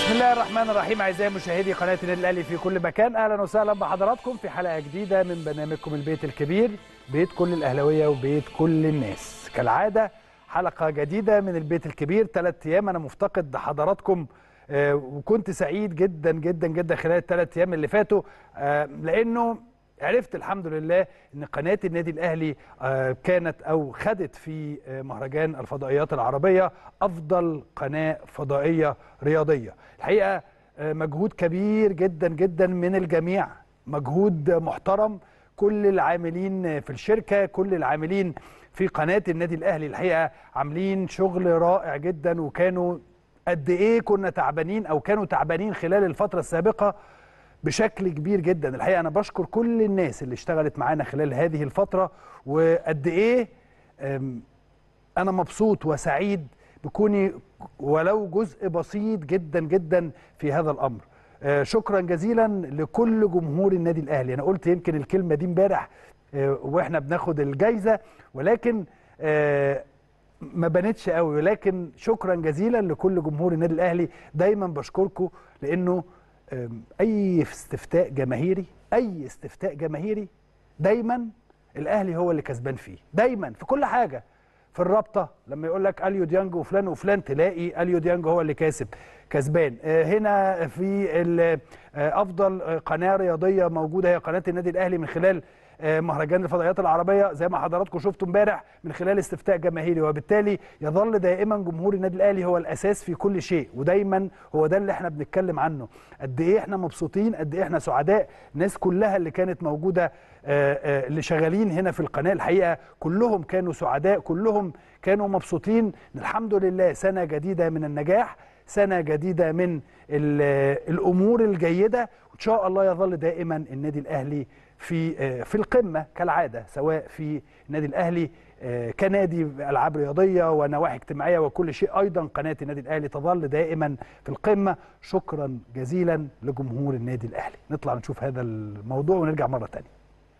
بسم الله الرحمن الرحيم اعزائي مشاهدي قناه النادي الاهلي في كل مكان اهلا وسهلا بحضراتكم في حلقه جديده من برنامجكم البيت الكبير بيت كل الاهلاويه وبيت كل الناس كالعاده حلقه جديده من البيت الكبير ثلاث ايام انا مفتقد حضراتكم آه، وكنت سعيد جدا جدا جدا خلال الثلاث ايام اللي فاتوا آه، لانه عرفت الحمد لله ان قناه النادي الاهلي آه، كانت او خدت في آه، مهرجان الفضائيات العربيه افضل قناه فضائيه رياضيه الحقيقه آه، مجهود كبير جدا جدا من الجميع مجهود محترم كل العاملين في الشركه كل العاملين في قناه النادي الاهلي الحقيقه عاملين شغل رائع جدا وكانوا قد ايه كنا تعبانين او كانوا تعبانين خلال الفتره السابقه بشكل كبير جدا الحقيقه انا بشكر كل الناس اللي اشتغلت معانا خلال هذه الفتره وقد ايه أم، انا مبسوط وسعيد بكوني ولو جزء بسيط جدا جدا في هذا الامر آه، شكرا جزيلا لكل جمهور النادي الاهلي انا قلت يمكن الكلمه دي امبارح آه، واحنا بناخد الجايزه ولكن آه، ما بانتش قوي ولكن شكرا جزيلا لكل جمهور النادي الاهلي دايما بشكركم لانه آم، اي استفتاء جماهيري اي استفتاء جماهيري دايما الاهلي هو اللي كسبان فيه دايما في كل حاجه في الرابطه لما يقول لك اليو ديانج وفلان وفلان تلاقي اليو ديانج هو اللي كاسب كسبان آه، هنا في ال- آه، افضل آه، قناه رياضيه موجوده هي قناه النادي الاهلي من خلال آه، مهرجان الفضائيات العربيه زي ما حضراتكم شفتوا امبارح من خلال استفتاء جماهيري وبالتالي يظل دائما جمهور النادي الاهلي هو الاساس في كل شيء ودايما هو ده اللي احنا بنتكلم عنه قد ايه احنا مبسوطين قد ايه احنا سعداء الناس كلها اللي كانت موجوده آه، آه، اللي شغالين هنا في القناه الحقيقه كلهم كانوا سعداء كلهم كانوا مبسوطين إن الحمد لله سنه جديده من النجاح سنه جديده من ال- الامور الجيده وان شاء الله يظل دائما النادي الاهلي في آه، في القمه كالعاده سواء في النادي الاهلي آه، كنادي العاب رياضيه ونواحي اجتماعيه وكل شيء ايضا قناه النادي الاهلي تظل دائما في القمه شكرا جزيلا لجمهور النادي الاهلي نطلع نشوف هذا الموضوع ونرجع مره ثانيه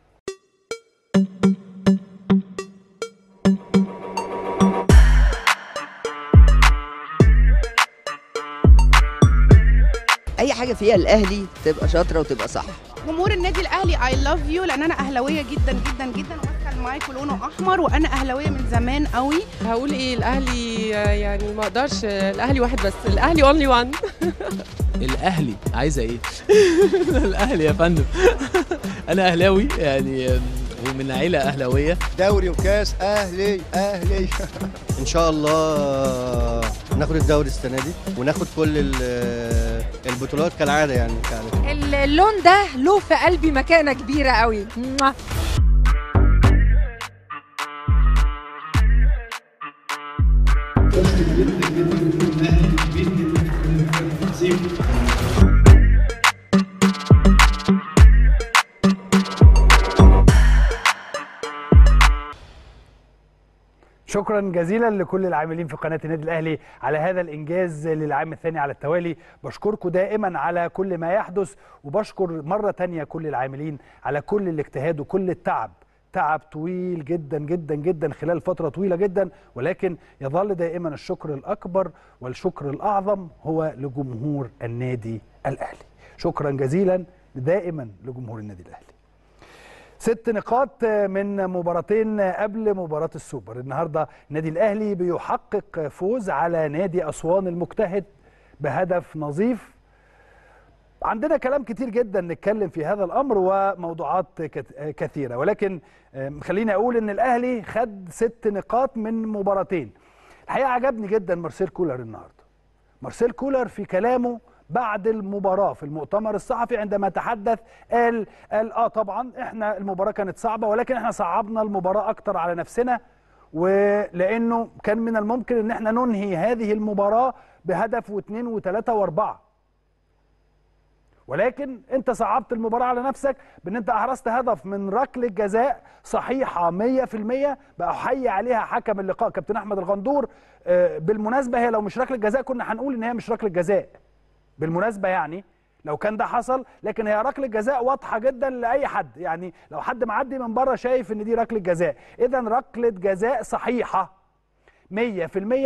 اي حاجه فيها الاهلي تبقى شاطره وتبقى صح جمهور النادي الاهلي اي لاف يو لان انا اهلاويه جدا جدا جدا وماسكه المايك ولونه احمر وانا اهلاويه من زمان قوي هقول ايه الاهلي آه، يعني ما اقدرش آه، الاهلي واحد بس الاهلي اونلي وان الاهلي عايزه ايه الاهلي يا فندم انا اهلاوي يعني آم، ومن عيله اهلاويه دوري وكاس اهلي اهلي ان شاء الله ناخد الدوري السنه دي وناخد كل ال- البطولات كالعاده يعني كالعادة. اللون ده له في قلبي مكانه كبيره قوي موah. شكرا جزيلا لكل العاملين في قناه النادي الاهلي على هذا الانجاز للعام الثاني على التوالي بشكركم دائما على كل ما يحدث وبشكر مره تانية كل العاملين على كل الاجتهاد وكل التعب تعب طويل جدا جدا جدا خلال فتره طويله جدا ولكن يظل دائما الشكر الاكبر والشكر الاعظم هو لجمهور النادي الاهلي شكرا جزيلا دائما لجمهور النادي الاهلي ست نقاط من مباراتين قبل مباراة السوبر النهاردة النادي الأهلي بيحقق فوز على نادي أسوان المجتهد بهدف نظيف عندنا كلام كتير جدا نتكلم في هذا الأمر وموضوعات كت- كثيرة ولكن آم، خليني أقول إن الأهلي خد ست نقاط من مباراتين الحقيقة عجبني جدا مارسيل كولر النهاردة مارسيل كولر في كلامه بعد المباراة في المؤتمر الصحفي عندما تحدث قال قال اه طبعا احنا المباراة كانت صعبة ولكن احنا صعبنا المباراة اكتر على نفسنا ولانه كان من الممكن ان احنا ننهي هذه المباراة بهدف واثنين وثلاثة واربعة ولكن انت صعبت المباراة على نفسك بان انت احرزت هدف من ركلة جزاء صحيحة 100% بقى حي عليها حكم اللقاء كابتن احمد الغندور آه، بالمناسبة هي لو مش ركلة جزاء كنا هنقول ان هي مش ركلة جزاء بالمناسبة يعني لو كان ده حصل لكن هي ركله جزاء واضحه جدا لاي حد يعني لو حد معدي من بره شايف ان دي ركله جزاء اذا ركله جزاء صحيحه 100%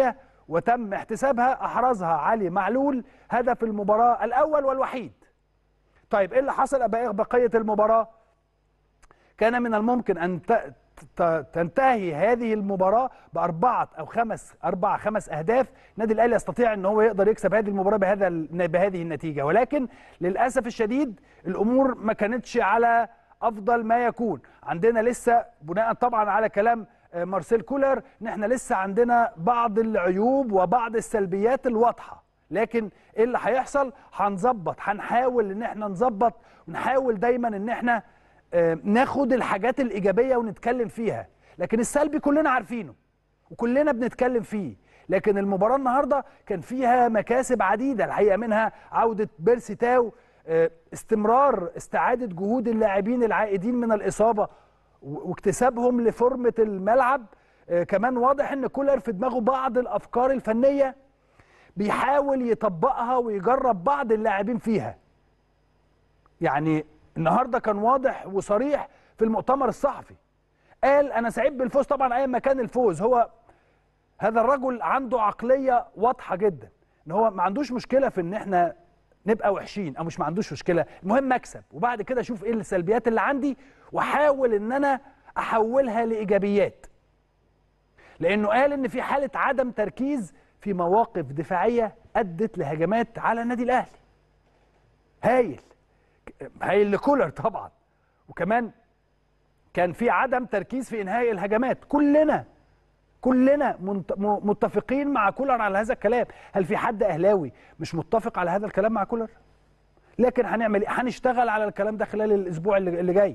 وتم احتسابها احرزها علي معلول هدف المباراه الاول والوحيد طيب ايه اللي حصل بقى بقيه المباراه كان من الممكن ان ت- ت- تنتهي هذه المباراه باربعه او خمس اربع خمس اهداف النادي الاهلي يستطيع ان هو يقدر يكسب هذه المباراه بهذا ال- بهذه النتيجه ولكن للاسف الشديد الامور ما كانتش على افضل ما يكون عندنا لسه بناء طبعا على كلام آه، مارسيل كولر ان احنا لسه عندنا بعض العيوب وبعض السلبيات الواضحه لكن ايه اللي هيحصل هنظبط هنحاول ان احنا نظبط ونحاول دايما ان احنا آه، ناخد الحاجات الايجابيه ونتكلم فيها لكن السلبي كلنا عارفينه وكلنا بنتكلم فيه لكن المباراه النهارده كان فيها مكاسب عديده الحقيقه منها عوده بيرسي تاو آه، استمرار استعاده جهود اللاعبين العائدين من الاصابه و- واكتسابهم لفورمه الملعب آه، كمان واضح ان كولر في دماغه بعض الافكار الفنيه بيحاول يطبقها ويجرب بعض اللاعبين فيها يعني النهارده كان واضح وصريح في المؤتمر الصحفي قال انا سعيد بالفوز طبعا ايا ما كان الفوز هو هذا الرجل عنده عقليه واضحه جدا ان هو ما عندوش مشكله في ان احنا نبقى وحشين او مش ما عندوش مشكله المهم اكسب وبعد كده اشوف ايه السلبيات اللي عندي واحاول ان انا احولها لايجابيات لانه قال ان في حاله عدم تركيز في مواقف دفاعيه ادت لهجمات على النادي الاهلي هايل هايل لكولر طبعا وكمان كان في عدم تركيز في انهاء الهجمات كلنا كلنا منت- م- متفقين مع كولر على هذا الكلام هل في حد اهلاوي مش متفق على هذا الكلام مع كولر لكن هنعمل ايه هنشتغل على الكلام ده خلال الاسبوع اللي اللي جاي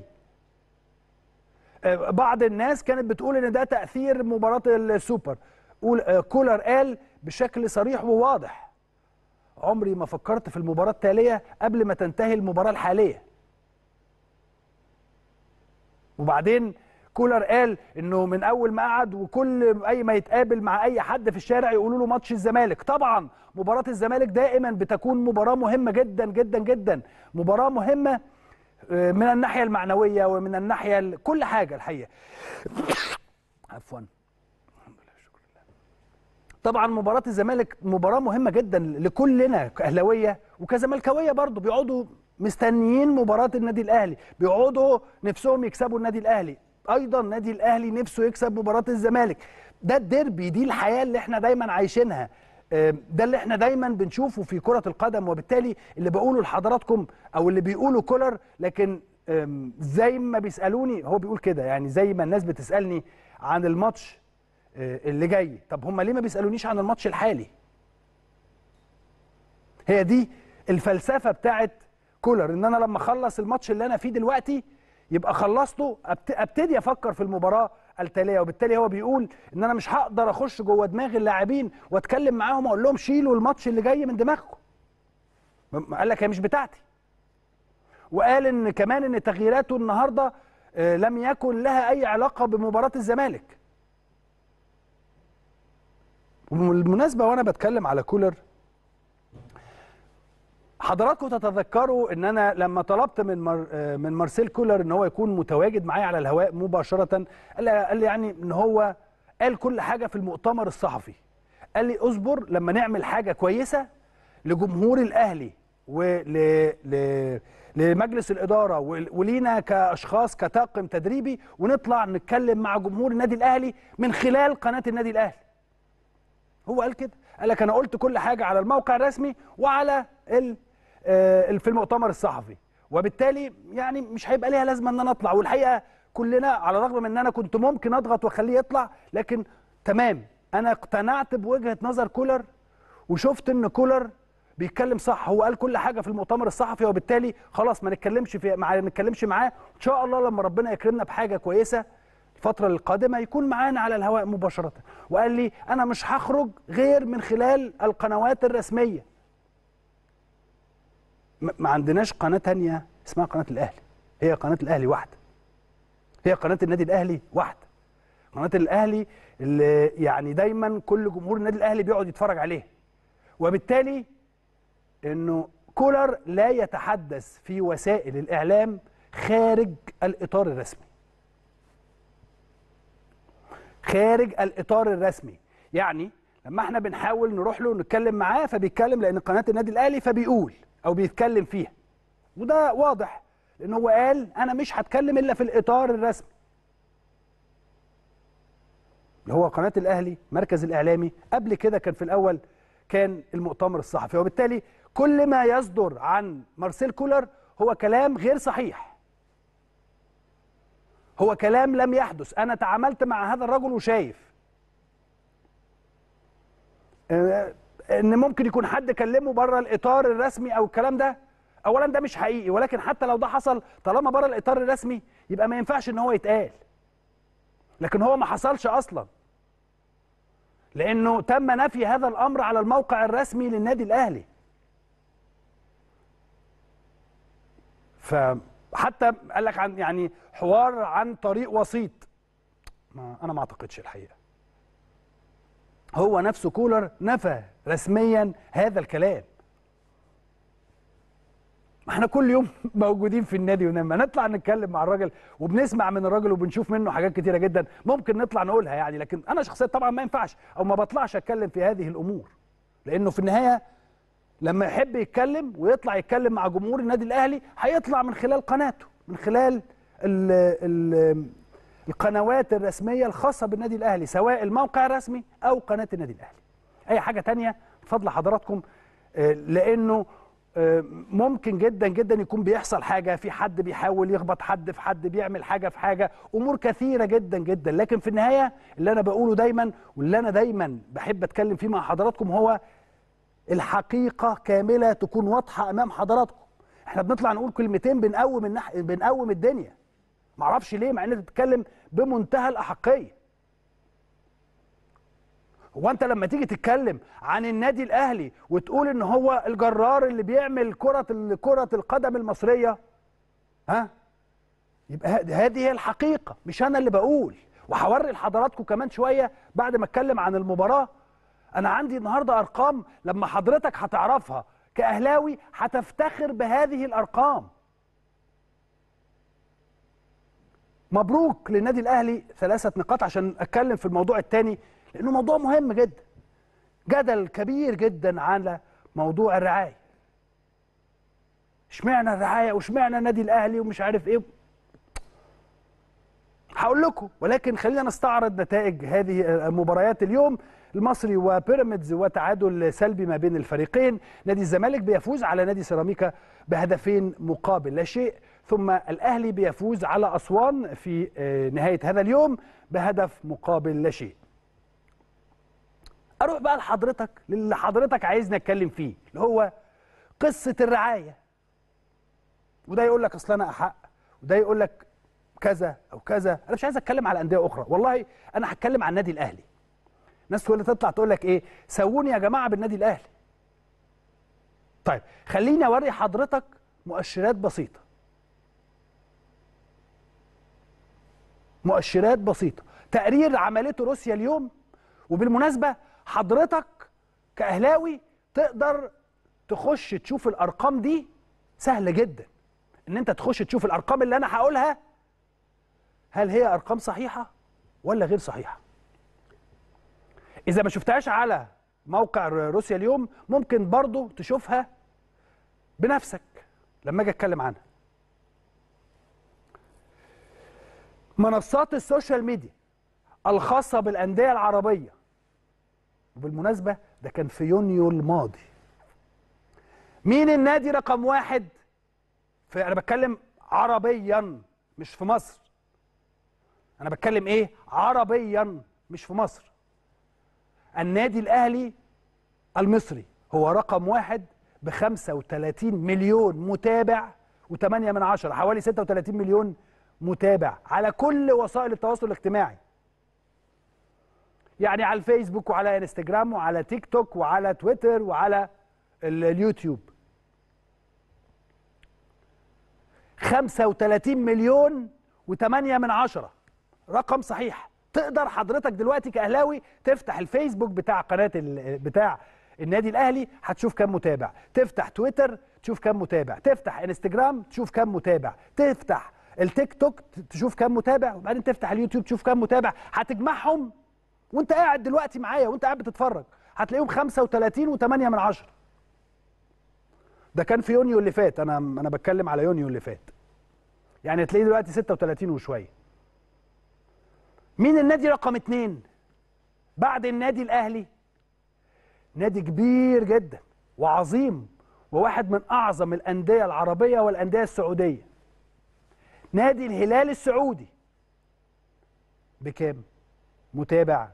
آه، بعض الناس كانت بتقول ان ده تاثير مباراه السوبر قول آه، كولر قال بشكل صريح وواضح عمري ما فكرت في المباراه التاليه قبل ما تنتهي المباراه الحاليه وبعدين كولر قال انه من اول ما قعد وكل اي ما يتقابل مع اي حد في الشارع يقولوا له ماتش الزمالك طبعا مباراه الزمالك دائما بتكون مباراه مهمه جدا جدا جدا مباراه مهمه آه، من الناحيه المعنويه ومن الناحيه ال- كل حاجه الحقيقه عفوا الحمد لله شكرا لله. طبعا مباراه الزمالك مباراه مهمه جدا لكلنا كاهلاويه وكزملكاويه برضو بيقعدوا مستنيين مباراه النادي الاهلي بيقعدوا نفسهم يكسبوا النادي الاهلي ايضا النادي الاهلي نفسه يكسب مباراه الزمالك ده الديربي دي الحياه اللي احنا دايما عايشينها آه، ده اللي احنا دايما بنشوفه في كره القدم وبالتالي اللي بقوله لحضراتكم او اللي بيقوله كولر لكن آم، زي ما بيسالوني هو بيقول كده يعني زي ما الناس بتسالني عن الماتش آه، اللي جاي طب هم ليه ما بيسالونيش عن الماتش الحالي هي دي الفلسفه بتاعت كولر ان انا لما اخلص الماتش اللي انا فيه دلوقتي يبقى خلصته أبت- ابتدي افكر في المباراه التاليه وبالتالي هو بيقول ان انا مش هقدر اخش جوه دماغ اللاعبين واتكلم معاهم واقول لهم شيلوا الماتش اللي جاي من دماغكم م- قال لك هي مش بتاعتي وقال ان كمان ان تغييراته النهارده آه، لم يكن لها اي علاقه بمباراه الزمالك وبالمناسبه وانا بتكلم على كولر حضراتكم تتذكروا ان انا لما طلبت من مر... آه، من مارسيل كولر ان هو يكون متواجد معايا على الهواء مباشره قال لي قال لي يعني ان هو قال كل حاجه في المؤتمر الصحفي قال لي اصبر لما نعمل حاجه كويسه لجمهور الاهلي ول ل... لمجلس الاداره ول- ولينا كاشخاص كطاقم تدريبي ونطلع نتكلم مع جمهور النادي الاهلي من خلال قناه النادي الاهلي هو قال كده قال لك انا قلت كل حاجه على الموقع الرسمي وعلى ال آه، في المؤتمر الصحفي وبالتالي يعني مش هيبقى ليها لازمه ان انا اطلع والحقيقه كلنا على الرغم من ان انا كنت ممكن اضغط واخليه يطلع لكن تمام انا اقتنعت بوجهه نظر كولر وشفت ان كولر بيتكلم صح هو قال كل حاجه في المؤتمر الصحفي وبالتالي خلاص ما نتكلمش في ما نتكلمش معاه ان شاء الله لما ربنا يكرمنا بحاجه كويسه الفترة القادمة يكون معانا على الهواء مباشرة وقال لي أنا مش هخرج غير من خلال القنوات الرسمية م- ما عندناش قناة تانية اسمها قناة الأهلي هي قناة الأهلي واحدة هي قناة النادي الأهلي واحدة قناة الأهلي اللي يعني دايما كل جمهور النادي الأهلي بيقعد يتفرج عليه وبالتالي انه كولر لا يتحدث في وسائل الاعلام خارج الاطار الرسمي خارج الاطار الرسمي يعني لما احنا بنحاول نروح له ونتكلم معاه فبيتكلم لان قناه النادي الاهلي فبيقول او بيتكلم فيها وده واضح لان هو قال انا مش هتكلم الا في الاطار الرسمي اللي هو قناه الاهلي مركز الاعلامي قبل كده كان في الاول كان المؤتمر الصحفي وبالتالي كل ما يصدر عن مارسيل كولر هو كلام غير صحيح هو كلام لم يحدث انا تعاملت مع هذا الرجل وشايف آه، ان ممكن يكون حد كلمه بره الاطار الرسمي او الكلام ده اولا ده مش حقيقي ولكن حتى لو ده حصل طالما بره الاطار الرسمي يبقى ما ينفعش ان هو يتقال لكن هو ما حصلش اصلا لانه تم نفي هذا الامر على الموقع الرسمي للنادي الاهلي فحتى قال لك عن يعني حوار عن طريق وسيط ما انا ما اعتقدش الحقيقه هو نفسه كولر نفى رسميا هذا الكلام ما احنا كل يوم موجودين في النادي ولما نطلع نتكلم مع الراجل وبنسمع من الراجل وبنشوف منه حاجات كتيره جدا ممكن نطلع نقولها يعني لكن انا شخصيا طبعا ما ينفعش او ما بطلعش اتكلم في هذه الامور لانه في النهايه لما يحب يتكلم ويطلع يتكلم مع جمهور النادي الاهلي هيطلع من خلال قناته من خلال ال ال القنوات الرسميه الخاصه بالنادي الاهلي سواء الموقع الرسمي او قناه النادي الاهلي اي حاجه تانية بفضل حضراتكم آه، لانه آه، ممكن جدا جدا يكون بيحصل حاجه في حد بيحاول يخبط حد في حد بيعمل حاجه في حاجه امور كثيره جدا جدا لكن في النهايه اللي انا بقوله دايما واللي انا دايما بحب اتكلم فيه مع حضراتكم هو الحقيقه كامله تكون واضحه امام حضراتكم احنا بنطلع نقول كلمتين بنقوم النح... بنقوم الدنيا معرفش ليه مع ان انت بتتكلم بمنتهى الاحقيه هو انت لما تيجي تتكلم عن النادي الاهلي وتقول ان هو الجرار اللي بيعمل كره ال- كره القدم المصريه ها يبقى ه- هذه هي الحقيقه مش انا اللي بقول وهوري لحضراتكم كمان شويه بعد ما اتكلم عن المباراه انا عندي النهارده ارقام لما حضرتك هتعرفها كاهلاوي هتفتخر بهذه الارقام مبروك للنادي الاهلي ثلاثه نقاط عشان اتكلم في الموضوع الثاني لانه موضوع مهم جدا جدل كبير جدا على موضوع الرعايه اشمعنى الرعايه واشمعنى النادي الاهلي ومش عارف ايه هقول لكم ولكن خلينا نستعرض نتائج هذه مباريات اليوم المصري وبيراميدز وتعادل سلبي ما بين الفريقين نادي الزمالك بيفوز على نادي سيراميكا بهدفين مقابل لا شيء ثم الاهلي بيفوز على اسوان في آه، نهايه هذا اليوم بهدف مقابل لا شيء اروح بقى لحضرتك للي حضرتك عايزني اتكلم فيه اللي هو قصه الرعايه وده يقول لك اصل انا احق وده يقول لك كذا او كذا انا مش عايز اتكلم على انديه اخرى والله انا هتكلم عن النادي الاهلي ناس تقول تطلع تقول لك ايه سووني يا جماعه بالنادي الاهلي طيب خليني اوري حضرتك مؤشرات بسيطه مؤشرات بسيطه تقرير عملته روسيا اليوم وبالمناسبه حضرتك كاهلاوي تقدر تخش تشوف الارقام دي سهله جدا ان انت تخش تشوف الارقام اللي انا هقولها هل هي ارقام صحيحه ولا غير صحيحه اذا ما شفتهاش على موقع روسيا اليوم ممكن برضو تشوفها بنفسك لما اجي اتكلم عنها منصات السوشيال ميديا الخاصة بالأندية العربية وبالمناسبة ده كان في يونيو الماضي مين النادي رقم واحد في أنا بتكلم عربيا مش في مصر أنا بتكلم إيه عربيا مش في مصر النادي الأهلي المصري هو رقم واحد ب 35 مليون متابع و8 من عشرة حوالي 36 مليون متابع على كل وسائل التواصل الاجتماعي يعني على الفيسبوك وعلى انستجرام وعلى تيك توك وعلى تويتر وعلى ال- اليوتيوب 35 مليون و8 من عشرة رقم صحيح تقدر حضرتك دلوقتي كاهلاوي تفتح الفيسبوك بتاع قناه ال- بتاع النادي الاهلي هتشوف كام متابع تفتح تويتر تشوف كام متابع تفتح انستجرام تشوف كام متابع تفتح التيك توك تشوف كام متابع وبعدين تفتح اليوتيوب تشوف كام متابع هتجمعهم وانت قاعد دلوقتي معايا وانت قاعد بتتفرج هتلاقيهم 35 و8 من عشرة ده كان في يونيو اللي فات انا انا بتكلم على يونيو اللي فات يعني هتلاقيه دلوقتي 36 وشويه مين النادي رقم اتنين بعد النادي الاهلي نادي كبير جدا وعظيم وواحد من اعظم الانديه العربيه والانديه السعوديه نادي الهلال السعودي بكام متابع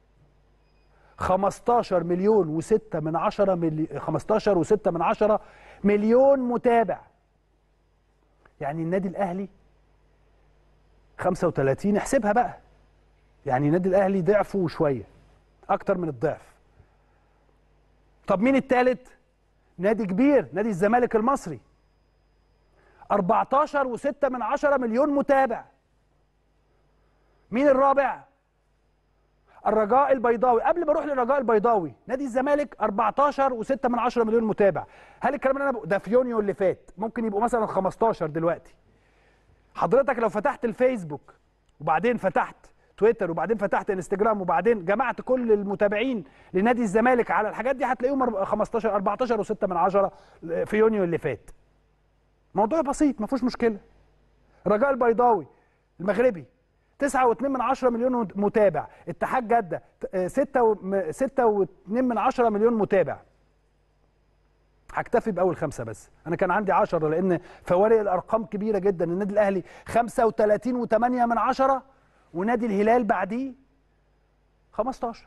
15 مليون و6 من عشرة ملي... 15 و6 من عشرة مليون متابع يعني النادي الاهلي 35 احسبها بقى يعني النادي الاهلي ضعفه وشويه اكتر من الضعف طب مين الثالث نادي كبير نادي الزمالك المصري 14 و6 من عشرة مليون متابع مين الرابع الرجاء البيضاوي قبل ما اروح للرجاء البيضاوي نادي الزمالك 14 و6 من 10 مليون متابع هل الكلام اللي انا بق- ده في يونيو اللي فات ممكن يبقوا مثلا 15 دلوقتي حضرتك لو فتحت الفيسبوك وبعدين فتحت تويتر وبعدين فتحت انستجرام وبعدين جمعت كل المتابعين لنادي الزمالك على الحاجات دي هتلاقيهم أرب- 15 14 و6 من 10 في يونيو اللي فات موضوع بسيط ما فيهوش مشكله رجاء البيضاوي المغربي 9.2 من 10 مليون متابع اتحاد جدة 6 6.2 من 10 مليون متابع هكتفي باول خمسه بس انا كان عندي 10 لان فوارق الارقام كبيره جدا النادي الاهلي 35 و8 من 10 ونادي الهلال بعديه 15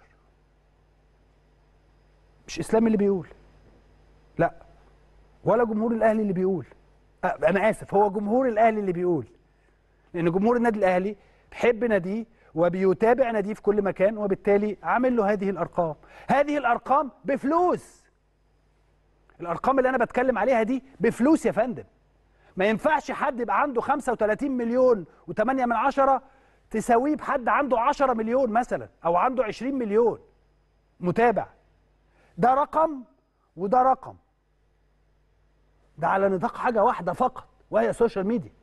مش اسلام اللي بيقول لا ولا جمهور الاهلي اللي بيقول أه، انا اسف هو جمهور الاهلي اللي بيقول لان جمهور النادي الاهلي بيحب ناديه وبيتابع ناديه في كل مكان وبالتالي عامل له هذه الارقام هذه الارقام بفلوس الارقام اللي انا بتكلم عليها دي بفلوس يا فندم ما ينفعش حد يبقى عنده 35 مليون و8 من عشرة تساويه بحد عنده 10 مليون مثلا او عنده 20 مليون متابع ده رقم وده رقم ده على نطاق حاجه واحده فقط وهي السوشيال ميديا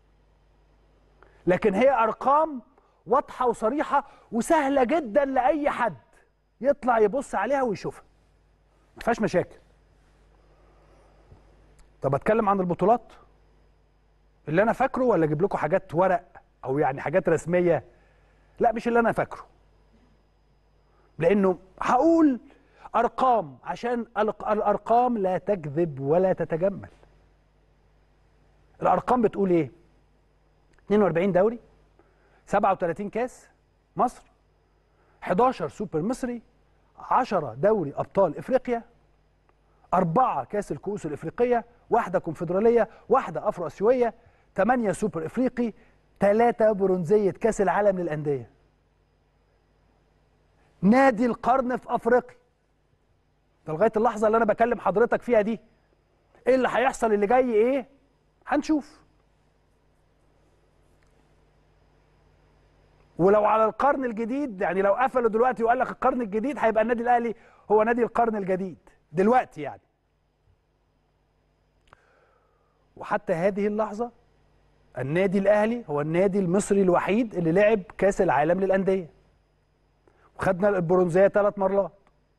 لكن هي ارقام واضحه وصريحه وسهله جدا لاي حد يطلع يبص عليها ويشوفها ما فيهاش مشاكل طب اتكلم عن البطولات اللي انا فاكره ولا اجيب لكم حاجات ورق او يعني حاجات رسميه لا مش اللي انا فاكره لانه هقول ارقام عشان الق- الارقام لا تكذب ولا تتجمل الارقام بتقول ايه 42 دوري 37 كاس مصر 11 سوبر مصري 10 دوري ابطال افريقيا أربعة كاس الكؤوس الإفريقية واحدة كونفدرالية واحدة أفرو آسيوية ثمانية سوبر إفريقي ثلاثة برونزية كاس العالم للأندية نادي القرن في أفريقيا ده لغاية اللحظة اللي أنا بكلم حضرتك فيها دي إيه اللي هيحصل اللي جاي إيه هنشوف ولو على القرن الجديد يعني لو قفلوا دلوقتي وقال لك القرن الجديد هيبقى النادي الاهلي هو نادي القرن الجديد دلوقتي يعني وحتى هذه اللحظه النادي الاهلي هو النادي المصري الوحيد اللي لعب كاس العالم للانديه وخدنا البرونزيه ثلاث مرات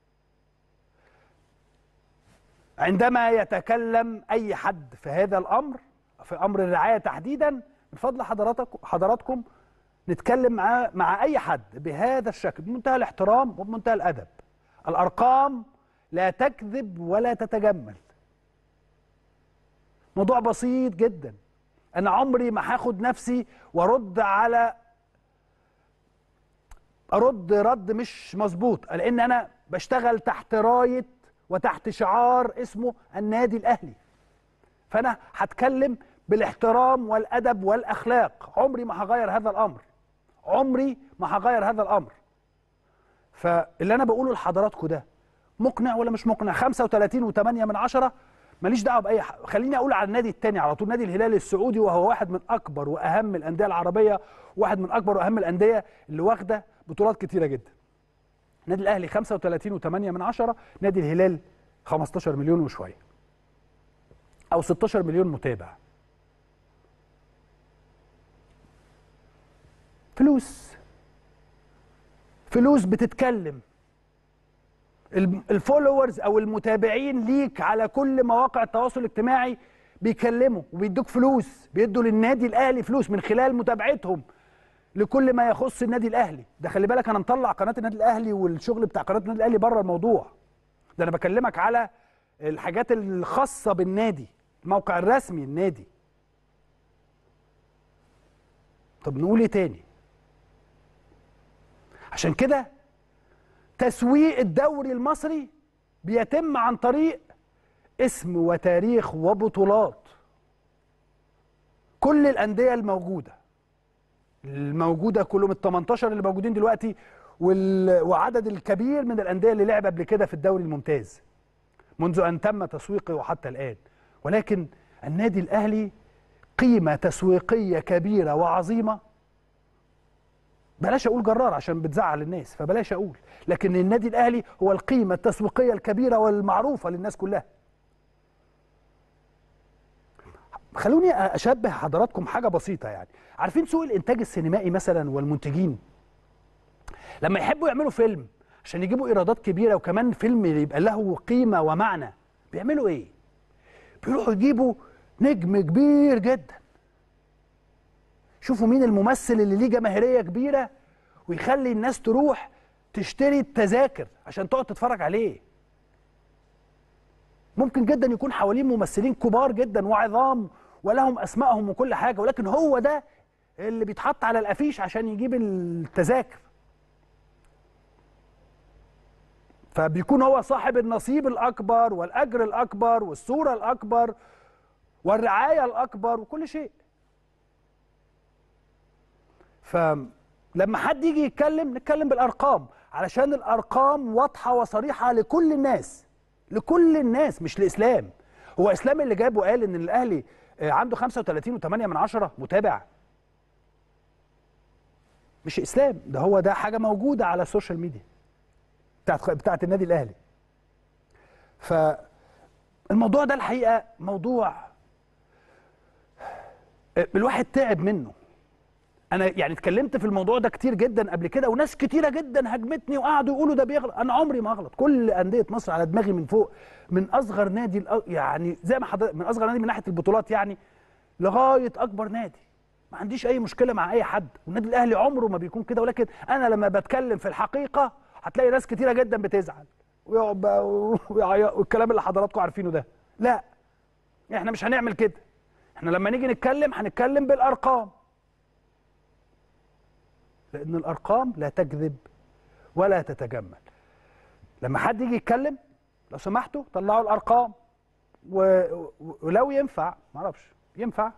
عندما يتكلم اي حد في هذا الامر في امر الرعايه تحديدا من فضل حضراتك حضراتكم نتكلم مع مع اي حد بهذا الشكل بمنتهى الاحترام وبمنتهى الادب الارقام لا تكذب ولا تتجمل موضوع بسيط جدا انا عمري ما هاخد نفسي وارد على ارد رد مش مظبوط لان انا بشتغل تحت رايه وتحت شعار اسمه النادي الاهلي فانا هتكلم بالاحترام والادب والاخلاق عمري ما هغير هذا الامر عمري ما هغير هذا الامر فاللي انا بقوله لحضراتكم ده مقنع ولا مش مقنع 35 و8 من عشرة ماليش دعوه باي حاجه خليني اقول على النادي الثاني على طول نادي الهلال السعودي وهو واحد من اكبر واهم الانديه العربيه واحد من اكبر واهم الانديه اللي واخده بطولات كتيره جدا نادي الاهلي 35 و8 من عشرة نادي الهلال 15 مليون وشويه او 16 مليون متابع فلوس فلوس بتتكلم الم- الفولورز او المتابعين ليك على كل مواقع التواصل الاجتماعي بيكلموا وبيدوك فلوس بيدوا للنادي الاهلي فلوس من خلال متابعتهم لكل ما يخص النادي الاهلي ده خلي بالك انا مطلع قناه النادي الاهلي والشغل بتاع قناه النادي الاهلي بره الموضوع ده انا بكلمك على الحاجات الخاصه بالنادي الموقع الرسمي النادي طب نقول ايه تاني عشان كده تسويق الدوري المصري بيتم عن طريق اسم وتاريخ وبطولات كل الانديه الموجوده الموجوده كلهم ال 18 اللي موجودين دلوقتي وال... وعدد الكبير من الانديه اللي لعب قبل كده في الدوري الممتاز منذ ان تم تسويقه وحتى الان ولكن النادي الاهلي قيمه تسويقيه كبيره وعظيمه بلاش اقول جرار عشان بتزعل الناس فبلاش اقول لكن النادي الاهلي هو القيمه التسويقيه الكبيره والمعروفه للناس كلها خلوني اشبه حضراتكم حاجه بسيطه يعني عارفين سوق الانتاج السينمائي مثلا والمنتجين لما يحبوا يعملوا فيلم عشان يجيبوا ايرادات كبيره وكمان فيلم يبقى له قيمه ومعنى بيعملوا ايه بيروحوا يجيبوا نجم كبير جدا شوفوا مين الممثل اللي ليه جماهيريه كبيره ويخلي الناس تروح تشتري التذاكر عشان تقعد تتفرج عليه ممكن جدا يكون حواليه ممثلين كبار جدا وعظام ولهم اسمائهم وكل حاجه ولكن هو ده اللي بيتحط على الافيش عشان يجيب التذاكر فبيكون هو صاحب النصيب الاكبر والاجر الاكبر والصوره الاكبر والرعايه الاكبر وكل شيء فلما حد يجي يتكلم نتكلم بالارقام علشان الارقام واضحه وصريحه لكل الناس لكل الناس مش لاسلام هو اسلام اللي جاب وقال ان الاهلي آه، عنده 35 و8 من عشرة متابع مش اسلام ده هو ده حاجه موجوده على السوشيال ميديا بتاعت بتاعت النادي الاهلي فالموضوع ده الحقيقه موضوع آه، الواحد تعب منه انا يعني اتكلمت في الموضوع ده كتير جدا قبل كده وناس كتيره جدا هاجمتني وقعدوا يقولوا ده بيغلط انا عمري ما اغلط كل انديه مصر على دماغي من فوق من اصغر نادي الأ- يعني زي ما حضرتك من اصغر نادي من ناحيه البطولات يعني لغايه اكبر نادي ما عنديش اي مشكله مع اي حد والنادي الاهلي عمره ما بيكون كده ولكن انا لما بتكلم في الحقيقه هتلاقي ناس كتيره جدا بتزعل ويقعد بقى ويعيط والكلام اللي حضراتكم عارفينه ده لا احنا مش هنعمل كده احنا لما نيجي نتكلم هنتكلم بالارقام لان الارقام لا تكذب ولا تتجمل لما حد يجي يتكلم لو سمحتوا طلعوا الارقام و... و- ولو ينفع معرفش ينفع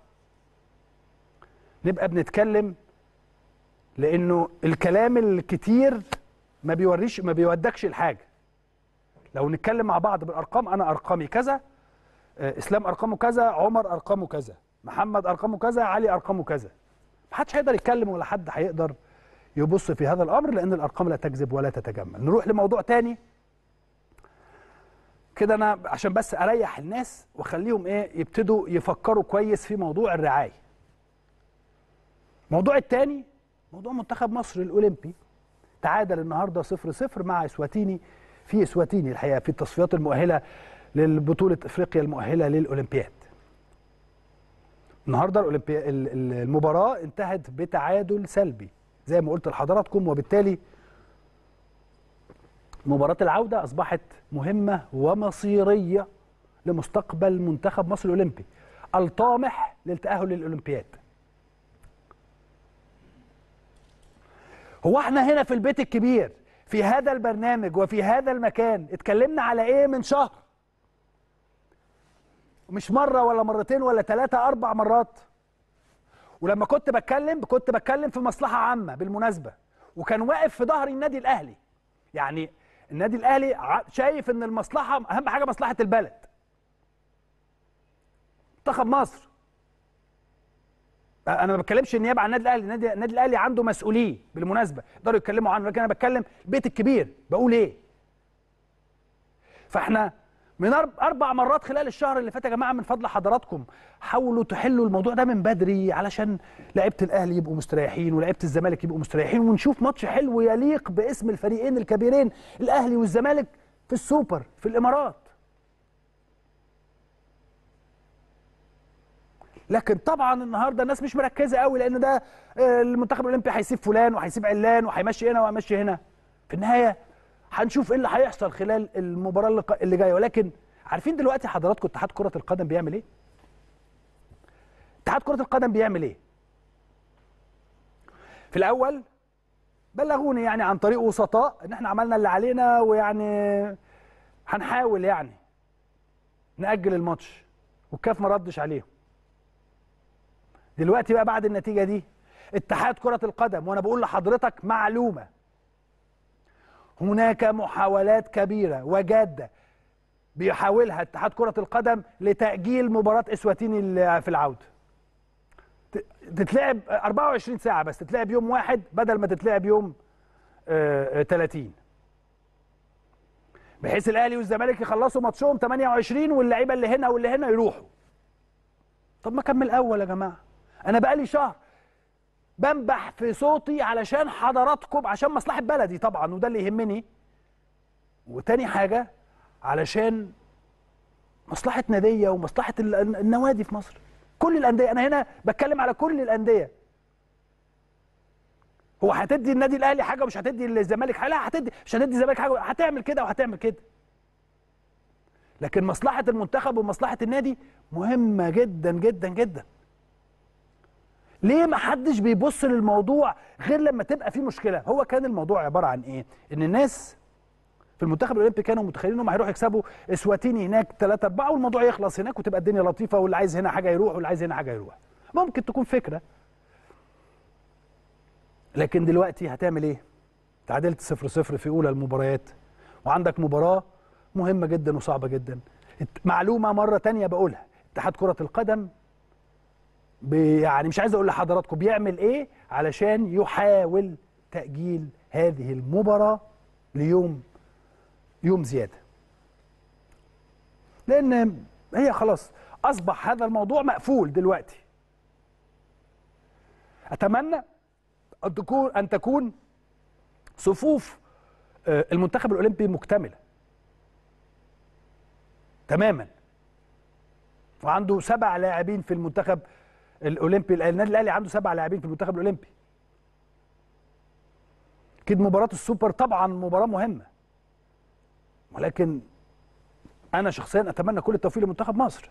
نبقى بنتكلم لانه الكلام الكتير ما بيوريش ما بيودكش الحاجه لو نتكلم مع بعض بالارقام انا ارقامي كذا آه، اسلام ارقامه كذا عمر ارقامه كذا محمد ارقامه كذا علي ارقامه كذا محدش هيقدر يتكلم ولا حد هيقدر يبص في هذا الامر لان الارقام لا تكذب ولا تتجمل نروح لموضوع تاني كده انا عشان بس اريح الناس واخليهم ايه يبتدوا يفكروا كويس في موضوع الرعايه الموضوع التاني موضوع منتخب مصر الاولمبي تعادل النهارده 0 0 مع اسواتيني في اسواتيني الحقيقه في التصفيات المؤهله للبطوله افريقيا المؤهله للاولمبياد النهارده الأولمبي... ال- ال- المباراه انتهت بتعادل سلبي زي ما قلت لحضراتكم وبالتالي مباراه العوده اصبحت مهمه ومصيريه لمستقبل منتخب مصر الاولمبي الطامح للتاهل للاولمبياد هو احنا هنا في البيت الكبير في هذا البرنامج وفي هذا المكان اتكلمنا على ايه من شهر مش مره ولا مرتين ولا ثلاثه اربع مرات ولما كنت بتكلم كنت بتكلم في مصلحه عامه بالمناسبه وكان واقف في ظهر النادي الاهلي يعني النادي الاهلي ع- شايف ان المصلحه اهم حاجه مصلحه البلد منتخب مصر انا ما بتكلمش النيابه عن النادي الاهلي النادي, النادي الاهلي عنده مسؤولين بالمناسبه يقدروا يتكلموا عنه لكن انا بتكلم البيت الكبير بقول ايه فاحنا من أرب- اربع مرات خلال الشهر اللي فات يا جماعه من فضل حضراتكم حاولوا تحلوا الموضوع ده من بدري علشان لعيبه الاهلي يبقوا مستريحين ولعيبه الزمالك يبقوا مستريحين ونشوف ماتش حلو يليق باسم الفريقين الكبيرين الاهلي والزمالك في السوبر في الامارات لكن طبعا النهارده الناس مش مركزه قوي لان ده آه، المنتخب الاولمبي هيسيب فلان وهيسيب علان وهيمشي هنا وهيمشي هنا في النهايه هنشوف ايه اللي هيحصل خلال المباراه اللي ق- اللي جايه ولكن عارفين دلوقتي حضراتكم اتحاد كره القدم بيعمل ايه اتحاد كره القدم بيعمل ايه في الاول بلغوني يعني عن طريق وسطاء ان احنا عملنا اللي علينا ويعني هنحاول يعني نأجل الماتش والكاف ما ردش عليهم دلوقتي بقى بعد النتيجه دي اتحاد كره القدم وانا بقول لحضرتك معلومه هناك محاولات كبيره وجاده بيحاولها اتحاد كره القدم لتاجيل مباراه اسواتيني اللي في العوده ت- تتلعب 24 ساعه بس تتلعب يوم واحد بدل ما تتلعب يوم آه، آه، 30 بحيث الاهلي والزمالك يخلصوا ماتشهم 28 واللعيبه اللي هنا واللي هنا يروحوا طب ما كمل اول يا جماعه انا بقالي شهر بنبح في صوتي علشان حضراتكم عشان مصلحه بلدي طبعا وده اللي يهمني وتاني حاجه علشان مصلحه ناديه ومصلحه ال- النوادي في مصر كل الانديه انا هنا بتكلم على كل الانديه هو هتدي النادي الاهلي حاجه ومش هتدي الزمالك حاجه لا هتدي مش هتدي الزمالك حاجه هتعمل كده وهتعمل كده لكن مصلحه المنتخب ومصلحه النادي مهمه جدا جدا جدا ليه ما حدش بيبص للموضوع غير لما تبقى في مشكله هو كان الموضوع عباره عن ايه ان الناس في المنتخب الاولمبي كانوا متخيلين انهم هيروحوا يكسبوا اسواتيني هناك 3 4 والموضوع يخلص هناك وتبقى الدنيا لطيفه واللي عايز هنا حاجه يروح واللي عايز هنا حاجه يروح ممكن تكون فكره لكن دلوقتي هتعمل ايه تعادلت 0 0 في اولى المباريات وعندك مباراه مهمه جدا وصعبه جدا الت- معلومه مره تانية بقولها اتحاد كره القدم بي- يعني مش عايز اقول لحضراتكم بيعمل ايه علشان يحاول تاجيل هذه المباراه ليوم يوم زياده لان هي خلاص اصبح هذا الموضوع مقفول دلوقتي اتمنى ان تكون ان تكون صفوف آه، المنتخب الاولمبي مكتمله تماما وعنده سبع لاعبين في المنتخب الاولمبي النادي الاهلي عنده سبع لاعبين في المنتخب الاولمبي اكيد مباراه السوبر طبعا مباراه مهمه ولكن انا شخصيا اتمنى كل التوفيق لمنتخب مصر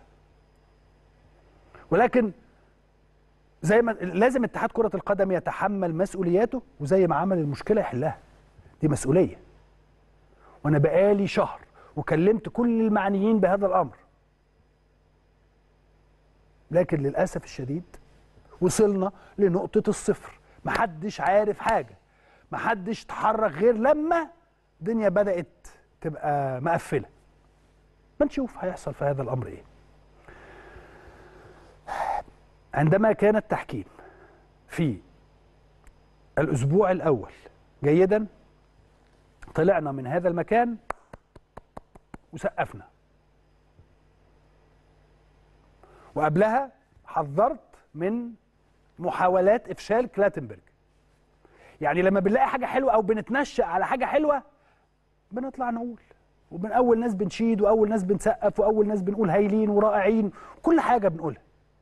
ولكن زي ما لازم اتحاد كره القدم يتحمل مسؤولياته وزي ما عمل المشكله يحلها دي مسؤوليه وانا بقالي شهر وكلمت كل المعنيين بهذا الامر لكن للاسف الشديد وصلنا لنقطه الصفر محدش عارف حاجه محدش تحرك غير لما الدنيا بدات تبقى مقفله ما نشوف هيحصل في هذا الامر ايه عندما كان التحكيم في الاسبوع الاول جيدا طلعنا من هذا المكان وسقفنا وقبلها حذرت من محاولات افشال كلاتنبرج يعني لما بنلاقي حاجه حلوه او بنتنشأ على حاجه حلوه بنطلع نقول ومن اول ناس بنشيد واول ناس بنسقف واول ناس بنقول هايلين ورائعين كل حاجه بنقولها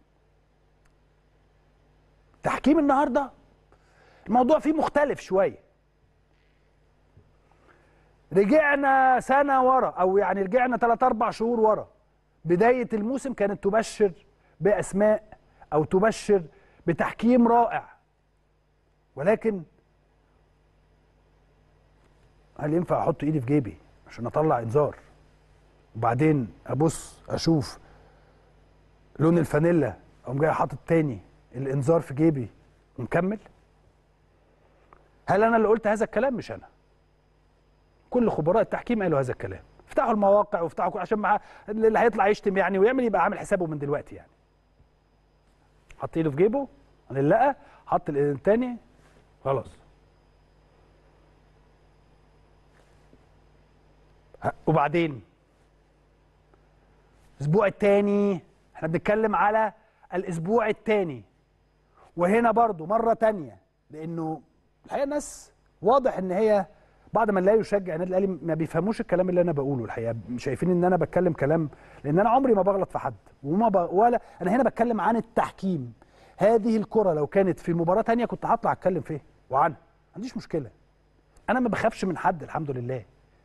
تحكيم النهارده الموضوع فيه مختلف شويه رجعنا سنه ورا او يعني رجعنا 3 4 شهور ورا بدايه الموسم كانت تبشر باسماء او تبشر بتحكيم رائع ولكن هل ينفع احط ايدي في جيبي عشان اطلع انذار وبعدين ابص اشوف لون الفانيلا اقوم جاي حاطط تاني الانذار في جيبي ومكمل هل انا اللي قلت هذا الكلام مش انا كل خبراء التحكيم قالوا هذا الكلام افتحوا المواقع وافتحوا كل- عشان مع اللي هيطلع يشتم يعني ويعمل يبقى عامل حسابه من دلوقتي يعني حط ايده في جيبه لقى حط الايد التاني خلاص ه- وبعدين الاسبوع الثاني احنا بنتكلم على الاسبوع الثاني وهنا برضو مره تانية لانه الحقيقه الناس واضح ان هي بعد ما لا يشجع النادي الاهلي ما بيفهموش الكلام اللي انا بقوله الحقيقه شايفين ان انا بتكلم كلام لان انا عمري ما بغلط في حد وما ب... ولا انا هنا بتكلم عن التحكيم هذه الكره لو كانت في مباراه تانية كنت هطلع اتكلم فيها وعنها ما عنديش مشكله انا ما بخافش من حد الحمد لله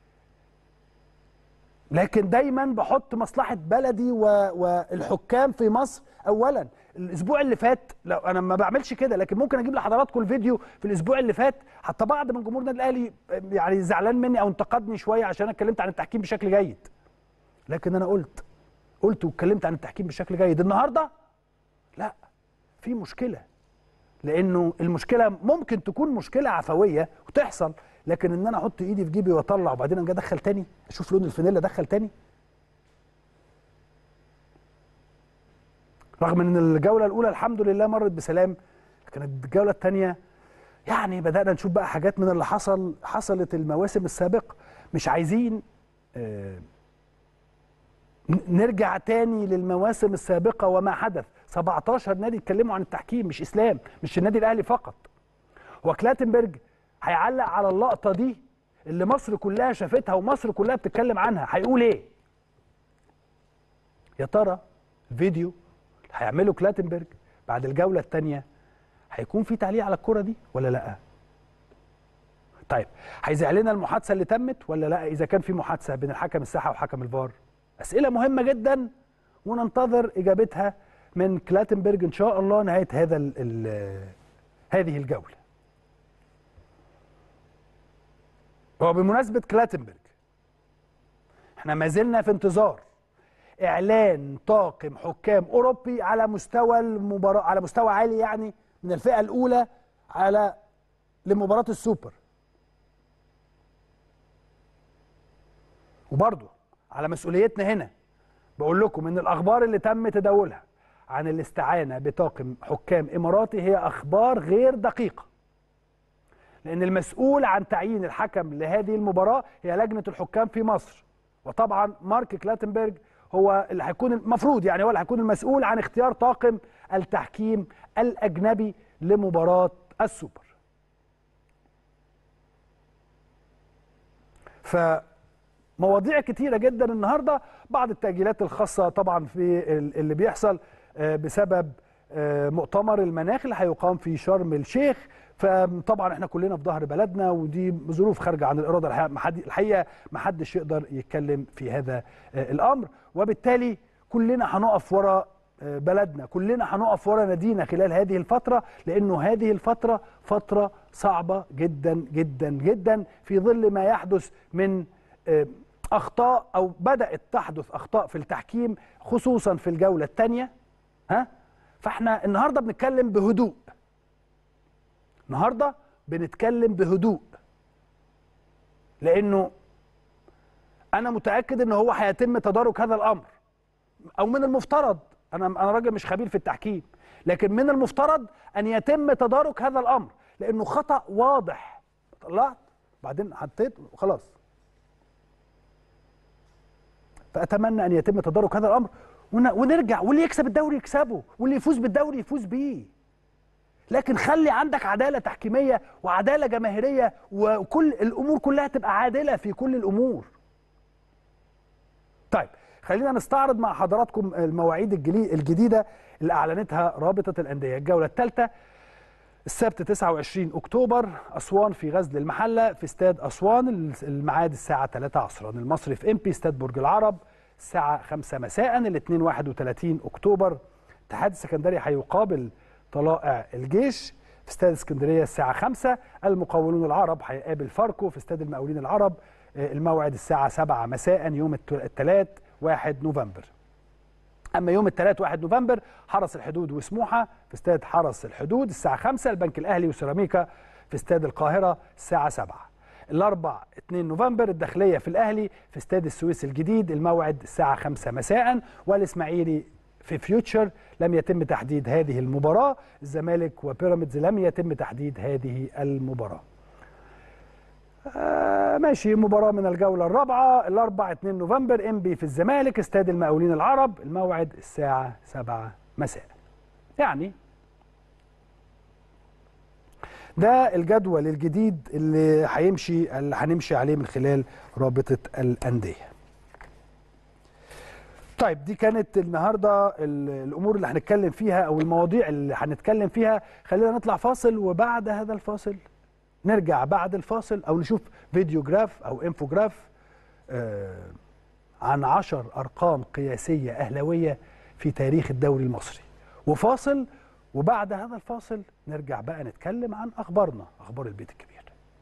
لكن دايما بحط مصلحه بلدي و... والحكام في مصر اولا الاسبوع اللي فات لو انا ما بعملش كده لكن ممكن اجيب لحضراتكم الفيديو في الاسبوع اللي فات حتى بعض من جمهور النادي الاهلي يعني زعلان مني او انتقدني شويه عشان انا اتكلمت عن التحكيم بشكل جيد لكن انا قلت قلت واتكلمت عن التحكيم بشكل جيد النهارده لا في مشكله لانه المشكله ممكن تكون مشكله عفويه وتحصل لكن ان انا احط ايدي في جيبي واطلع وبعدين اجي ادخل تاني اشوف لون الفانيلا ادخل تاني رغم ان الجوله الاولى الحمد لله مرت بسلام لكن الجوله الثانيه يعني بدانا نشوف بقى حاجات من اللي حصل حصلت المواسم السابقه مش عايزين آه نرجع تاني للمواسم السابقه وما حدث 17 نادي اتكلموا عن التحكيم مش اسلام مش النادي الاهلي فقط هو كلاتنبرج هيعلق على اللقطه دي اللي مصر كلها شافتها ومصر كلها بتتكلم عنها هيقول ايه يا ترى الفيديو هيعمله كلاتنبرج بعد الجوله الثانيه هيكون في تعليق على الكره دي ولا لا طيب هيذيع لنا المحادثه اللي تمت ولا لا اذا كان في محادثه بين الحكم الساحه وحكم الفار اسئله مهمه جدا وننتظر اجابتها من كلاتنبرج ان شاء الله نهايه هذا ال ال هذه الجوله وبمناسبه كلاتنبرج احنا ما زلنا في انتظار اعلان طاقم حكام اوروبي على مستوى المباراه على مستوى عالي يعني من الفئه الاولى على لمباراه السوبر وبرضه على مسؤوليتنا هنا بقول لكم ان الاخبار اللي تم تداولها عن الاستعانه بطاقم حكام اماراتي هي اخبار غير دقيقه لان المسؤول عن تعيين الحكم لهذه المباراه هي لجنه الحكام في مصر وطبعا مارك كلاتنبرج هو اللي هيكون المفروض يعني هو اللي هيكون المسؤول عن اختيار طاقم التحكيم الاجنبي لمباراه السوبر فمواضيع كتيرة جدا النهاردة بعض التأجيلات الخاصة طبعا في اللي بيحصل بسبب مؤتمر المناخ اللي هيقام في شرم الشيخ فطبعا احنا كلنا في ظهر بلدنا ودي ظروف خارجه عن الاراده الحقيقه ما حدش يقدر يتكلم في هذا الامر وبالتالي كلنا هنقف ورا بلدنا كلنا هنقف ورا نادينا خلال هذه الفتره لانه هذه الفتره فتره صعبه جدا جدا جدا في ظل ما يحدث من اخطاء او بدات تحدث اخطاء في التحكيم خصوصا في الجوله الثانيه ها فاحنا النهارده بنتكلم بهدوء النهارده بنتكلم بهدوء لانه انا متاكد ان هو هيتم تدارك هذا الامر او من المفترض انا انا راجل مش خبير في التحكيم لكن من المفترض ان يتم تدارك هذا الامر لانه خطا واضح طلعت بعدين حطيت وخلاص فاتمنى ان يتم تدارك هذا الامر ونرجع واللي يكسب الدوري يكسبه واللي يفوز بالدوري يفوز بيه لكن خلي عندك عداله تحكيميه وعداله جماهيريه وكل الامور كلها تبقى عادله في كل الامور طيب خلينا نستعرض مع حضراتكم المواعيد الجديده اللي اعلنتها رابطه الانديه الجوله الثالثه السبت 29 اكتوبر اسوان في غزل المحله في استاد اسوان الميعاد الساعه 3 عصرا المصري في امبي استاد برج العرب الساعه 5 مساء الاثنين 31 اكتوبر اتحاد السكندري هيقابل طلائع الجيش في استاد اسكندريه الساعه 5 المقاولون العرب هيقابل فاركو في استاد المقاولين العرب الموعد الساعه 7 مساء يوم الثلاث 1 نوفمبر اما يوم الثلاث 1 نوفمبر حرس الحدود وسموحه في استاد حرس الحدود الساعه 5 البنك الاهلي وسيراميكا في استاد القاهره الساعه 7 الاربع 2 نوفمبر الداخليه في الاهلي في استاد السويس الجديد الموعد الساعه 5 مساء والاسماعيلي في فيوتشر لم يتم تحديد هذه المباراه الزمالك وبيراميدز لم يتم تحديد هذه المباراه آه ماشي مباراة من الجولة الرابعة الأربع 2 نوفمبر إنبي في الزمالك استاد المقاولين العرب الموعد الساعة 7 مساء يعني ده الجدول الجديد اللي هيمشي اللي هنمشي عليه من خلال رابطة الأندية طيب دي كانت النهارده ال- الامور اللي هنتكلم فيها او المواضيع اللي هنتكلم فيها خلينا نطلع فاصل وبعد هذا الفاصل نرجع بعد الفاصل او نشوف فيديو جراف او انفوجراف آه عن عشر ارقام قياسيه اهلاويه في تاريخ الدوري المصري وفاصل وبعد هذا الفاصل نرجع بقى نتكلم عن اخبارنا اخبار البيت الكبير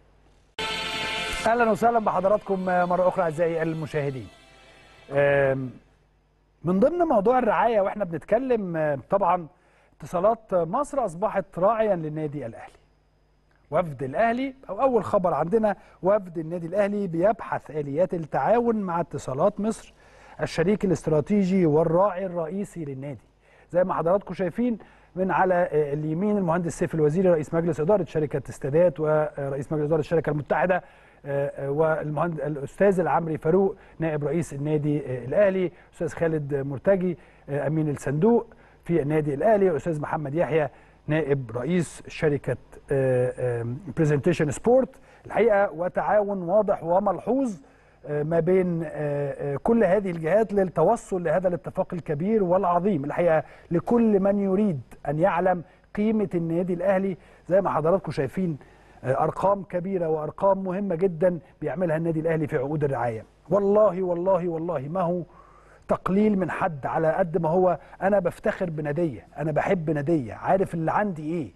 اهلا وسهلا بحضراتكم مره اخرى اعزائي المشاهدين آم، من ضمن موضوع الرعايه واحنا بنتكلم آه، طبعا اتصالات مصر اصبحت راعيا للنادي الاهلي وفد الاهلي او اول خبر عندنا وفد النادي الاهلي بيبحث اليات التعاون مع اتصالات مصر الشريك الاستراتيجي والراعي الرئيسي للنادي زي ما حضراتكم شايفين من على آه، اليمين المهندس سيف الوزيري رئيس مجلس اداره شركه استادات ورئيس مجلس اداره الشركه المتحده آه، آه، والمهندس الاستاذ العمري فاروق نائب رئيس النادي آه، الاهلي استاذ خالد مرتجي آه، امين الصندوق في النادي الاهلي الاستاذ محمد يحيى نائب رئيس شركه برزنتيشن سبورت الحقيقه وتعاون واضح وملحوظ آه، ما بين آه، آه، كل هذه الجهات للتوصل لهذا الاتفاق الكبير والعظيم الحقيقه لكل من يريد ان يعلم قيمه النادي الاهلي زي ما حضراتكم شايفين آه، ارقام كبيره وارقام مهمه جدا بيعملها النادي الاهلي في عقود الرعايه والله والله والله ما هو تقليل من حد على قد ما هو انا بفتخر بناديه انا بحب ناديه عارف اللي عندي ايه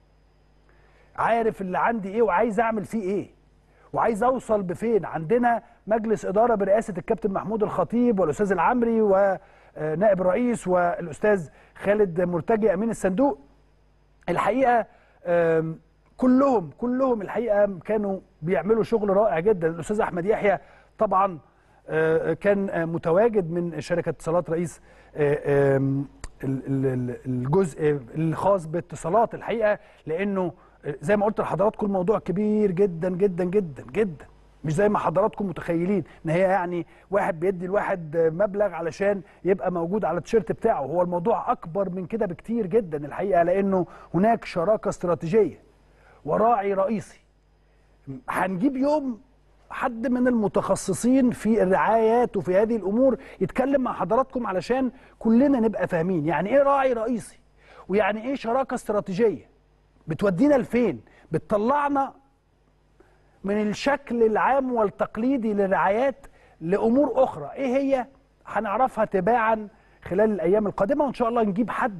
عارف اللي عندي ايه وعايز اعمل فيه ايه وعايز اوصل بفين عندنا مجلس اداره برئاسه الكابتن محمود الخطيب والاستاذ العمري ونائب الرئيس والاستاذ خالد مرتجي امين الصندوق الحقيقه آم، كلهم كلهم الحقيقه كانوا بيعملوا شغل رائع جدا الاستاذ احمد يحيى طبعا آه، كان آه، متواجد من شركه اتصالات رئيس آه، آم، ال- ال- ال- الجزء الخاص باتصالات الحقيقه لانه آه، زي ما قلت لحضراتكم الموضوع كبير جدا جدا جدا جدا مش زي ما حضراتكم متخيلين ان هي يعني واحد بيدي الواحد آه، مبلغ علشان يبقى موجود على التيشيرت بتاعه هو الموضوع اكبر من كده بكتير جدا الحقيقه لانه هناك شراكه استراتيجيه وراعي رئيسي هنجيب يوم حد من المتخصصين في الرعايات وفي هذه الامور يتكلم مع حضراتكم علشان كلنا نبقى فاهمين يعني ايه راعي رئيسي ويعني ايه شراكه استراتيجيه بتودينا لفين بتطلعنا من الشكل العام والتقليدي للرعايات لامور اخرى ايه هي هنعرفها تباعا خلال الايام القادمه وان شاء الله نجيب حد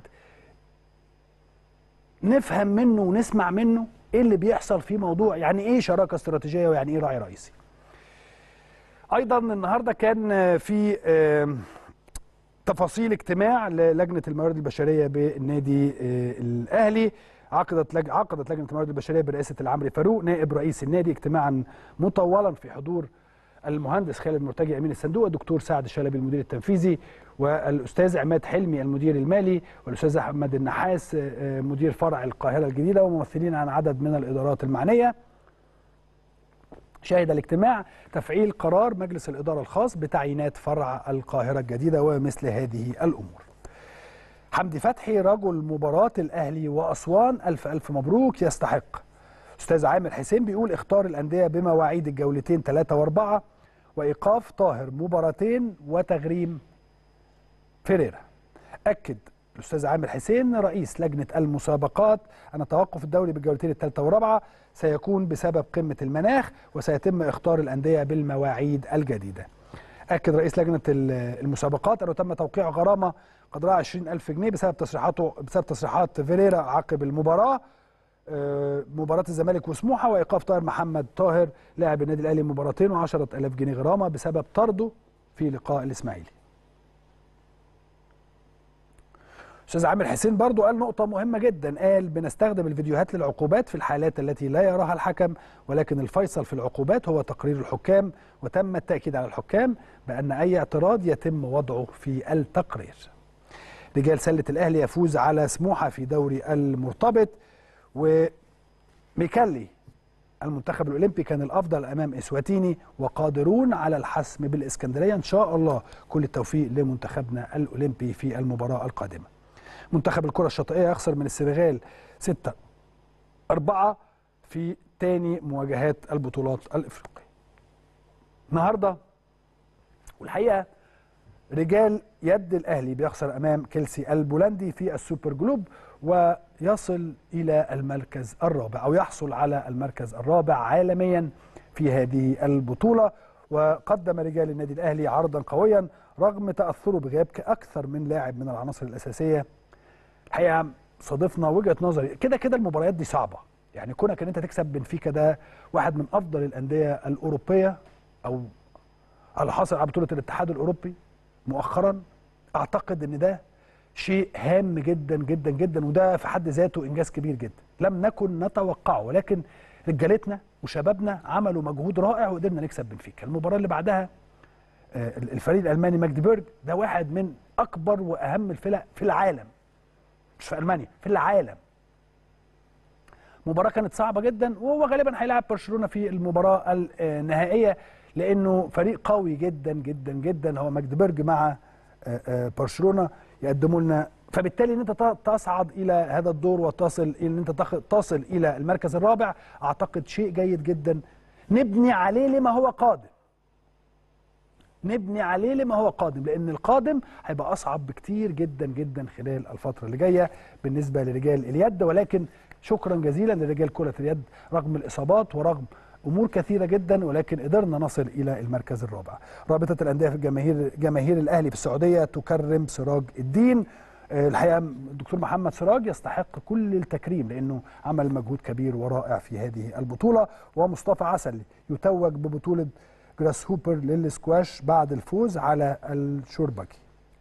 نفهم منه ونسمع منه ايه اللي بيحصل في موضوع يعني ايه شراكه استراتيجيه ويعني ايه راعي رئيسي ايضا النهارده كان في آم، تفاصيل اجتماع للجنه الموارد البشريه بالنادي آه، الاهلي عقدت لج... عقدت لجنه الموارد البشريه برئاسه العمري فاروق نائب رئيس النادي اجتماعا مطولا في حضور المهندس خالد مرتجي امين الصندوق الدكتور سعد الشلبي المدير التنفيذي والاستاذ عماد حلمي المدير المالي والاستاذ احمد النحاس آه، مدير فرع القاهره الجديده وممثلين عن عدد من الادارات المعنيه شهد الاجتماع تفعيل قرار مجلس الإدارة الخاص بتعيينات فرع القاهرة الجديدة ومثل هذه الأمور حمدي فتحي رجل مباراة الأهلي وأسوان ألف ألف مبروك يستحق أستاذ عامر حسين بيقول اختار الأندية بمواعيد الجولتين ثلاثة وأربعة وإيقاف طاهر مباراتين وتغريم فيريرا أكد الأستاذ عامر حسين رئيس لجنة المسابقات أن توقف الدوري بالجولتين الثالثة والرابعة سيكون بسبب قمة المناخ وسيتم اختار الأندية بالمواعيد الجديدة أكد رئيس لجنة ال- المسابقات أنه تم توقيع غرامة قدرها 20 ألف جنيه بسبب تصريحاته بسبب تصريحات فيريرا عقب المباراة آه، مباراة الزمالك وسموحة وإيقاف طاهر محمد طاهر لاعب النادي الأهلي مباراتين و10 ألاف جنيه غرامة بسبب طرده في لقاء الإسماعيلي استاذ عامر حسين برضو قال نقطة مهمة جدا قال بنستخدم الفيديوهات للعقوبات في الحالات التي لا يراها الحكم ولكن الفيصل في العقوبات هو تقرير الحكام وتم التأكيد على الحكام بأن أي اعتراض يتم وضعه في التقرير رجال سلة الأهلي يفوز على سموحة في دوري المرتبط وميكالي المنتخب الاولمبي كان الافضل امام اسواتيني وقادرون على الحسم بالاسكندريه ان شاء الله كل التوفيق لمنتخبنا الاولمبي في المباراه القادمه منتخب الكره الشاطئيه يخسر من السنغال 6 4 في تاني مواجهات البطولات الافريقيه النهارده والحقيقه رجال يد الاهلي بيخسر امام كيلسي البولندي في السوبر جلوب ويصل الى المركز الرابع او يحصل على المركز الرابع عالميا في هذه البطوله وقدم رجال النادي الاهلي عرضا قويا رغم تاثره بغياب اكثر من لاعب من العناصر الاساسيه الحقيقه صادفنا وجهه نظري كده كده المباريات دي صعبه يعني كونك ان انت تكسب بنفيكا ده واحد من افضل الانديه الاوروبيه او على حاصل على بطوله الاتحاد الاوروبي مؤخرا اعتقد ان ده شيء هام جدا جدا جدا وده في حد ذاته انجاز كبير جدا لم نكن نتوقعه ولكن رجالتنا وشبابنا عملوا مجهود رائع وقدرنا نكسب بنفيكا المباراه اللي بعدها آه، الفريق الالماني ماجدبورج ده واحد من اكبر واهم الفرق في العالم مش في المانيا في العالم مباراه كانت صعبه جدا وهو غالبا هيلاعب برشلونه في المباراه النهائيه لانه فريق قوي جدا جدا جدا هو ماجدبورج مع آه، آه، برشلونه يقدموا لنا فبالتالي ان انت ت- تصعد الى هذا الدور وتصل ان انت تخ- تصل الى المركز الرابع اعتقد شيء جيد جدا نبني عليه لما هو قادم نبني عليه لما هو قادم لان القادم هيبقى اصعب بكتير جدا جدا خلال الفتره اللي جايه بالنسبه لرجال اليد ولكن شكرا جزيلا لرجال كره اليد رغم الاصابات ورغم امور كثيره جدا ولكن قدرنا نصل الى المركز الرابع رابطه الانديه في الجماهير جماهير الاهلي في السعوديه تكرم سراج الدين آه، الحقيقه الدكتور محمد سراج يستحق كل التكريم لانه عمل مجهود كبير ورائع في هذه البطوله ومصطفى عسل يتوج ببطوله جراس هوبر للسكواش بعد الفوز على الشوربكي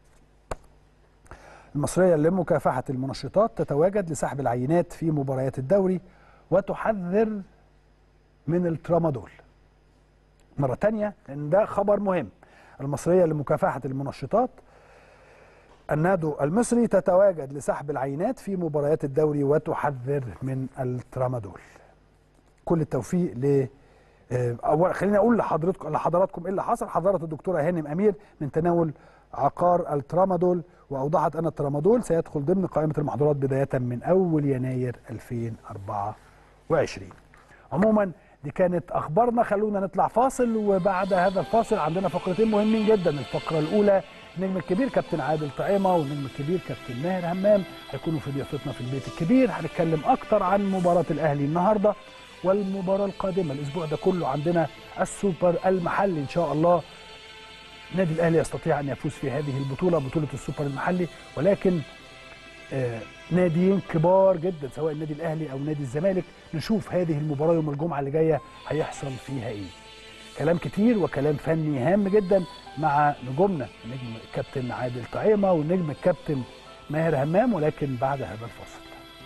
المصرية لمكافحة المنشطات تتواجد لسحب العينات في مباريات الدوري وتحذر من الترامادول مرة تانية لأن ده خبر مهم المصرية لمكافحة المنشطات النادو المصري تتواجد لسحب العينات في مباريات الدوري وتحذر من الترامادول كل التوفيق ل آه، أول خليني اقول لحضرتكم لحضراتكم ايه اللي حصل حذرت الدكتوره هانم امير من تناول عقار الترامادول واوضحت ان الترامادول سيدخل ضمن قائمه المحظورات بدايه من اول يناير 2024 عموما دي كانت اخبارنا خلونا نطلع فاصل وبعد هذا الفاصل عندنا فقرتين مهمين جدا الفقره الاولى النجم الكبير كابتن عادل طعيمه والنجم الكبير كابتن ماهر همام هيكونوا في ضيافتنا في البيت الكبير هنتكلم اكتر عن مباراه الاهلي النهارده والمباراه القادمه الاسبوع ده كله عندنا السوبر المحلي ان شاء الله النادي الاهلي يستطيع ان يفوز في هذه البطوله بطوله السوبر المحلي ولكن آه، ناديين كبار جدا سواء النادي الاهلي او نادي الزمالك نشوف هذه المباراه يوم الجمعه اللي جايه هيحصل فيها ايه كلام كتير وكلام فني هام جدا مع نجومنا النجم الكابتن عادل طعيمه والنجم الكابتن ماهر همام ولكن بعد هذا الفاصل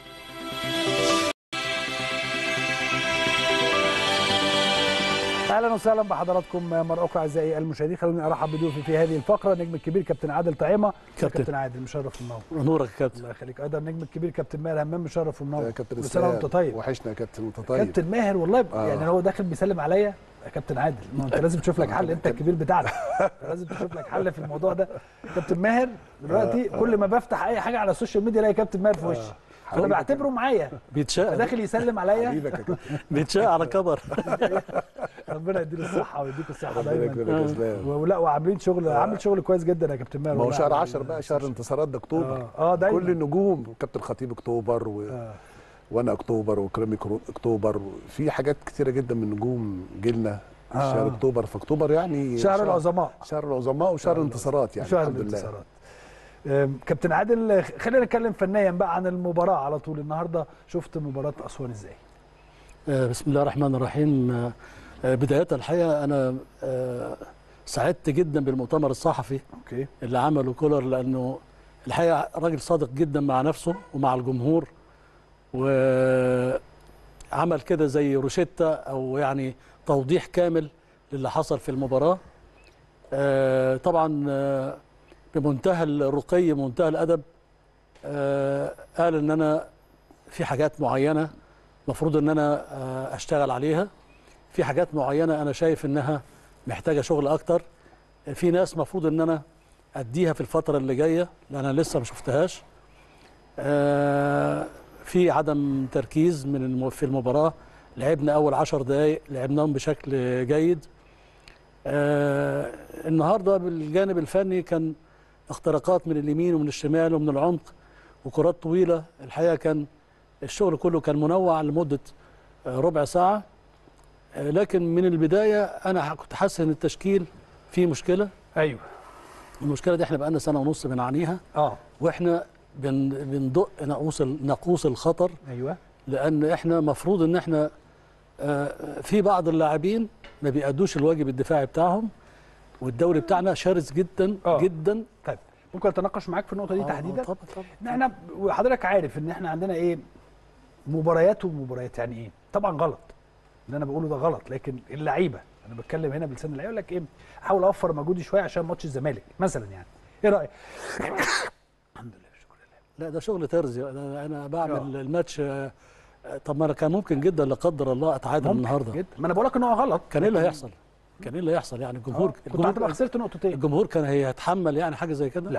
اهلا وسهلا بحضراتكم مره اخرى اعزائي المشاهدين خلوني ارحب بضيوفي في هذه الفقره النجم الكبير كابتن عادل طعيمه كابتن. كابتن عادل مشرف ومنور نورك يا كابتن الله يخليك ايضا النجم الكبير كابتن ماهر همام مشرف ومنور يا كابتن كل سنه وانت طيب وحشنا يا كابتن وانت طيب كابتن ماهر والله آه. يعني هو داخل بيسلم عليا يا كابتن عادل ما انت لازم تشوف لك حل انت الكبير بتاعنا أنت لازم تشوف لك حل في الموضوع ده كابتن ماهر دلوقتي كل ما بفتح اي حاجه على السوشيال ميديا الاقي كابتن ماهر في وشي انا حبيبك بعتبره معايا بيتشاء داخل يسلم عليا حبيبك يا كابتن بيتشاء على كبر ربنا يديله الصحه ويديك الصحه ربنا دايما يكرمك يا اسلام ولا وعاملين شغل عامل شغل كويس جدا يا كابتن ماهر ما هو والله شهر على 10 بقى شهر انتصارات ده اكتوبر اه اه دايما كل النجوم كابتن خطيب اكتوبر و... آه. وانا اكتوبر وكرامي كرو- اكتوبر في حاجات كتيره جدا من نجوم جيلنا في آه. شهر اكتوبر في اكتوبر يعني شهر العظماء شهر العظماء وشهر الانتصارات يعني شهر الحمد لله الانتصارات أم، كابتن عادل خلينا نتكلم فنيا بقى عن المباراه على طول النهارده شفت مباراه اسوان ازاي آه، بسم الله الرحمن الرحيم آه، آه، بداية الحقيقة أنا آه، سعدت جدا بالمؤتمر الصحفي اوكي اللي عمله كولر لأنه الحقيقة راجل صادق جدا مع نفسه ومع الجمهور وعمل كده زي روشتة أو يعني توضيح كامل للي حصل في المباراة آه، طبعا آه، بمنتهى الرقي منتهى الأدب آه، قال إن أنا في حاجات معينة المفروض ان انا آه، اشتغل عليها في حاجات معينه انا شايف انها محتاجه شغل اكتر في ناس مفروض ان انا اديها في الفتره اللي جايه لان انا لسه ما شفتهاش آه، في عدم تركيز من الم- في المباراه لعبنا اول عشر دقائق لعبناهم بشكل جيد آه، النهارده بالجانب الفني كان اختراقات من اليمين ومن الشمال ومن العمق وكرات طويله الحقيقه كان الشغل كله كان منوع لمده آه، ربع ساعه آه، لكن من البدايه انا كنت حاسس ان التشكيل فيه مشكله ايوه المشكله دي احنا بقالنا سنه ونص بنعانيها اه واحنا بن بندق ناقوس ال- ناقوس الخطر ايوه لان احنا مفروض ان احنا آه، في بعض اللاعبين ما بيأدوش الواجب الدفاعي بتاعهم والدوري بتاعنا شرس جدا آه. جدا طيب ممكن اتناقش معاك في النقطه دي آه، تحديدا آه، طبعا طبعا ان احنا وحضرتك عارف ان احنا عندنا ايه مباريات ومباريات يعني ايه طبعا غلط اللي انا بقوله ده غلط لكن اللعيبه انا بتكلم هنا بلسان اللعيبه يقول لك ايه احاول اوفر مجهودي شويه عشان ماتش الزمالك مثلا يعني ايه رايك الحمد لله شكرا لله لا ده شغل ترزي انا انا بعمل آه. الماتش آه، طب ما انا كان ممكن جدا لا قدر الله اتعادل ممكن النهارده جدا ما انا بقول لك ان هو غلط كان ايه اللي لكن- هيحصل؟ كان ايه اللي هيحصل يعني الجمهور آه، كنت هتبقى الجمهور, خسرت نقطتين الجمهور كان هيتحمل يعني حاجه زي كده؟ لا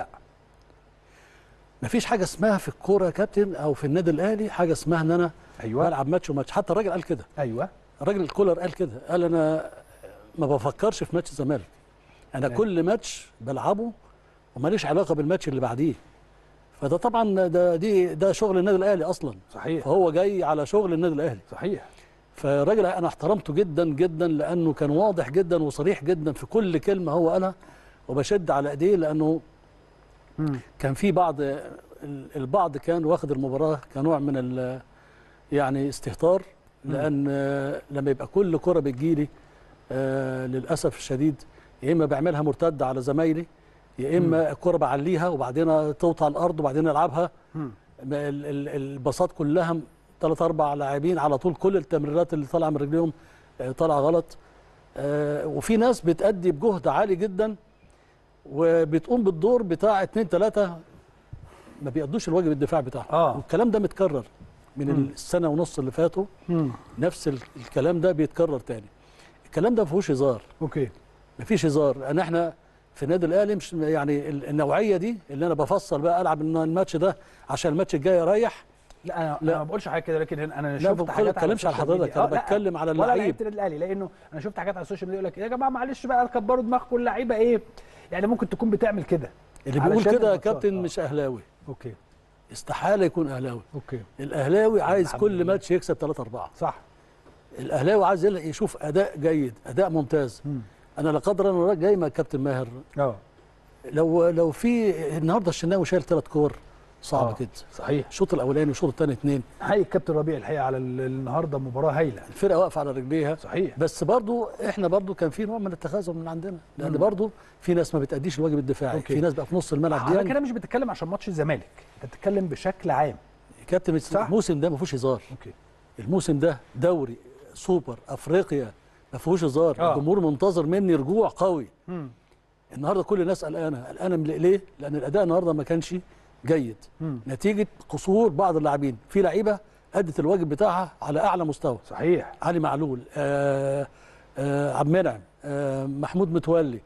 مفيش حاجه اسمها في الكوره يا كابتن او في النادي الاهلي حاجه اسمها ان انا ايوه بلعب ماتش وماتش حتى الراجل قال كده ايوه الراجل الكولر قال كده قال انا ما بفكرش في ماتش الزمالك انا تمام. كل ماتش بلعبه وماليش علاقه بالماتش اللي بعديه فده طبعا ده دي ده شغل النادي الاهلي اصلا صحيح فهو جاي على شغل النادي الاهلي صحيح فالراجل انا احترمته جدا جدا لانه كان واضح جدا وصريح جدا في كل كلمه هو قالها وبشد على ايديه لانه مم. كان في بعض ال- البعض كان واخد المباراه كنوع من ال- يعني استهتار لان آه، لما يبقى كل كره بتجيلي آه، للاسف الشديد يا اما بعملها مرتده على زمايلي يا اما الكره بعليها وبعدين توطى على الارض وبعدين العبها مم. ما ال- ال- الباصات كلها ثلاث اربع لاعبين على طول كل التمريرات اللي طالعه من رجليهم آه، طالعه غلط آه، وفي ناس بتأدي بجهد عالي جدا وبتقوم بالدور بتاع اتنين ثلاثه ما بيأدوش الواجب الدفاع بتاعهم آه. والكلام ده متكرر من مم. السنه ونص اللي فاتوا مم. نفس ال- الكلام ده بيتكرر تاني الكلام ده ما فيهوش هزار اوكي مفيش هزار لان احنا في النادي الاهلي مش يعني ال- النوعيه دي اللي انا بفصل بقى العب الن- الماتش ده عشان الماتش الجاي اريح لا انا لا. لا. ما بقولش حاجه كده لكن انا لا، شفت بقول- حاجات بتكلمش على السوشيال حضرتك، ميديا. أنا لا، بتكلم على ولا اللعيب. لعيبه النادي الاهلي لانه انا شفت حاجات على السوشيال ميديا يقول لك يا جماعه معلش بقى كبروا دماغكم اللعيبه ايه يعني ممكن تكون بتعمل كده اللي بيقول علشان كده يا الماتشات. كابتن آه. مش اهلاوي اوكي استحاله يكون اهلاوي اوكي الاهلاوي عايز الحمد كل لله. ماتش يكسب 3 4 صح الاهلاوي عايز يل- يشوف اداء جيد اداء ممتاز مم. انا لا قدر الله جاي مع كابتن ماهر اه لو لو في النهارده الشناوي شايل ثلاث كور صعبه آه. كده صحيح الشوط الاولاني والشوط الثاني اثنين حقيقي الكابتن ربيع الحقيقه على ال- النهارده مباراه هايله الفرقه واقفه على رجليها صحيح بس برضو احنا برضو كان في نوع من التخاذل من عندنا لان مم. برضو في ناس ما بتأديش الواجب الدفاعي أوكي. في ناس بقى في نص الملعب على دي كده مش بتتكلم عشان ماتش الزمالك انت بتتكلم بشكل عام كابتن صح. الموسم ده ما فيهوش هزار اوكي الموسم ده دوري سوبر افريقيا ما فيهوش هزار آه. الجمهور منتظر مني رجوع قوي مم. النهارده كل الناس قلقانه قلقانه من ليه لان الاداء النهارده ما كانش جيد مم. نتيجه قصور بعض اللاعبين في لعيبه ادت الواجب بتاعها على اعلى مستوى صحيح علي معلول آه آه عبد المنعم آه محمود متولي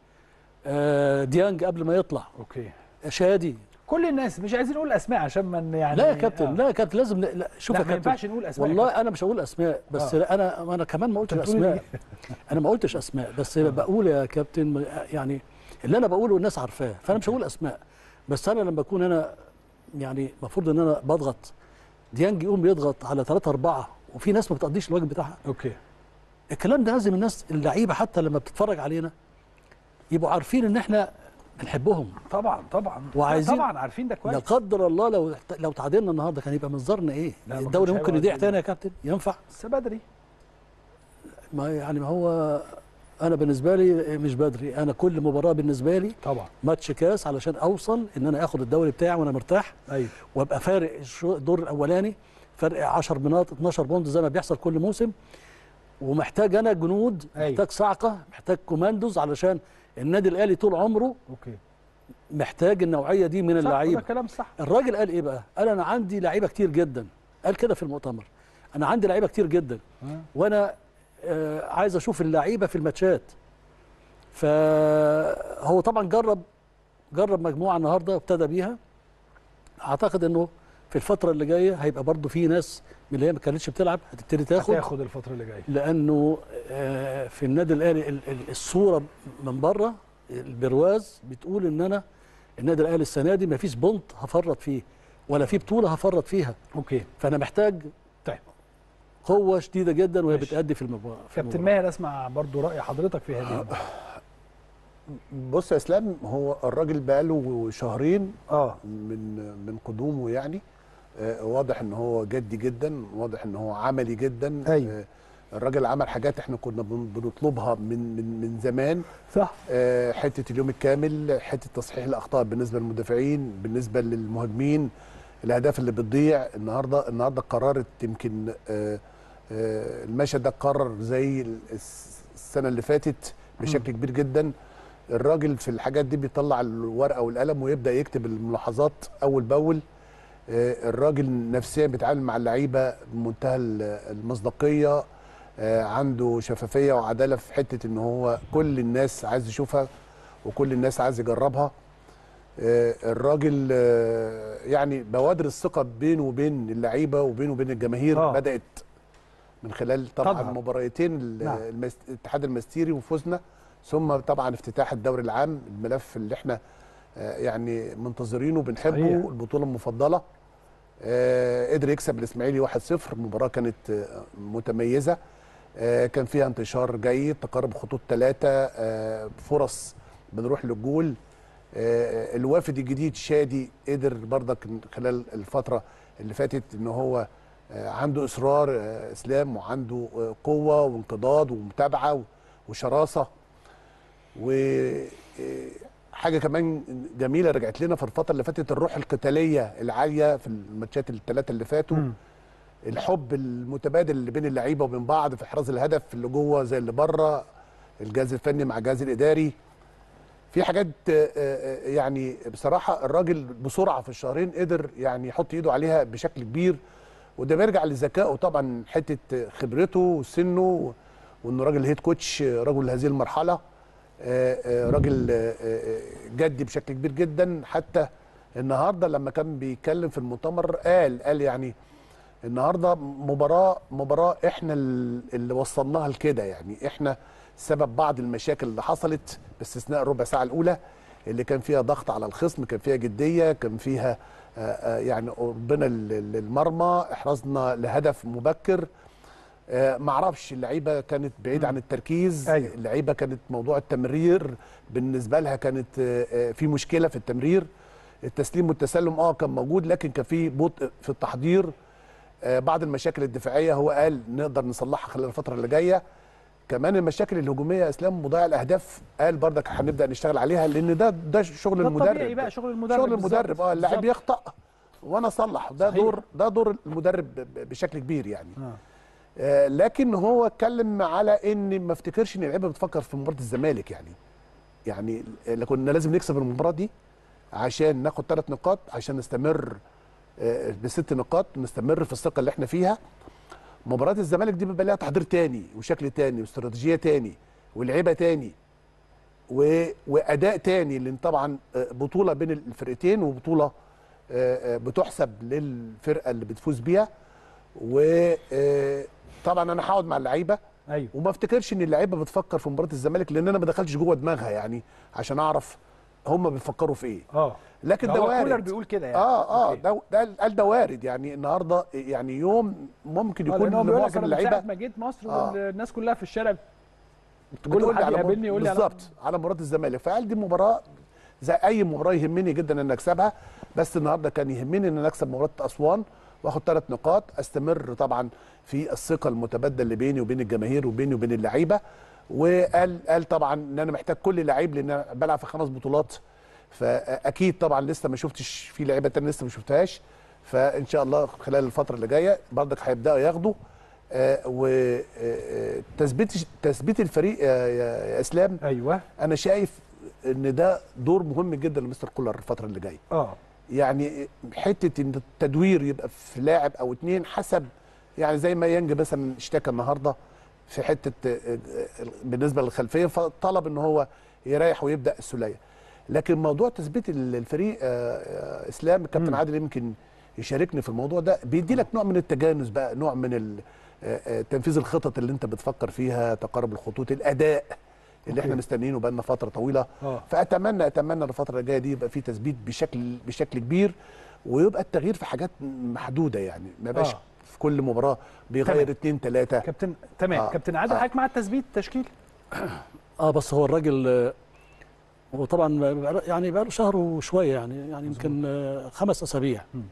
آه ديانج قبل ما يطلع اوكي شادي كل الناس مش عايزين نقول اسماء عشان من يعني لا يا كابتن آه. لا يا كابتن لازم ن- لا شوف لا يا ما كابتن ينفعش نقول اسماء يا والله انا مش هقول اسماء بس آه. لا انا انا كمان ما قلتش أنت بتقول اسماء انا ما قلتش اسماء بس بقول يا كابتن يعني اللي انا بقوله الناس عارفاه فانا مش هقول اسماء بس انا لما اكون انا يعني المفروض ان انا بضغط ديانج يقوم يضغط على ثلاثة أربعة وفي ناس ما بتقضيش الواجب بتاعها اوكي الكلام ده لازم الناس اللعيبة حتى لما بتتفرج علينا يبقوا عارفين ان احنا بنحبهم طبعا طبعا وعايزين- طبعا عارفين ده لا كويس قدر الله لو لو تعادلنا النهارده كان يبقى منظرنا ايه لا، ما الدوري كانش ممكن هيبقى يضيع عايزين. تاني يا كابتن ينفع بس بدري ما يعني ما هو انا بالنسبه لي مش بدري انا كل مباراه بالنسبه لي طبعا ماتش كاس علشان اوصل ان انا اخد الدوري بتاعي وانا مرتاح ايوه وابقى فارق الشو- الدور الاولاني فرق 10 بنات 12 بوند زي ما بيحصل كل موسم ومحتاج انا جنود أيوة. محتاج صعقه محتاج كوماندوز علشان النادي الاهلي طول عمره اوكي محتاج النوعيه دي من صح، اللعيبه ده كلام صح الراجل قال ايه بقى؟ قال انا عندي لعيبه كتير جدا قال كده في المؤتمر انا عندي لعيبه كتير جدا آه. وانا آه، عايز اشوف اللعيبه في الماتشات فهو طبعا جرب جرب مجموعه النهارده وابتدى بيها اعتقد انه في الفتره اللي جايه هيبقى برضو في ناس من اللي هي ما كانتش بتلعب هتبتدي تاخد هتاخد الفتره اللي جايه لانه آه، في النادي الاهلي ال- ال- الصوره من بره البرواز بتقول ان انا النادي الاهلي السنه دي ما فيش بونت هفرط فيه ولا في بطوله هفرط فيها اوكي فانا محتاج طيب قوه شديده جدا وهي ماشي. بتأدي في المباراه في كابتن المباراة. ماهر اسمع برضو راي حضرتك في هذه المباراة. بص يا اسلام هو الراجل بقاله شهرين اه من من قدومه يعني آه، واضح ان هو جدي جدا واضح ان هو عملي جدا أيوة. آه، الراجل عمل حاجات احنا كنا بن- بنطلبها من من من زمان صح آه، حته اليوم الكامل حته تصحيح الاخطاء بالنسبه للمدافعين بالنسبه للمهاجمين الاهداف اللي بتضيع النهارده النهارده قررت يمكن آه، آه، المشهد ده اتكرر زي ال- الس- السنه اللي فاتت بشكل كبير جدا الراجل في الحاجات دي بيطلع الورقه والقلم ويبدا يكتب الملاحظات اول باول آه، الراجل نفسيا بيتعامل مع اللعيبه بمنتهى ال- المصداقيه آه، عنده شفافيه وعداله في حته ان هو كل الناس عايز يشوفها وكل الناس عايز يجربها آه، الراجل آه، يعني بوادر الثقه بينه وبين اللعيبه وبينه وبين الجماهير آه. بدات من خلال طبعا تظهر. مباراتين ال- نعم. المس- الاتحاد المستيري وفوزنا ثم طبعا افتتاح الدوري العام الملف اللي احنا آه، يعني منتظرينه وبنحبه صحيح. البطوله المفضله آه، قدر يكسب الاسماعيلي 1-0 المباراه كانت آه، متميزه آه، كان فيها انتشار جيد تقارب خطوط ثلاثه فرص بنروح للجول آه، الوافد الجديد شادي قدر برضك خلال الفتره اللي فاتت ان هو آه، عنده اصرار آه، اسلام وعنده آه، قوه وانقضاض ومتابعه و- وشراسه وحاجه كمان جميله رجعت لنا في الفتره اللي فاتت الروح القتاليه العاليه في الماتشات الثلاثه اللي فاتوا مم. الحب المتبادل اللي بين اللعيبه وبين بعض في احراز الهدف اللي جوه زي اللي بره الجهاز الفني مع الجهاز الاداري في حاجات آه، آه، يعني بصراحه الراجل بسرعه في الشهرين قدر يعني يحط ايده عليها بشكل كبير وده بيرجع لذكائه طبعا حته خبرته وسنه وانه راجل هيد كوتش رجل هذه المرحله آه، آه، راجل آه، آه، جدي بشكل كبير جدا حتى النهارده لما كان بيتكلم في المؤتمر قال قال يعني النهارده مباراه مباراه احنا ال- اللي وصلناها لكده يعني احنا سبب بعض المشاكل اللي حصلت باستثناء الربع ساعه الاولى اللي كان فيها ضغط على الخصم كان فيها جديه كان فيها آه، آه، يعني قربنا لل- للمرمى احرزنا لهدف مبكر آه، معرفش اللعيبه كانت بعيده عن التركيز أيوة. اللعيبه كانت موضوع التمرير بالنسبه لها كانت آه، آه، في مشكله في التمرير التسليم والتسلم اه كان موجود لكن كان في بطء في التحضير آه، بعض المشاكل الدفاعيه هو قال نقدر نصلحها خلال الفتره اللي جايه كمان المشاكل الهجوميه يا اسلام مضيع الاهداف قال برضك هنبدا نشتغل عليها لان ده ده شغل ده المدرب الطبيعي بقى شغل المدرب شغل المدرب بالظبط. اه اللاعب بالظبط. يخطا وانا اصلح ده صحيح. دور ده دور المدرب ب- ب- بشكل كبير يعني آه. آه لكن هو اتكلم على ان ما افتكرش ان اللعيبه بتفكر في مباراه الزمالك يعني يعني اللي كنا لازم نكسب المباراه دي عشان ناخد ثلاث نقاط عشان نستمر آه، بست نقاط نستمر في الثقه اللي احنا فيها مباراه الزمالك دي بيبقى لها تحضير تاني وشكل تاني واستراتيجيه تاني ولعيبه تاني و... واداء تاني لان طبعا آه، بطوله بين الفرقتين وبطوله آه، آه، بتحسب للفرقه اللي بتفوز بيها وطبعا انا هقعد مع اللعيبه ايوه وما افتكرش ان اللعيبه بتفكر في مباراه الزمالك لان انا ما دخلتش جوه دماغها يعني عشان اعرف هم بيفكروا في ايه اه لكن ده ده هو كولر وارد بيقول كده يعني اه اه أوكي. ده ده قال ده وارد يعني النهارده يعني يوم ممكن آه، يكون لأن هو بيقول لك معظم أنا من ساعة اللعيبه ما جيت مصر آه. والناس كلها في الشارع بتقول كل لي حد على يقابلني يقول لي على- بالظبط على مباراه الزمالك فقال دي مباراه زي اي مباراه يهمني جدا ان اكسبها بس النهارده كان يهمني ان انا اكسب مباراه اسوان واخد ثلاث نقاط استمر طبعا في الثقه المتبادله اللي بيني وبين الجماهير وبيني وبين اللعيبه وقال قال طبعا ان انا محتاج كل لعيب لان انا بلعب في خمس بطولات فاكيد طبعا لسه ما شفتش في لعيبه تانية لسه ما شفتهاش فان شاء الله خلال الفتره اللي جايه برضك هيبداوا ياخدوا وتثبيت تثبيت الفريق يا, يا, يا اسلام ايوه انا شايف ان ده دور مهم جدا لمستر كولر الفتره اللي جايه اه يعني حته ان التدوير يبقى في لاعب او اتنين حسب يعني زي ما ينج مثلا اشتكى النهارده في حته آه، آه، بالنسبه للخلفيه فطلب ان هو يريح ويبدا السوليه لكن موضوع تثبيت ال- الفريق آه، آه، اسلام الكابتن مم. عادل يمكن يشاركني في الموضوع ده بيدي لك نوع من التجانس بقى نوع من ال- آه، آه، تنفيذ الخطط اللي انت بتفكر فيها تقارب الخطوط الاداء اللي احنا أوكي. مستنيينه بقالنا فتره طويله اه فاتمنى اتمنى الفتره الجايه دي يبقى في تثبيت بشكل بشكل كبير ويبقى التغيير في حاجات محدوده يعني ما يبقاش آه. في كل مباراه بيغير تمام. اثنين ثلاثه كابتن تمام آه. كابتن عادل آه. حضرتك مع التثبيت التشكيل اه بس هو الراجل آه، هو طبعا بقى- يعني بقى له شهر وشويه يعني يعني يمكن آه، خمس اسابيع مم.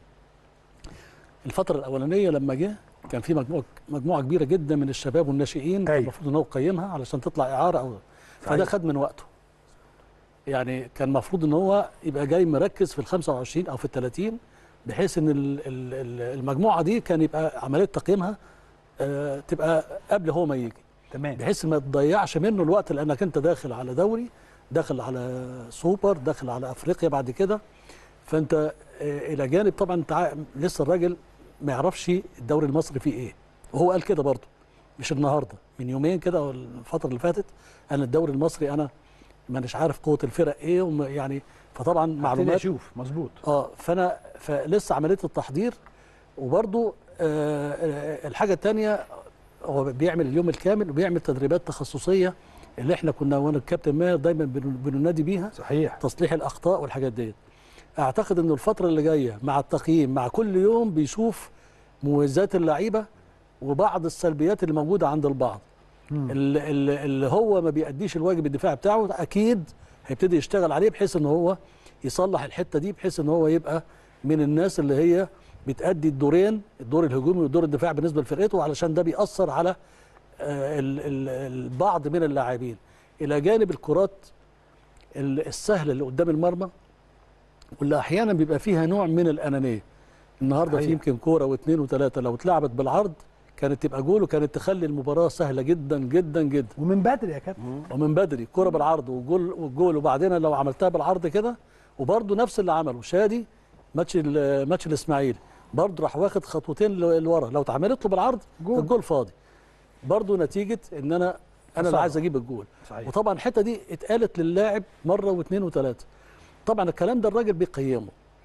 الفتره الاولانيه لما جه كان في مجموعه مجموعه كبيره جدا من الشباب والناشئين كان أيوة. المفروض ان هو يقيمها علشان تطلع اعاره او فده صحيح. خد من وقته يعني كان المفروض ان هو يبقى جاي مركز في ال 25 او في ال 30 بحيث ان ال- ال- ال- المجموعه دي كان يبقى عمليه تقييمها آه، تبقى قبل هو ما يجي تمام بحيث ما تضيعش منه الوقت لانك انت داخل على دوري داخل على سوبر داخل على افريقيا بعد كده فانت آه، الى جانب طبعا انت عا- لسه الراجل ما يعرفش الدوري المصري فيه ايه وهو قال كده برضه مش النهارده من يومين كده او الفتره اللي فاتت قال الدوري المصري انا مانيش عارف قوه الفرق ايه وم- يعني فطبعا معلومات معلومات اشوف مظبوط اه فانا فلسه عمليه التحضير وبرضو آه آه، الحاجه الثانيه هو بيعمل اليوم الكامل وبيعمل تدريبات تخصصيه اللي احنا كنا وانا الكابتن ماهر دايما بن- بننادي بيها صحيح تصليح الاخطاء والحاجات ديت اعتقد انه الفتره اللي جايه مع التقييم مع كل يوم بيشوف مميزات اللعيبه وبعض السلبيات اللي موجوده عند البعض مم. اللي, اللي اللي هو ما بيأديش الواجب الدفاعي بتاعه اكيد هيبتدي يشتغل عليه بحيث ان هو يصلح الحته دي بحيث ان هو يبقى من الناس اللي هي بتأدي الدورين الدور الهجومي والدور الدفاعي بالنسبه لفرقته علشان ده بيأثر على آه، ال- ال- البعض من اللاعبين الى جانب الكرات ال- السهله اللي قدام المرمى واللي احيانا بيبقى فيها نوع من الانانيه النهارده في صحيح. يمكن كوره واثنين وثلاثه لو اتلعبت بالعرض كانت تبقى جول وكانت تخلي المباراه سهله جدا جدا جدا ومن بدري يا كابتن ومن بدري كرة بالعرض وجول والجول وبعدين لو عملتها بالعرض كده وبرده نفس اللي عمله شادي ماتش ال- ماتش الاسماعيلي برده راح واخد خطوتين ل- لورا لو اتعملت له بالعرض جول. الجول فاضي برده نتيجه ان انا انا اللي أصابة. عايز اجيب الجول صحيح وطبعا الحته دي اتقالت للاعب مره واثنين وثلاثه طبعا الكلام ده الراجل بيقيمه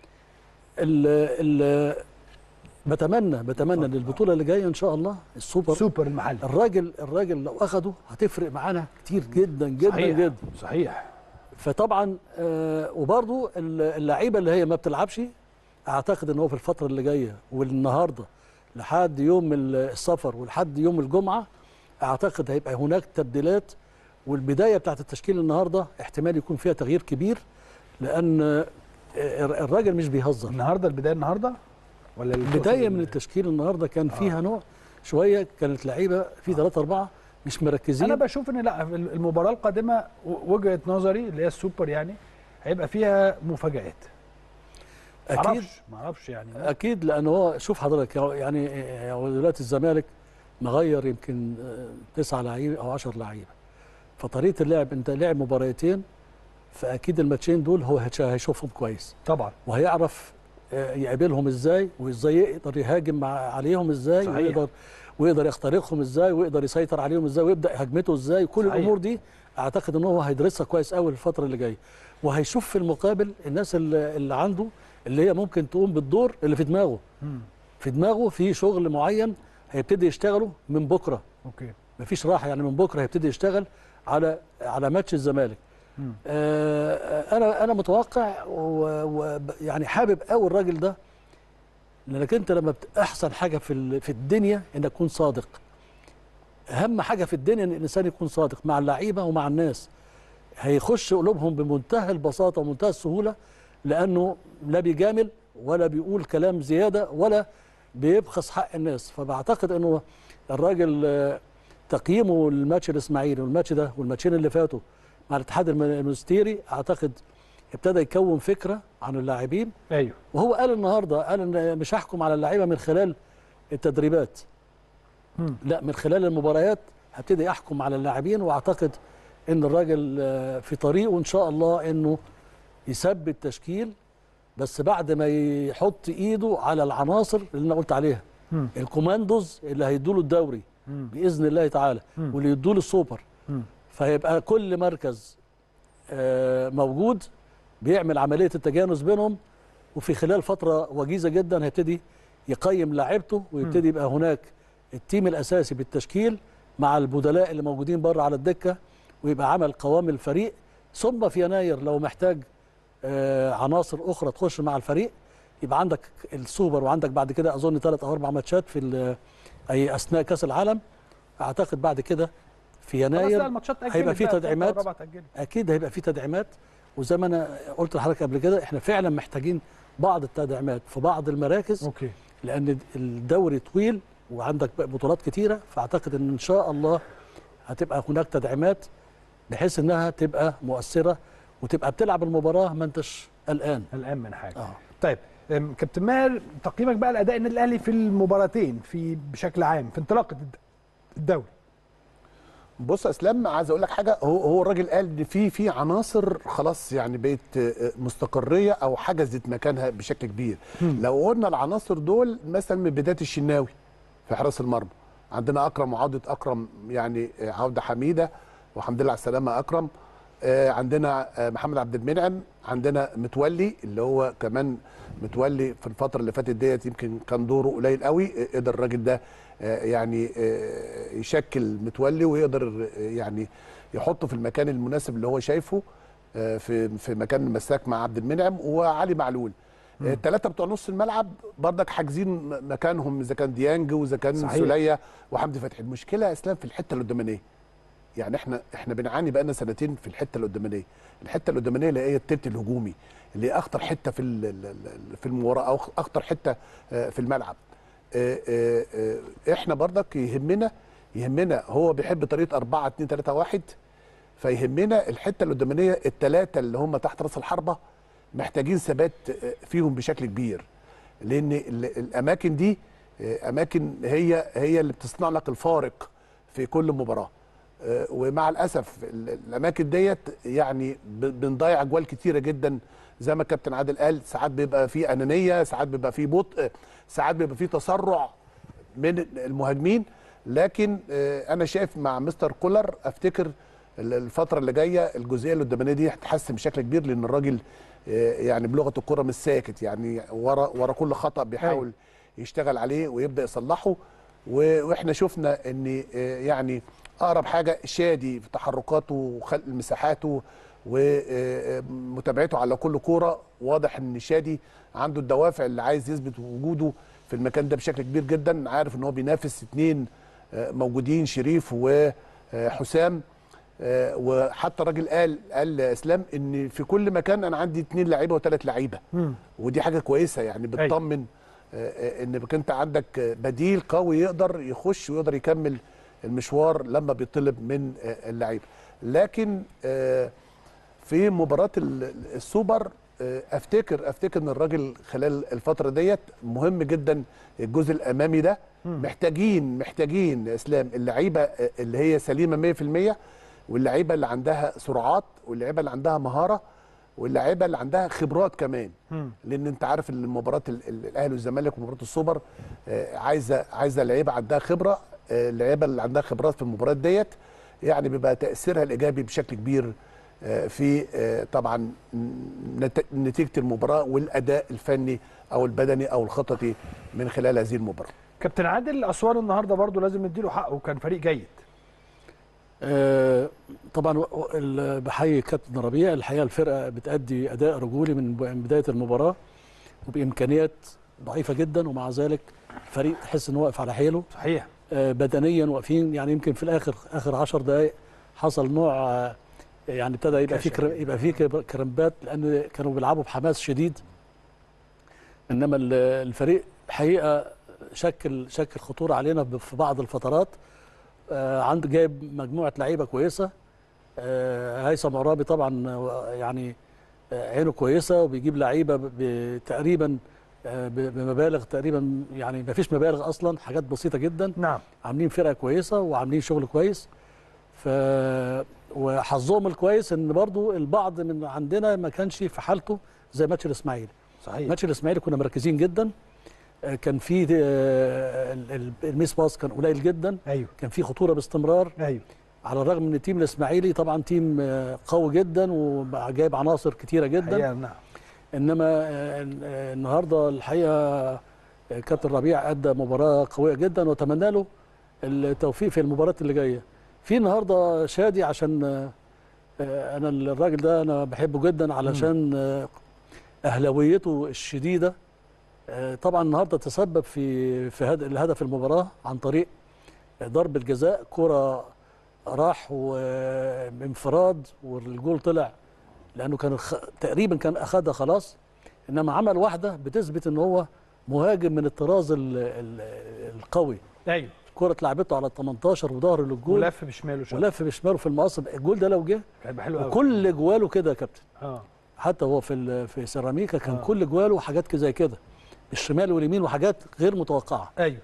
ال ال بتمنى بتمنى ان البطوله اللي جايه ان شاء الله السوبر سوبر المحل الراجل الراجل لو اخده هتفرق معانا كتير جدا جدا صحيح جدا صحيح فطبعا آه وبرضو ال- اللعيبه اللي هي ما بتلعبش اعتقد ان هو في الفتره اللي جايه والنهارده لحد يوم ال- السفر ولحد يوم الجمعه اعتقد هيبقى هناك تبديلات والبدايه بتاعت التشكيل النهارده احتمال يكون فيها تغيير كبير لان آه، الراجل مش بيهزر النهارده البدايه النهارده ولا البدايه من التشكيل النهارده كان فيها نوع شويه كانت لعيبه في ثلاثة أربعة مش مركزين انا بشوف ان لا في المباراه القادمه و- وجهه نظري اللي هي السوبر يعني هيبقى فيها مفاجات اكيد معرفش معرفش يعني اكيد لان هو شوف حضرتك يعني هو دلوقتي الزمالك مغير يمكن آه، تسعة لعيبه او 10 لعيبه فطريقه اللعب انت لعب مباراتين فاكيد الماتشين دول هو هيش- هيشوفهم كويس طبعا وهيعرف آه، يقابلهم ازاي وازاي يقدر يهاجم مع عليهم ازاي صحيح. ويقدر ويقدر يخترقهم ازاي ويقدر يسيطر عليهم ازاي ويبدا هجمته ازاي كل صحيح. الامور دي اعتقد ان هو هيدرسها كويس قوي الفتره اللي جايه وهيشوف في المقابل الناس اللي, اللي عنده اللي هي ممكن تقوم بالدور اللي في دماغه مم. في دماغه في شغل معين هيبتدي يشتغله من بكره اوكي مفيش راحه يعني من بكره هيبتدي يشتغل على على ماتش الزمالك مم. آه انا انا متوقع ويعني حابب قوي الراجل ده لانك انت لما بت- احسن حاجه في ال- في الدنيا انك تكون صادق اهم حاجه في الدنيا ان الانسان يكون صادق مع اللعيبه ومع الناس هيخش قلوبهم بمنتهى البساطه ومنتهى السهوله لانه لا بيجامل ولا بيقول كلام زياده ولا بيبخس حق الناس فبعتقد انه الراجل آه، تقييمه الماتش الاسماعيلي والماتش ده والماتشين اللي فاتوا مع الاتحاد الم- المنستيري اعتقد ابتدى يكون فكره عن اللاعبين ايوه وهو قال النهارده قال ان مش هحكم على اللعيبه من خلال التدريبات مم. لا من خلال المباريات هبتدي احكم على اللاعبين واعتقد ان الراجل آه، في طريقه ان شاء الله انه يثبت تشكيل بس بعد ما يحط ايده على العناصر اللي انا قلت عليها مم. الكوماندوز اللي هيدوا له الدوري مم. باذن الله تعالى مم. واللي يدوا له السوبر مم. فهيبقى كل مركز آه، موجود بيعمل عمليه التجانس بينهم وفي خلال فتره وجيزه جدا هيبتدي يقيم لاعيبته ويبتدي يبقى هناك التيم الاساسي بالتشكيل مع البدلاء اللي موجودين بره على الدكه ويبقى عمل قوام الفريق ثم في يناير لو محتاج آه، عناصر اخرى تخش مع الفريق يبقى عندك السوبر وعندك بعد كده اظن ثلاث او اربع ماتشات في ال- اي اثناء كاس العالم اعتقد بعد كده في خلاص لا، يناير الماتشات اتأجلت هيبقى في بقى، التالتة تدعيمات والرابعة اتأجلت. اكيد هيبقى في تدعيمات وزي ما انا قلت لحضرتك قبل كده احنا فعلا محتاجين بعض التدعيمات في بعض المراكز اوكي لان الدوري طويل وعندك بقى بطولات كتيره فاعتقد ان ان شاء الله هتبقى هناك تدعيمات بحيث انها تبقى مؤثره وتبقى بتلعب المباراه ما انتش قلقان الان من حاجه اه طيب أم، كابتن ماهر تقييمك بقى لاداء النادي الاهلي في المباراتين في بشكل عام في انطلاقه الد- الدوري بص يا اسلام عايز اقول لك حاجه هو هو الراجل قال ان في في عناصر خلاص يعني بقت آه، مستقريه او حجزت مكانها بشكل كبير لو قلنا العناصر دول مثلا من بدايه الشناوي في حراس المرمى عندنا اكرم وعوده اكرم يعني آه، عوده حميده والحمد لله على السلامه اكرم آه، عندنا آه، محمد عبد المنعم عندنا متولي اللي هو كمان متولي في الفتره اللي فاتت ديت يمكن كان دوره قليل قوي آه، قدر الراجل ده آه، يعني آه، يشكل متولي ويقدر آه، يعني يحطه في المكان المناسب اللي هو شايفه آه، في في مكان المساك مع عبد المنعم وعلي معلول الثلاثه بتوع نص الملعب برضك حاجزين م- مكانهم اذا كان ديانج واذا كان صحيح. سوليه وحمدي فتحي المشكله يا اسلام في الحته القدامانيه يعني احنا احنا بنعاني بقالنا سنتين في الحته القدامانيه الحته القدامانيه اللي هي التلت الهجومي اللي هي اخطر حته في ال- ال- ال- في المباراه او اخطر حته آه، في الملعب آه، آه، آه، احنا برضك يهمنا يهمنا هو بيحب طريقه 4 2 3 1 فيهمنا الحته القدامانيه الثلاثه اللي هم تحت راس الحربه محتاجين ثبات آه، فيهم بشكل كبير لان ال- الاماكن دي آه، اماكن هي هي اللي بتصنع لك الفارق في كل مباراه آه، ومع الاسف ال- الاماكن ديت يعني ب- بنضيع اجوال كتيره جدا زي ما الكابتن عادل قال ساعات بيبقى في انانيه ساعات بيبقى في بطء ساعات بيبقى في تسرع من المهاجمين لكن آه، انا شايف مع مستر كولر افتكر ال- الفتره اللي جايه الجزئيه القدامانيه دي هتتحسن بشكل كبير لان الراجل آه، يعني بلغه الكره مش ساكت يعني ورا ورا كل خطا بيحاول يشتغل عليه ويبدا يصلحه و- واحنا شفنا ان آه، يعني اقرب حاجه شادي في تحركاته وخلق مساحاته ومتابعته على كل كوره واضح ان شادي عنده الدوافع اللي عايز يثبت وجوده في المكان ده بشكل كبير جدا عارف ان هو بينافس اتنين آه، موجودين شريف وحسام آه، وحتى الراجل قال قال اسلام ان في كل مكان انا عندي اتنين لعيبه وثلاث لعيبه ودي حاجه كويسه يعني بتطمن آه، آه، انك انت عندك آه، بديل قوي يقدر يخش ويقدر يكمل المشوار لما بيطلب من آه، اللعيبه لكن آه، في مباراه ال- السوبر آه، افتكر افتكر ان الراجل خلال الفتره ديت مهم جدا الجزء الامامي ده محتاجين محتاجين يا اسلام اللعيبه آه، اللي هي سليمه 100% واللعيبه اللي عندها سرعات واللعيبه اللي عندها مهاره واللعيبه اللي عندها خبرات كمان لان انت عارف ان مباراه ال- ال- الاهلي والزمالك ومباراه السوبر آه، عايزه عايزه لعيبه عندها خبره آه، اللعيبه اللي عندها خبرات في المباريات ديت يعني بيبقى تاثيرها الايجابي بشكل كبير آه، في آه، طبعا نت- نتيجه المباراه والاداء الفني او البدني او الخططي من خلال هذه المباراه كابتن عادل اسوان النهارده برضو لازم نديله حقه كان فريق جيد آه، طبعا و- و- ال- بحيي كابتن ربيع الحقيقه الفرقه بتأدي اداء رجولي من ب- من بدايه المباراه وبامكانيات ضعيفه جدا ومع ذلك الفريق تحس انه واقف على حيله صحيح آه، بدنيا واقفين يعني يمكن في الاخر اخر 10 دقائق حصل نوع آه، يعني ابتدى يبقى في كشف. كر- يبقى في كر- كرامبات لان كانوا بيلعبوا بحماس شديد انما ال- الفريق الحقيقه شكل شكل خطوره علينا ب- في بعض الفترات آه، عنده جايب مجموعه لعيبه كويسه آه، هيثم عرابي طبعا آه، يعني آه، عينه كويسه وبيجيب لعيبه ب- ب- تقريبا آه، ب- بمبالغ تقريبا يعني ما فيش مبالغ اصلا حاجات بسيطه جدا نعم عاملين فرقه كويسه وعاملين شغل كويس ف وحظهم الكويس ان برضو البعض من عندنا ما كانش في حالته زي ماتش الاسماعيلي صحيح ماتش الاسماعيلي كنا مركزين جدا آه، كان في آه، ال- ال- الميس باص كان قليل جدا ايوه كان في خطوره باستمرار ايوه على الرغم من التيم الاسماعيلي طبعا تيم آه، قوي جدا وجايب عناصر كتيره جدا حقيقة نعم انما آه، آه، النهارده الحقيقه آه، كابتن ربيع ادى مباراه قويه جدا واتمنى له التوفيق في المباراه اللي جايه في النهارده شادي عشان آه، آه، انا الراجل ده انا بحبه جدا علشان آه، اهلاويته الشديده آه، طبعا النهارده تسبب في في هد- الهدف المباراه عن طريق ضرب الجزاء كره راح وانفراد والجول طلع لانه كان خ... تقريبا كان اخدها خلاص انما عمل واحده بتثبت ان هو مهاجم من الطراز ال... ال... القوي ايوه الكره اتلعبته على ال 18 وظهر للجول ولف بشماله شويه ولف بشماله في المقص الجول ده لو جه كان هيبقى حلو قوي وكل جواله كده يا كابتن اه حتى هو في ال... في سيراميكا كان آه. كل جواله حاجات كده زي كده الشمال واليمين وحاجات غير متوقعه ايوه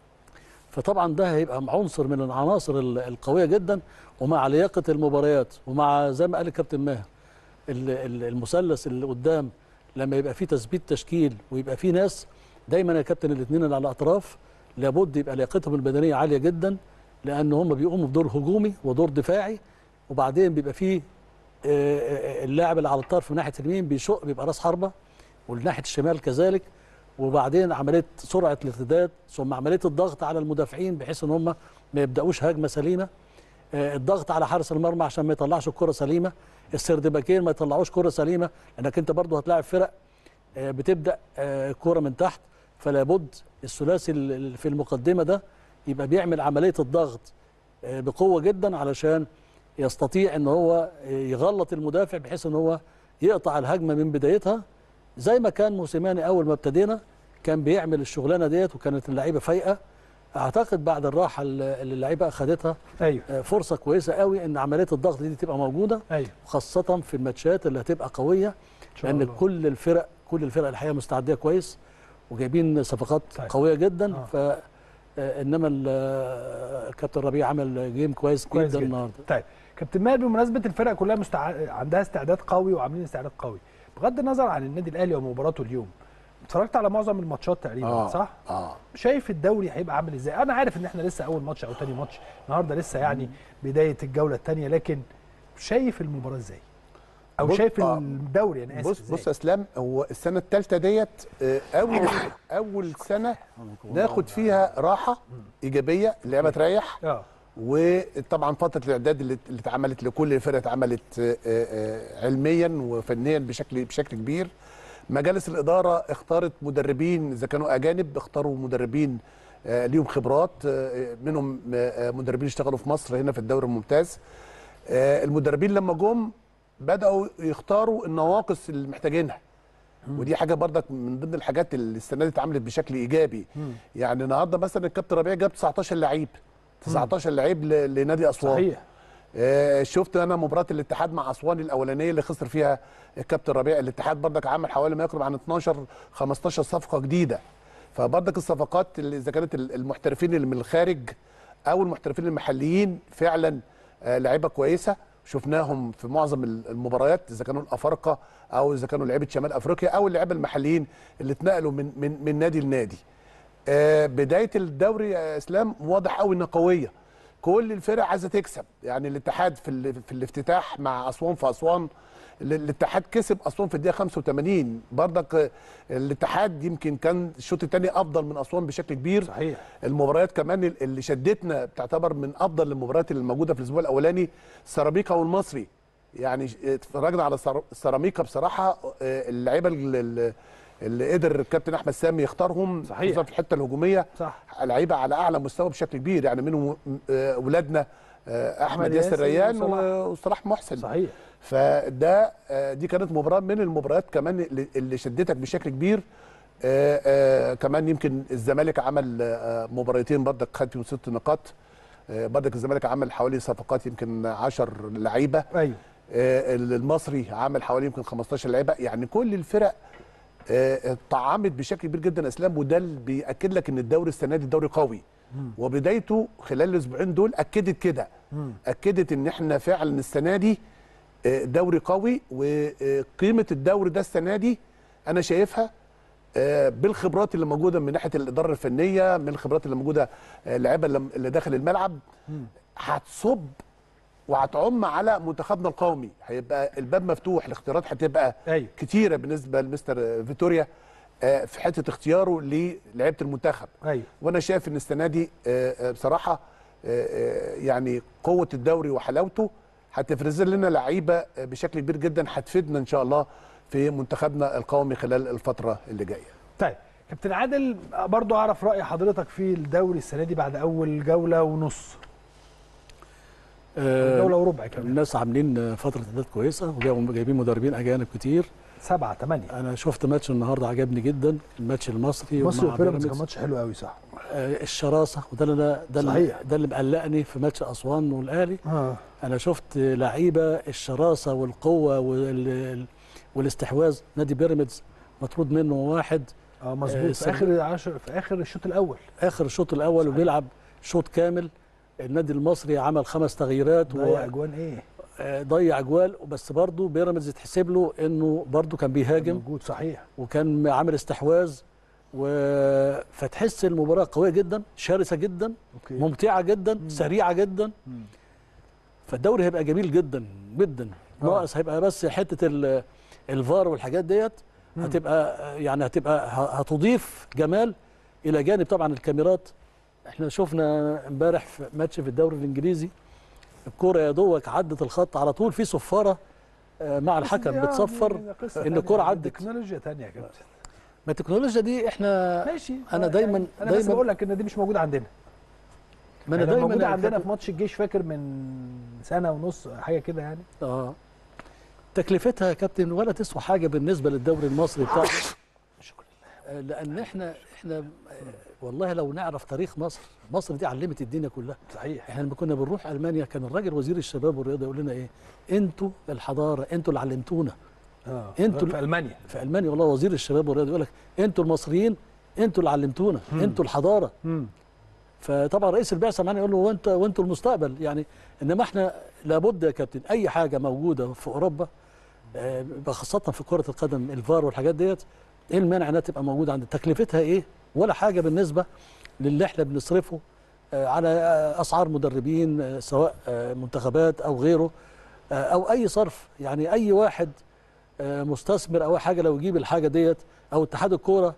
فطبعا ده هيبقى عنصر من العناصر ال- القويه جدا ومع لياقه المباريات ومع زي ما قال الكابتن ماهر ال- ال- المثلث اللي قدام لما يبقى فيه تثبيت تشكيل ويبقى فيه ناس دايما يا كابتن الاثنين اللي على الاطراف لابد يبقى لياقتهم البدنيه عاليه جدا لان هم بيقوموا بدور هجومي ودور دفاعي وبعدين بيبقى فيه آه، آه، اللاعب اللي على الطرف من ناحيه اليمين بيشق بيبقى راس حربه والناحيه الشمال كذلك وبعدين عمليه سرعه الارتداد ثم عمليه الضغط على المدافعين بحيث ان هم ما يبداوش هجمه سليمه آه، الضغط على حارس المرمى عشان ما يطلعش الكره سليمه السردباكين ما يطلعوش كره سليمه لانك انت برضه هتلاعب فرق آه، بتبدا آه، كره من تحت فلا بد الثلاثي ال- ال- في المقدمه ده يبقى بيعمل عمليه الضغط آه، بقوه جدا علشان يستطيع ان هو يغلط المدافع بحيث ان هو يقطع الهجمه من بدايتها زي ما كان موسيماني اول ما ابتدينا كان بيعمل الشغلانه ديت وكانت اللعيبه فايقه اعتقد بعد الراحه اللي اللعيبه اخذتها ايوه آه، فرصه كويسه قوي ان عمليه الضغط دي تبقى موجوده ايوه خاصه في الماتشات اللي هتبقى قويه ان شاء لان الله كل الفرق كل الفرق الحقيقه مستعديه كويس وجايبين صفقات طيب. قويه جدا آه. ف آه، انما ال- آه، كابتن ربيع عمل جيم كويس, كويس جدا جدا. النهارده طيب كابتن ماهر بمناسبه الفرق كلها مستع... عندها استعداد قوي وعاملين استعداد قوي بغض النظر عن النادي الاهلي ومباراته اليوم اتفرجت على معظم الماتشات تقريبا آه. صح اه شايف الدوري هيبقى عامل ازاي انا عارف ان احنا لسه اول ماتش او تاني ماتش النهارده لسه يعني بدايه الجوله الثانيه لكن شايف المباراه ازاي او بص- شايف آه. الدوري انا اسف بص إزاي؟ بص يا اسلام هو السنه الثالثه ديت آه، اول اول سنه ناخد فيها راحه ايجابيه اللعبه تريح اه وطبعا فتره الاعداد اللي اللي اتعملت لكل فرقه اتعملت آه، آه، علميا وفنيا بشكل بشكل كبير مجالس الاداره اختارت مدربين اذا كانوا اجانب اختاروا مدربين آه، ليهم خبرات آه، منهم آه، مدربين اشتغلوا في مصر هنا في الدوري الممتاز آه، المدربين لما جم بداوا يختاروا النواقص اللي محتاجينها ودي حاجه برضك من ضمن الحاجات اللي السنه دي اتعملت بشكل ايجابي يعني النهارده مثلا الكابتن ربيع جاب 19 لعيب 19 لعيب ل- لنادي اسوان صحيح آه، شفت انا مباراه الاتحاد مع اسوان الاولانيه اللي خسر فيها الكابتن ربيع الاتحاد برضك عمل حوالي ما يقرب عن 12 15 صفقه جديده فبرضك الصفقات اللي اذا كانت ال- المحترفين اللي من الخارج او المحترفين المحليين فعلا آه، لعيبه كويسه شفناهم في معظم ال- المباريات اذا كانوا الافارقه او اذا كانوا لعيبه شمال افريقيا او اللعيبه المحليين اللي اتنقلوا من من من نادي لنادي آه، بدايه الدوري يا اسلام واضح قوي انها قويه كل الفرق عايزه تكسب يعني الاتحاد في ال- في الافتتاح مع اسوان في اسوان ال- الاتحاد كسب اسوان في الدقيقه 85 برضك آه، الاتحاد يمكن كان الشوط الثاني افضل من اسوان بشكل كبير صحيح المباريات كمان اللي شدتنا تعتبر من افضل المباريات اللي موجوده في الاسبوع الاولاني سيراميكا والمصري يعني ش- اتفرجنا على سر- سيراميكا بصراحه آه، اللعيبه اللي, اللي- اللي قدر الكابتن احمد سامي يختارهم صحيح. خصوصا في الحته الهجوميه صح لعيبه على اعلى مستوى بشكل كبير يعني منهم آه، ولادنا آه، احمد أحمد ياسر ياسر ريان وصلاح. و- وصلاح محسن صحيح فده آه، دي كانت مباراه من المباريات كمان اللي- اللي شدتك بشكل كبير آه، آه، كمان يمكن الزمالك عمل آه، مباراتين برضك خد فيهم ست نقاط آه، برضك الزمالك عمل حوالي صفقات يمكن 10 لعيبه ايوه آه، المصري عمل حوالي يمكن 15 لعيبه يعني كل الفرق آه، طعمت بشكل كبير جدا اسلام وده اللي بياكد لك ان الدوري السنه دي دوري قوي وبدايته خلال الاسبوعين دول اكدت كده اكدت ان احنا فعلا السنه دي آه، دوري قوي وقيمه الدوري ده السنه دي انا شايفها آه، بالخبرات اللي موجوده من ناحيه الاداره الفنيه من الخبرات اللي موجوده آه، اللعيبه اللي اللي داخل الملعب هتصب وهتعم على منتخبنا القومي هيبقى الباب مفتوح الاختيارات هتبقى أيوة. كتيره بالنسبه لمستر فيتوريا آه، في حته اختياره للعيبه المنتخب ايوه وانا شايف ان السنه دي آه، آه، بصراحه آه، آه، يعني قوه الدوري وحلاوته هتفرز لنا لعيبه آه، بشكل كبير جدا هتفيدنا ان شاء الله في منتخبنا القومي خلال الفتره اللي جايه طيب كابتن عادل برضو اعرف راي حضرتك في الدوري السنه دي بعد اول جوله ونص آه، جوله وربع كمان الناس عاملين فتره اعداد كويسه وجايبين جايبين مدربين اجانب كتير سبعة ثمانية انا شفت ماتش النهارده عجبني جدا الماتش المصري مصر ومع وبيراميدز كان بيراميدز. ماتش حلو قوي صح آه، الشراسه وده اللي أنا- ده اللي صحيح. ده اللي مقلقني في ماتش اسوان والاهلي اه انا شفت لعيبه الشراسه والقوه وال... والاستحواذ نادي بيراميدز مطرود منه واحد اه آه، مظبوط في سب- اخر عشر في اخر الشوط الاول اخر الشوط الاول صحيح. وبيلعب شوط كامل النادي المصري عمل خمس تغييرات ضيع اجوان ايه آه، ضيع اجوال بس برضه بيراميدز يتحسب له انه برضه كان بيهاجم موجود صحيح وكان عامل استحواذ و... فتحس المباراه قويه جدا شرسه جدا اوكي ممتعه جدا مم. سريعه جدا مم. فالدوري هيبقى جميل جدا جدا آه. ناقص هيبقى بس حته ال- الفار والحاجات ديت مم. هتبقى يعني هتبقى ه- هتضيف جمال الى جانب طبعا الكاميرات احنا شفنا امبارح في ماتش في الدوري الانجليزي الكوره يا دوبك عدت الخط على طول في صفاره آه، مع الحكم يعني بتصفر ده قصة إن تانية. الكرة عدت. تكنولوجيا ثانيه يا كابتن ما التكنولوجيا دي احنا ماشي أنا آه، دايماً- يعني انا بس دايماً- بقول لك ان دي مش موجوده عندنا ما انا يعني دايما موجوده يا عندنا كابتن- في ماتش الجيش فاكر من سنه ونص حاجه كده يعني اه تكلفتها يا كابتن ولا تسوى حاجه بالنسبه للدوري المصري بتاعنا شكرا آه، لان احنا احنا آه، والله لو نعرف تاريخ مصر مصر دي علمت الدنيا كلها صحيح احنا لما كنا بنروح المانيا كان الراجل وزير الشباب والرياضه يقول لنا ايه انتوا الحضاره انتوا اللي علمتونا اه انتوا في المانيا في المانيا والله وزير الشباب والرياضه يقول لك انتوا المصريين انتوا اللي علمتونا انتوا الحضاره امم فطبعا رئيس البعثه معانا يقول له وانت وانتوا المستقبل يعني انما احنا لابد يا كابتن اي حاجه موجوده في اوروبا آه، خاصه في كره القدم الفار والحاجات ديت ايه المانع انها تبقى موجوده عند تكلفتها ايه ولا حاجه بالنسبه للي احنا بنصرفه آه، على آه، اسعار مدربين آه، سواء آه، منتخبات او غيره آه، او اي صرف يعني اي واحد آه، مستثمر او حاجه لو يجيب الحاجه ديت او اتحاد الكوره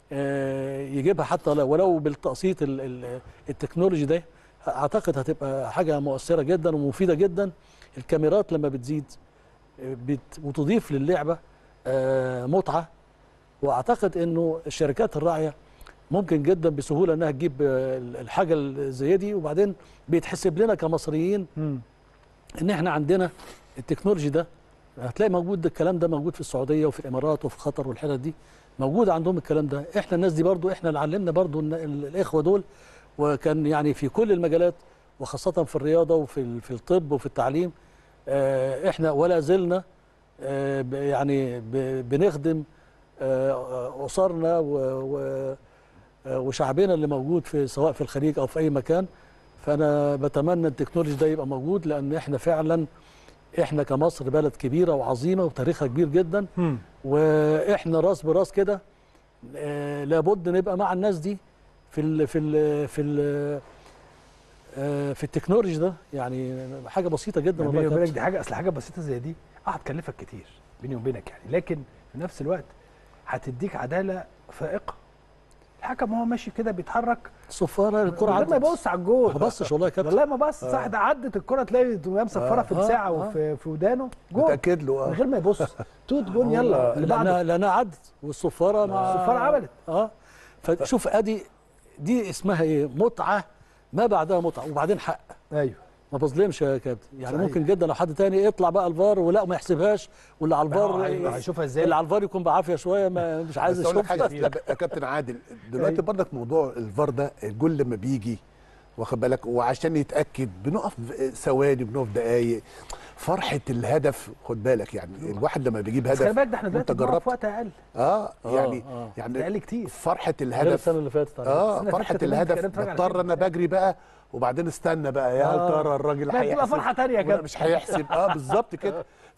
آه، يجيبها حتى لو- ولو بالتقسيط ال- ال- التكنولوجي ده اعتقد هتبقى حاجه مؤثره جدا ومفيده جدا الكاميرات لما بتزيد آه، بت وتضيف للعبه آه، متعه واعتقد انه الشركات الراعيه ممكن جدا بسهوله انها تجيب آه، الحاجه اللي زي دي وبعدين بيتحسب لنا كمصريين امم ان احنا عندنا التكنولوجي ده هتلاقي موجود الكلام ده موجود في السعوديه وفي الامارات وفي قطر والحتت دي موجود عندهم الكلام ده احنا الناس دي برضو احنا اللي علمنا برضو إن ال- الاخوه دول وكان يعني في كل المجالات وخاصه في الرياضه وفي ال- في الطب وفي التعليم آه، احنا ولا زلنا آه، ب- يعني ب- بنخدم آه، اسرنا و- و- آه، وشعبنا اللي موجود في سواء في الخليج او في اي مكان فانا بتمنى التكنولوجي ده يبقى موجود لان احنا فعلا احنا كمصر بلد كبيره وعظيمه وتاريخها كبير جدا امم واحنا راس براس كده آه، لابد نبقى مع الناس دي في ال في ال في ال آه، في التكنولوجي ده يعني حاجه بسيطه جدا والله بيني يا وبينك كابتن. دي حاجه اصل حاجه بسيطه زي دي اه هتكلفك كتير بيني وبينك يعني لكن في نفس الوقت هتديك عداله فائقه الحكم هو ماشي كده بيتحرك صفاره الكره من غير ما عدت يبص على الجول ما بصش والله يا كابتن والله ما بص صح ده عدت الكره تلاقي تقوم مصفره في آه، الساعه آه. وفي في ودانه جول متاكد له من اه غير ما يبص توت جول يلا اللي بعده لانها لانها عدت والصفاره مع الصفارة عملت. اه فشوف ادي دي اسمها ايه متعه ما بعدها متعه وبعدين حق ايوه ما بظلمش يا كابتن يعني صحيح. ممكن جدا لو حد تاني يطلع بقى الفار ولا ما يحسبهاش واللي على ما هو الفار هي- هيشوفها ازاي اللي على الفار يكون بعافيه شويه ما مش عايز بس اقول لك حاجه يشوف يا كابتن عادل دلوقتي أيوة. برضك موضوع الفار ده الجول لما بيجي واخد بالك وعشان يتاكد بنقف ثواني بنقف دقايق فرحه الهدف خد بالك يعني الواحد لما بيجيب بس خلي هدف بالك ده احنا دلوقتي وانت بنقف جربت في وقت اقل اه آه، يعني آه. يعني اقل كتير فرحه غير الهدف السنه اللي فاتت على فكرة. اه السنة فرحه اللي فاتت الهدف كانت بتتفرج على بضطر فيلم. انا بجري بقى وبعدين استنى بقى يا هل آه. ترى الراجل لا، بتبقى هيحسب فرحة تانية يا ولا كابتن. مش هيحسب اه بالظبط كده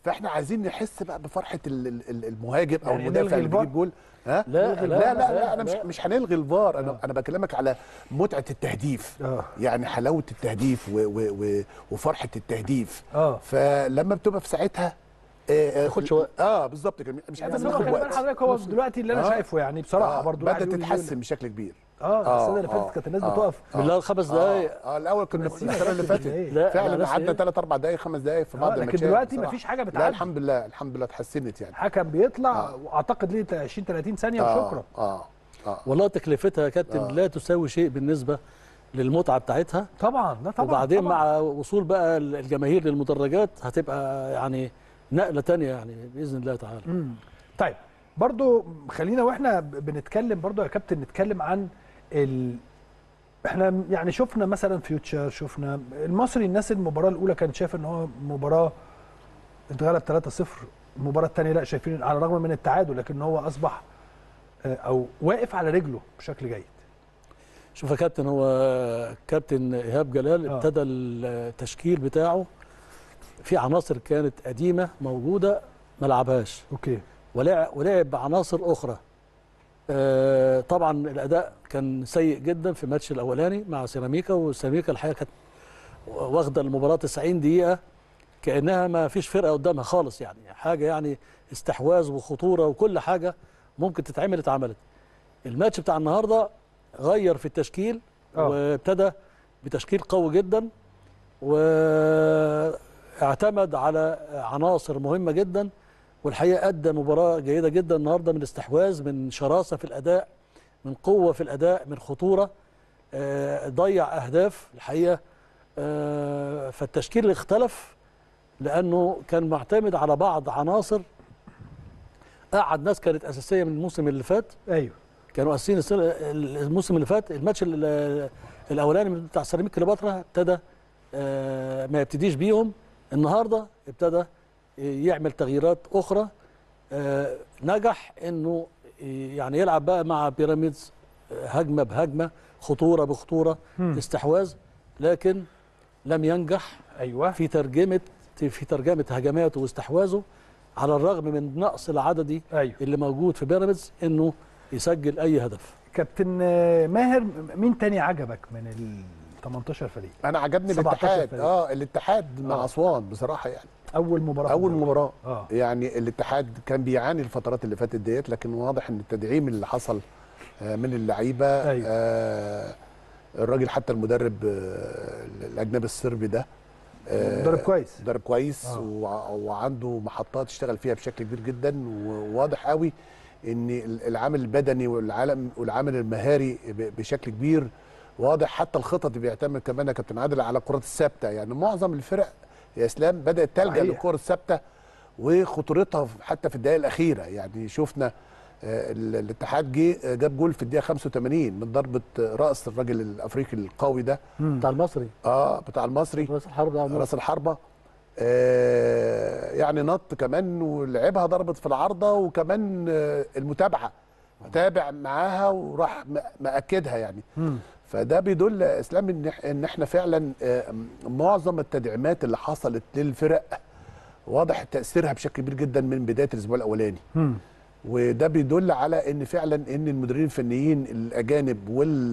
فاحنا عايزين نحس بقى بفرحه ال- ال- ال- المهاجم او يعني المدافع نلغي اللي الفار؟ بيجيب جول ها لا، لا لا، لا, لا, لا، لا انا مش لا. مش هنلغي الفار انا انا بكلمك على متعه التهديف اه يعني حلاوه التهديف و و و وفرحه التهديف اه فلما بتبقى في ساعتها آه، ياخدش وقت. اه بالظبط كده مش عايز بس هو ناخد خلي بال وقت حضرتك هو دلوقتي اللي انا آه. شايفه يعني بصراحه آه، برضو الواحد بدات يقول- تتحسن بشكل كبير اه السنه اللي آه، فاتت كانت الناس آه. بتقف بالله الخمس دقايق اه, آه الاول كنا بس السنه اللي فاتت لا، فعلا لا، قعدنا بس 3 4 دقائق 5 دقائق في بعض آه، لكن الماتشات دلوقتي بصراحة. مفيش حاجة لا بتعدي. الحمد لله الحمد لله اتحسنت يعني حكم بيطلع آه. واعتقد ليه 20 30 ثانيه آه، وشكرا اه اه والله تكلفتها يا كابتن آه. لا تساوي شيء بالنسبه للمتعه بتاعتها طبعا لا طبعا وبعدين طبعا. مع وصول بقى الجماهير للمدرجات هتبقى يعني نقله تانية يعني باذن الله تعالى مم. طيب برضو خلينا واحنا ب- بنتكلم برضو يا كابتن نتكلم عن ال... احنا يعني شفنا مثلا فيوتشر شفنا المصري الناس المباراه الاولى كانت شايفه ان هو مباراه اتغلب 3-0 المباراه الثانيه لا شايفين على الرغم من التعادل لكن هو اصبح آه، او واقف على رجله بشكل جيد شوف يا كابتن هو كابتن ايهاب جلال آه. ابتدى التشكيل بتاعه في عناصر كانت قديمه موجوده ما لعبهاش اوكي ولعب ولعب بعناصر اخرى آه، طبعا الاداء كان سيء جدا في الماتش الاولاني مع سيراميكا وسيراميكا الحقيقه كانت واخده المباراه 90 دقيقه كانها ما فيش فرقه قدامها خالص يعني حاجه يعني استحواذ وخطوره وكل حاجه ممكن تتعمل اتعملت الماتش بتاع النهارده غير في التشكيل آه. وابتدى بتشكيل قوي جدا واعتمد على عناصر مهمه جدا والحقيقه ادى مباراه جيده جدا النهارده من استحواذ من شراسه في الاداء من قوه في الاداء من خطوره آه، ضيع اهداف الحقيقه آه، فالتشكيل اختلف لانه كان معتمد على بعض عناصر قعد ناس كانت اساسيه من الموسم اللي فات ايوه كانوا اساسيين السنة- الموسم اللي فات الماتش ال- الاولاني بتاع سيراميكا كليوباترا ابتدى آه، ما يبتديش بيهم النهارده ابتدى يعمل تغييرات اخرى آه، نجح انه يعني يلعب بقى مع بيراميدز آه، هجمه بهجمه خطوره بخطوره مم. استحواذ لكن لم ينجح ايوه في ترجمه في ترجمه هجماته واستحواذه على الرغم من نقص العددي ايوه اللي موجود في بيراميدز انه يسجل اي هدف كابتن آه، ماهر مين تاني عجبك من ال 18 فريق انا عجبني 17 الاتحاد فريق. اه الاتحاد مع آه. اسوان بصراحه يعني اول مباراه في اول الدوري. مباراه اه يعني الاتحاد كان بيعاني الفترات اللي فاتت ديت لكن واضح ان التدعيم اللي حصل آه، من اللعيبه أيوة. آه الراجل حتى المدرب آه، الاجنبي الصربي ده آه، مدرب كويس مدرب كويس آه. وع- وعنده محطات اشتغل فيها بشكل كبير جدا وواضح قوي ان العامل البدني والعالم والعامل المهاري ب- بشكل كبير واضح حتى الخطط بيعتمد كمان يا كابتن عادل على الكرات الثابته يعني معظم الفرق يا اسلام بدات تلجا صحيح. للكره الثابته وخطورتها حتى في الدقائق الاخيره يعني شفنا آه، ال- الاتحاد جه آه، جاب جول في الدقيقه 85 من ضربه آه، راس الراجل الافريقي القوي ده بتاع المصري اه بتاع المصري راس الحرب ده راس الحربه آه يعني نط كمان ولعبها ضربت في العارضه وكمان آه المتابعه تابع معاها وراح م- مأكدها يعني مم. فده بيدل يا اسلام ان إح- ان احنا فعلا آه، معظم التدعيمات اللي حصلت للفرق واضح تاثيرها بشكل كبير جدا من بدايه الاسبوع الاولاني مم. وده بيدل على ان فعلا ان المديرين الفنيين الاجانب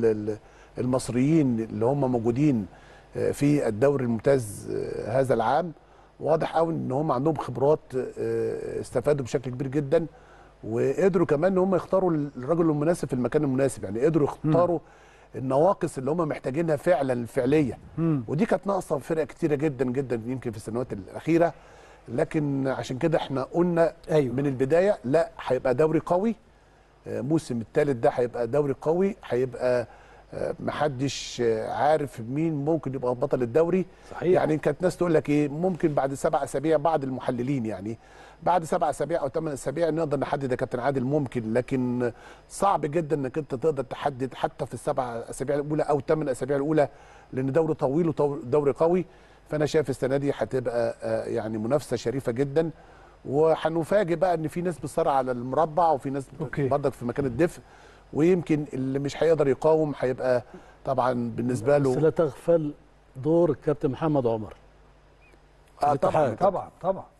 والمصريين اللي هم موجودين آه، في الدوري الممتاز آه، هذا العام واضح قوي ان هم عندهم خبرات آه، استفادوا بشكل كبير جدا وقدروا كمان ان هم يختاروا الرجل المناسب في المكان المناسب يعني قدروا يختاروا النواقص اللي هم محتاجينها فعلا الفعليه مم. ودي كانت ناقصه في فرق كتيره جدا جدا يمكن في السنوات الاخيره لكن عشان كده احنا قلنا ايوه من البدايه لا هيبقى دوري قوي آه، موسم الثالث ده هيبقى دوري قوي هيبقى آه، محدش آه، عارف مين ممكن يبقى بطل الدوري صحيح يعني كانت ناس تقول لك ايه ممكن بعد سبع اسابيع بعض المحللين يعني بعد سبع اسابيع او ثمان اسابيع نقدر نحدد يا كابتن عادل ممكن لكن صعب جدا انك انت تقدر تحدد حتى في السبع اسابيع الاولى او ثمان اسابيع الاولى لان دوري طويل ودوري قوي فانا شايف السنه دي هتبقى آه، يعني منافسه شريفه جدا وهنفاجئ بقى ان في ناس بتصارع على المربع وفي ناس أوكي. برضك في مكان الدفء ويمكن اللي مش هيقدر يقاوم هيبقى طبعا بالنسبه بس له لا تغفل دور الكابتن محمد عمر آه الاتحاد. طبعا طبعا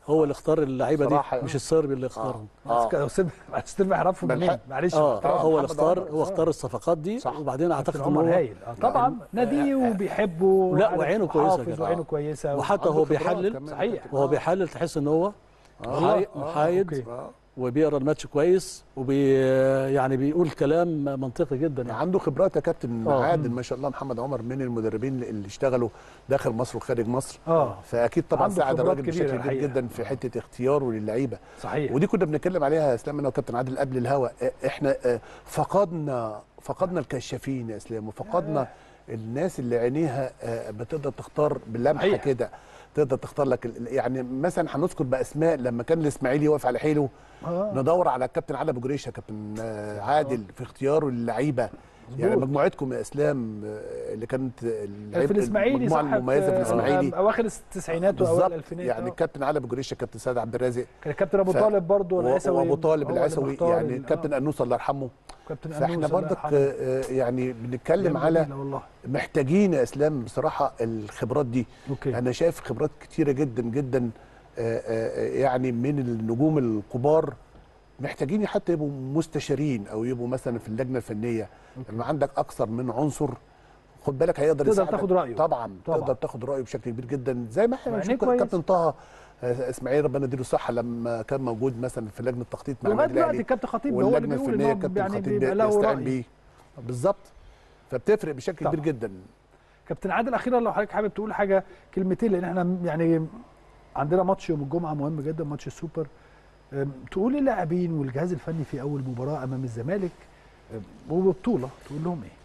هو اللي اختار اللعيبه دي صراحة. مش السربي اللي اختارهم آه. استاذ استاذ يعرفوا بل- منين معلش اه احترام. هو اللي محمد اختار عمر. هو اختار الصفقات دي صح. وبعدين اعتقد كابتن ان عمر هو هايل آه، طبعا ناديه وبيحبه لا، وعارف وعينه كويسة وحافظ كده. وعينه كويسه وحتى هو عنده خبرات بيحلل كمان. صحيح. وهو بيحلل تحس ان هو آه. محاي- آه. محايد أوكي. آه. وبيقرا الماتش كويس وبي يعني بيقول كلام منطقي جدا يعني عنده خبرات يا كابتن آه. عادل ما شاء الله محمد عمر من المدربين اللي اشتغلوا داخل مصر وخارج مصر اه فاكيد طبعا عنده ساعد خبرات الراجل كبيرة بشكل كبير الحقيقة. جدا في حته اختياره للعيبه صحيح ودي كنا بنتكلم عليها يا اسلام انا وكابتن عادل قبل الهوا اه، احنا اه، فقدنا فقدنا الكشافين يا اسلام وفقدنا الناس اللي عينيها اه، بتقدر تختار باللمحه صحيح. كده تقدر تختار لك ال- يعني مثلا هنذكر باسماء لما كان الاسماعيلي واقف على حيله آه. ندور على الكابتن علي ابو جريشه كابتن آه، عادل في اختياره للعيبه يعني مظبوط. مجموعتكم يا اسلام آه، اللي كانت كان في الاسماعيلي المجموعه صح المميزه في الاسماعيلي اواخر التسعينات واوائل بالظبط الالفينات يعني آه. الكابتن علي ابو جريشه كابتن سيد عبد الرازق كان الكابتن ابو ف- طالب برضه و- العسوي وابو طالب هو اللي العسوي مختار يعني ال- الكابتن آه. انوس الله يرحمه كابتن فاحنا أنوس الله برضك يرحمه. آه، يعني بنتكلم أيام على جميلة والله محتاجين يا اسلام بصراحه الخبرات دي اوكي انا شايف خبرات كتيره جدا جدا آه، آه، يعني من النجوم الكبار محتاجين حتى يبقوا مستشارين او يبقوا مثلا في اللجنه الفنيه لما عندك اكثر من عنصر خد بالك هيقدر تقدر يساعدك. تاخد رأيه. طبعا, طبعا. تقدر تاخد رايه بشكل كبير جدا زي ما احنا وعينيه بنشوف كويس. كابتن طه آه، اسماعيل ربنا يديله الصحه لما كان موجود مثلا في لجنه التخطيط مع لغايه النادي دلوقتي الاهلي الكابتن خطيب هو اللي واللجنه بيقول الفنيه ان هو كابتن يعني خطيب بيبقى له بيستعين رأي بيه بالظبط فبتفرق بشكل طبعا. كبير جدا كابتن عادل اخيرا لو حضرتك حابب تقول حاجه كلمتين لان احنا يعني عندنا ماتش يوم الجمعه مهم جدا ماتش السوبر أم، تقول للاعبين والجهاز الفني في اول مباراه امام الزمالك أم، وببطوله تقول لهم ايه؟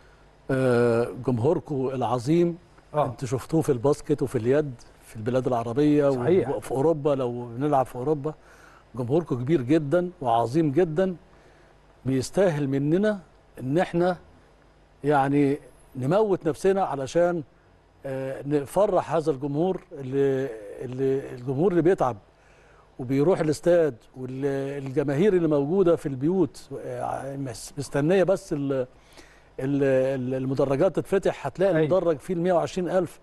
آه، جمهوركم العظيم اه انتوا شفتوه في الباسكت وفي اليد في البلاد العربيه صحيح. وفي اوروبا لو بنلعب في اوروبا جمهوركم كبير جدا وعظيم جدا بيستاهل مننا ان احنا يعني نموت نفسنا علشان آه، نفرح هذا الجمهور اللي, اللي الجمهور اللي بيتعب وبيروح الاستاد والجماهير اللي موجوده في البيوت آه، مس- مستنيه بس ال- ال- ال- المدرجات تتفتح هتلاقي أيوة. المدرج فيه ال 120 ألف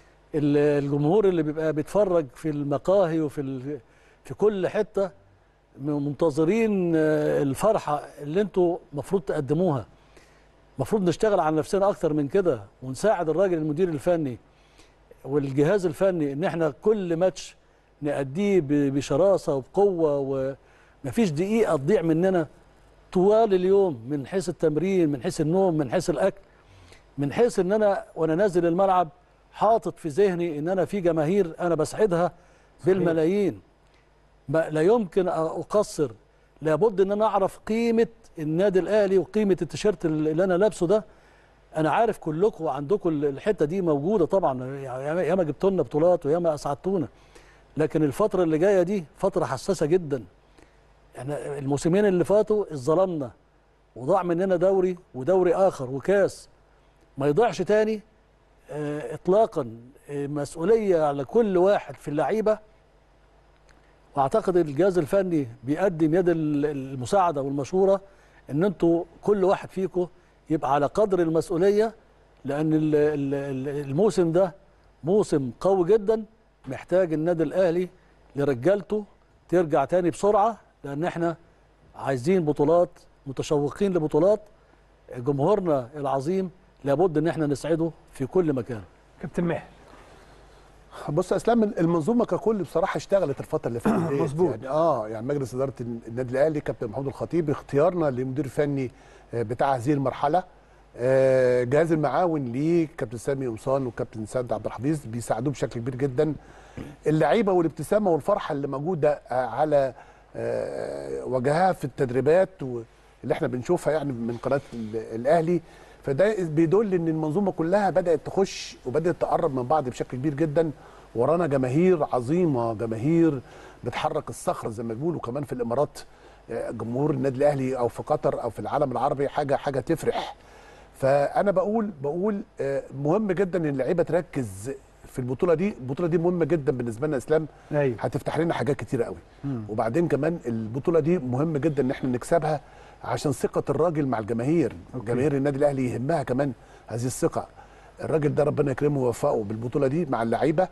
ال- الجمهور اللي بيبقى بيتفرج في المقاهي وفي ال- في كل حتة م- منتظرين آه، الفرحة اللي انتوا المفروض تقدموها المفروض نشتغل على نفسنا أكتر من كده ونساعد الراجل المدير الفني والجهاز الفني ان احنا كل ماتش نأديه ب- بشراسة وبقوة ومفيش دقيقة تضيع مننا طوال اليوم من حيث التمرين من حيث النوم من حيث الاكل من حيث ان انا وانا نازل الملعب حاطط في ذهني ان انا في جماهير انا بسعدها بالملايين ما لا يمكن اقصر لابد ان انا اعرف قيمه النادي الاهلي وقيمه التيشيرت اللي انا لابسه ده انا عارف كلكم وعندكم الحته دي موجوده طبعا يعني ياما جبتوا لنا بطولات وياما اسعدتونا لكن الفتره اللي جايه دي فتره حساسه جدا احنا الموسمين اللي فاتوا اتظلمنا وضاع مننا دوري ودوري اخر وكاس ما يضيعش تاني اه اطلاقا اه مسؤوليه على كل واحد في اللعيبه واعتقد الجهاز الفني بيقدم يد ال- المساعده والمشوره ان انتوا كل واحد فيكم يبقى على قدر المسؤوليه لان ال- ال- ال- الموسم ده موسم قوي جدا محتاج النادي الاهلي لرجالته ترجع تاني بسرعه لان احنا عايزين بطولات متشوقين لبطولات جمهورنا العظيم لابد ان احنا نسعده في كل مكان كابتن ماهر بص يا اسلام المنظومه ككل بصراحه اشتغلت الفتره اللي فاتت ديت. مظبوط. يعني اه يعني مجلس اداره النادي الاهلي كابتن محمود الخطيب اختيارنا لمدير فني آه، بتاع هذه المرحله آه، جهاز المعاون ليه كابتن سامي قمصان وكابتن سيد عبد الحفيظ بيساعدوه بشكل كبير جدا اللعيبه والابتسامه والفرحه اللي موجوده آه، على آه، وجهها في التدريبات و- اللي احنا بنشوفها يعني من قناه ال- الاهلي فده بيدل ان المنظومه كلها بدات تخش وبدات تقرب من بعض بشكل كبير جدا ورانا جماهير عظيمه جماهير بتحرك الصخر زي ما بيقولوا كمان في الامارات آه، جمهور النادي الاهلي او في قطر او في العالم العربي حاجه حاجه تفرح فانا بقول بقول آه، مهم جدا ان اللعيبه تركز في البطوله دي البطوله دي مهمه جدا بالنسبه لنا اسلام ايوه هتفتح لنا حاجات كتيره قوي مم. وبعدين كمان البطوله دي مهم جدا ان احنا نكسبها عشان ثقه الراجل مع الجماهير أوكي. جماهير النادي الاهلي يهمها كمان هذه الثقه الراجل ده ربنا يكرمه ويوفقه بالبطوله دي مع اللعيبه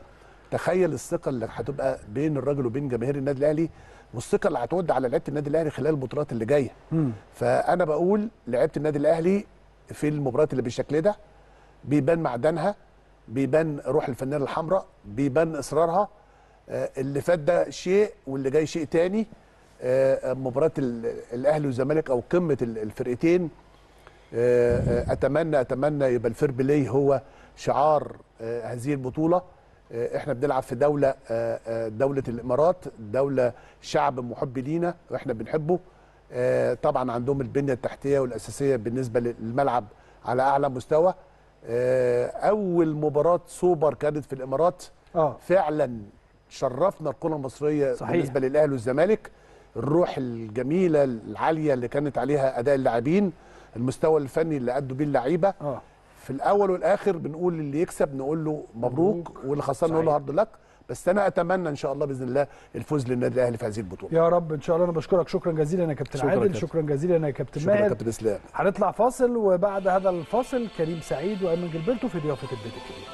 تخيل الثقه اللي هتبقى بين الراجل وبين جماهير النادي الاهلي والثقه اللي هتعود على لعيبه النادي الاهلي خلال البطولات اللي جايه مم. فانا بقول لعيبه النادي الاهلي في المباريات اللي بالشكل ده بيبان معدنها بيبان روح الفنانه الحمراء بيبان اصرارها آه، اللي فات ده شيء واللي جاي شيء تاني آه، مباراه ال- الاهلي والزمالك او قمه ال- الفرقتين آه، آه، اتمنى اتمنى يبقى الفير بلاي هو شعار آه، هذه البطوله آه، احنا بنلعب في دوله آه، آه، دوله الامارات دوله شعب محب لينا واحنا بنحبه آه، طبعا عندهم البنيه التحتيه والاساسيه بالنسبه للملعب على اعلى مستوى آه، اول مباراه سوبر كانت في الامارات اه فعلا شرفنا الكره المصريه صحيح. بالنسبه للاهلي والزمالك الروح الجميله العاليه اللي كانت عليها اداء اللاعبين المستوى الفني اللي ادوا بيه اللعيبه اه في الاول والاخر بنقول اللي يكسب نقول له مبروك, مبروك. واللي خسرنا نقول له هارد لك بس انا اتمنى ان شاء الله باذن الله الفوز للنادي الاهلي في هذه البطوله يا رب ان شاء الله انا بشكرك شكرا جزيلا يا كابتن شكرا عادل كابتن. شكرا جزيلا يا كابتن شكرا يا ماهر كابتن اسلام هنطلع فاصل وبعد هذا الفاصل كريم سعيد وايمن جلبرتو في ضيافه البيت الكبير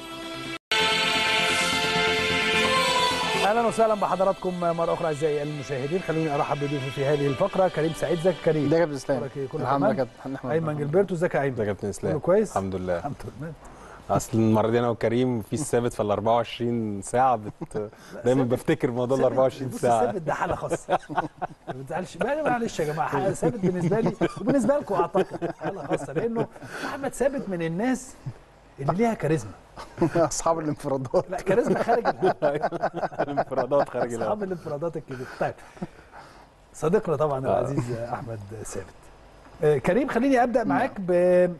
اهلا وسهلا بحضراتكم مره اخرى اعزائي المشاهدين خلوني ارحب بضيوفي في هذه الفقره كريم سعيد ازيك يا كريم ده كابتن اسلام أخبارك إيه؟ كله الحمد لله تمام؟ كابتن احمد ايمن جلبرتو ازيك يا ايمن ده كابتن اسلام كله كويس الحمد لله الحمد لله اصل المره دي انا وكريم في الثابت في ال 24 ساعه بت... دايما بفتكر موضوع ال 24 بص ساعه ثابت ده حاله خاصه ما بتزعلش بقى معلش يا جماعه حاله ثابت بالنسبه لي وبالنسبه لكم اعتقد حاله خاصه لانه احمد ثابت من الناس اللي ليها كاريزما اصحاب الانفرادات لا كاريزما خارج الحد الانفرادات خارج الهوا. اصحاب الانفرادات الكبيره طيب صديقنا طبعا العزيز احمد ثابت آه، كريم خليني ابدا معاك ب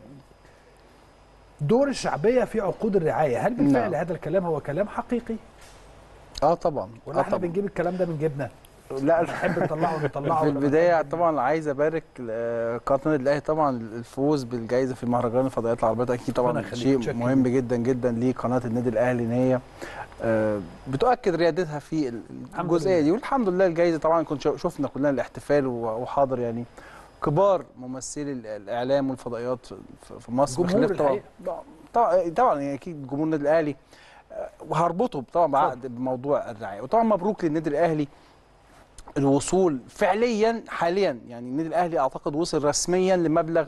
دور الشعبيه في عقود الرعايه هل بالفعل نعم. هذا الكلام هو كلام حقيقي اه طبعا ولا آه احنا طبعا بنجيب الكلام ده من جيبنا لا نحب نطلعه نطلعه في ولا البدايه نحب- طبعا عايز ابارك لقناه النادي الاهلي طبعا الفوز بالجائزه في مهرجان الفضائيات العربيه ده اكيد ربنا طبعا يخليك، شيء متشكر مهم جدا جدا لقناه النادي الاهلي ان هي آه، بتؤكد ريادتها في ال- الحمد الجزئيه لله. دي والحمد لله الجائزه طبعا كنت شو- شفنا كلنا الاحتفال و- وحاضر يعني كبار ممثلي ال- الاعلام والفضائيات في- في مصر جمهور بخلاف طبعا الحقيقة. طبعا طبعا يعني اكيد جمهور النادي الاهلي آه، وهربطه طبعا بعقد بموضوع الرعايه وطبعا مبروك للنادي الاهلي الوصول فعليا حاليا يعني النادي الاهلي اعتقد وصل رسميا لمبلغ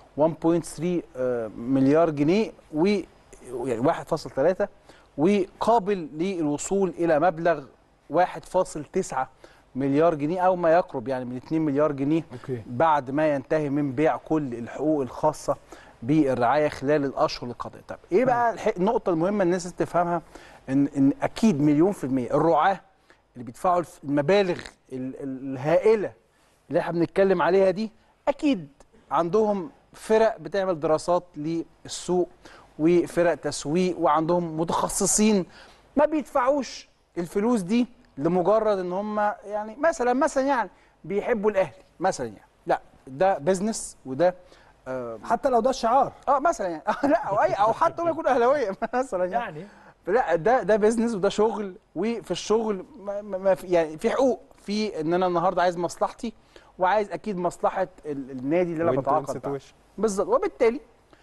1.3 آه، مليار جنيه و يعني 1.3 وقابل للوصول الى مبلغ 1.9 مليار جنيه او ما يقرب يعني من 2 مليار جنيه اوكي بعد ما ينتهي من بيع كل الحقوق الخاصه بالرعايه خلال الاشهر القادمه. طب ايه بقى الح- النقطه المهمه الناس لازم تفهمها ان ان اكيد مليون في الميه الرعاه اللي بيدفعوا الف- المبالغ ال- ال- الهائله اللي احنا بنتكلم عليها دي اكيد عندهم فرق بتعمل دراسات للسوق وفرق تسويق وعندهم متخصصين ما بيدفعوش الفلوس دي لمجرد ان هم يعني مثلا مثلا يعني بيحبوا الاهلي مثلا يعني لا ده بيزنس وده آه حتى لو ده الشعار اه مثلا يعني آه لا او اي او حتى هم يكونوا اهلاويه مثلا يعني يعني لا ده ده بيزنس وده شغل وفي الشغل ما ما ما في يعني في حقوق في ان انا النهارده عايز مصلحتي وعايز اكيد مصلحه ال- النادي اللي انا وانت بتعاقد نسيت معاه. وش. بالظبط وبالتالي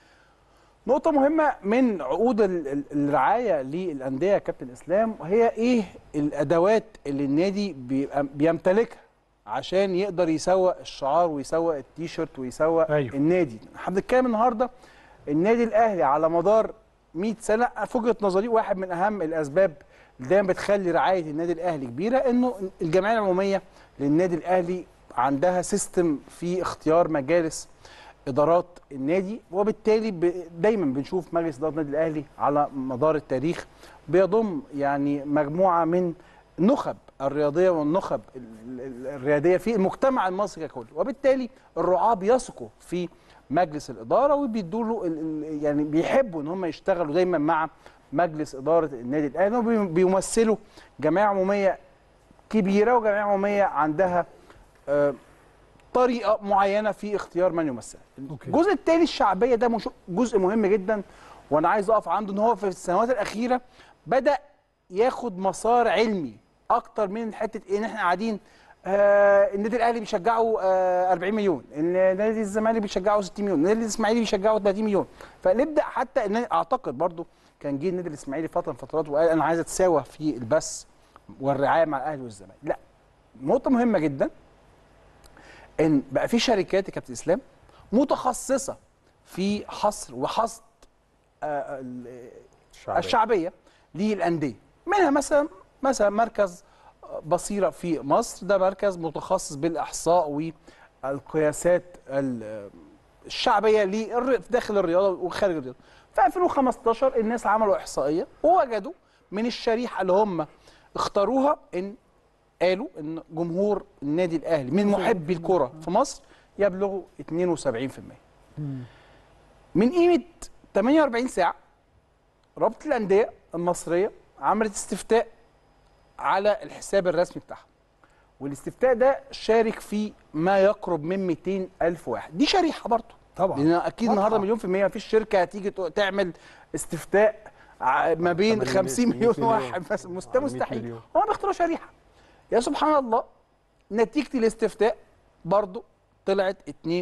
نقطة مهمة من عقود ال- ال- الرعاية للأندية يا كابتن إسلام وهي إيه الأدوات اللي النادي بيبقى بيمتلكها عشان يقدر يسوق الشعار ويسوق التيشيرت ويسوق أيوه. النادي احنا بنتكلم النهارده النادي الأهلي على مدار 100 سنة في وجهة نظري واحد من أهم الأسباب اللي دايما بتخلي رعاية النادي الأهلي كبيرة إنه الجمعية العمومية للنادي الأهلي عندها سيستم في اختيار مجالس ادارات النادي وبالتالي ب... دايما بنشوف مجلس اداره النادي الاهلي على مدار التاريخ بيضم يعني مجموعه من النخب الرياضيه والنخب ال- ال- الرياديه في المجتمع المصري ككل وبالتالي الرعاه بيثقوا في مجلس الاداره وبيدوا له ال- ال- يعني بيحبوا ان هم يشتغلوا دايما مع مجلس اداره النادي الاهلي وبيمثلوا جمعيه عموميه كبيره وجمعيه عموميه عندها آه، طريقه معينه في اختيار من يمثل أوكي. الجزء الثاني الشعبيه ده مش جزء مهم جدا وانا عايز اقف عنده ان هو في السنوات الاخيره بدا ياخد مسار علمي اكتر من حته ايه ان احنا قاعدين آه النادي الاهلي بيشجعه آه 40 مليون النادي الزمالك بيشجعه 60 مليون النادي الاسماعيلي بيشجعه 30 مليون فنبدا حتى ان اعتقد برضو كان جه النادي الاسماعيلي فتره من فترات وقال انا عايز اتساوى في البث والرعايه مع الاهلي والزمالك لا نقطه مهمه جدا ان بقى في شركات يا كابتن اسلام متخصصه في حصر وحصد آه، ال- الشعبية. الشعبيه للانديه منها مثلا مثلا مركز بصيره في مصر ده مركز متخصص بالاحصاء والقياسات ال- الشعبيه للر- داخل الرياضه وخارج الرياضه في 2015 الناس عملوا احصائيه ووجدوا من الشريحه اللي هم اختاروها ان قالوا ان جمهور النادي الاهلي من محبي الكره في مصر يبلغ 72% من قيمه 48 ساعه رابطه الانديه المصريه عملت استفتاء على الحساب الرسمي بتاعها والاستفتاء ده شارك فيه ما يقرب من 200 الف واحد دي شريحه برضه طبعا لان اكيد النهارده مليون في الميه مفيش شركه هتيجي تق- تعمل استفتاء ع- ما بين 80 50 مليون مليون. واحد بس مست- 100 مستحيل مليون. هو بيختاروا شريحه يا سبحان الله نتيجه الاستفتاء برضو طلعت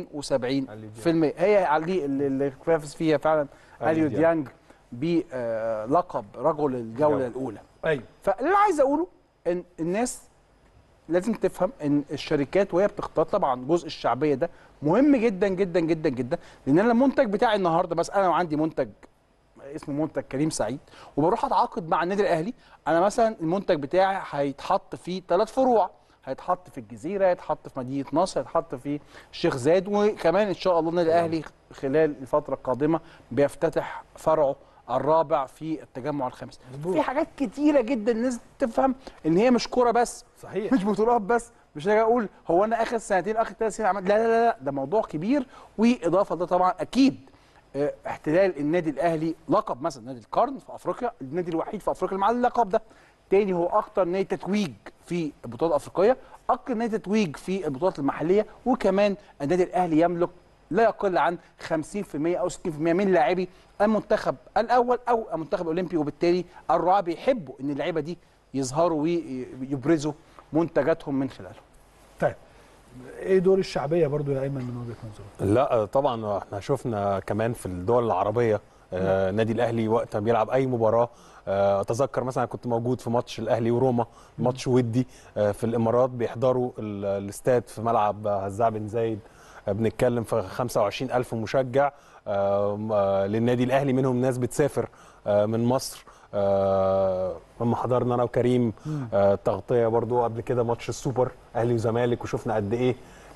72% هي علي اللي اللي فاز فيها فعلا أليو اليو ديانج. ديانج بلقب رجل الجوله الجولة. الاولى ايوه فاللي انا عايز اقوله ان الناس لازم تفهم ان الشركات وهي بتختار طبعا جزء الشعبيه ده مهم جدا جدا جدا جدا لان انا المنتج بتاعي النهارده بس انا عندي منتج اسمه منتج كريم سعيد وبروح اتعاقد مع النادي الاهلي انا مثلا المنتج بتاعي هيتحط فيه ثلاث فروع هيتحط في الجزيره هيتحط في مدينه نصر هيتحط في الشيخ زايد وكمان ان شاء الله النادي الاهلي خلال الفتره القادمه بيفتتح فرعه الرابع في التجمع الخامس في حاجات كتيره جدا الناس تفهم ان هي مش كوره بس صحيح مش بطولات بس مش هاجي اقول هو انا اخر سنتين اخر ثلاث سنين عملت لا لا لا لا ده موضوع كبير واضافه ده طبعا اكيد آه، احتلال النادي الاهلي لقب مثلا نادي القرن في افريقيا النادي الوحيد في افريقيا اللي معاه اللقب ده تاني هو اكتر نادي تتويج في البطولات الافريقيه اكتر نادي تتويج في البطولات المحليه وكمان النادي الاهلي يملك لا يقل عن 50% او 60% من لاعبي المنتخب الاول او المنتخب الاولمبي وبالتالي الرعاة بيحبوا ان اللعيبه دي يظهروا ويبرزوا منتجاتهم من خلاله طيب ايه دور الشعبيه برضو يا ايمن من وجهه نظرك لا طبعا احنا شفنا كمان في الدول العربيه آه نادي الاهلي وقت ما بيلعب اي مباراه آه، اتذكر مثلا كنت موجود في ماتش الاهلي وروما ماتش ودي آه في الامارات بيحضروا ال- الاستاد في ملعب هزاع بن زايد آه، بنتكلم في 25 ألف مشجع آه، آه، للنادي الأهلي منهم ناس بتسافر آه، من مصر آه، لما حضرنا أنا وكريم آه، تغطية برضو قبل كده ماتش السوبر أهلي وزمالك وشفنا قد إيه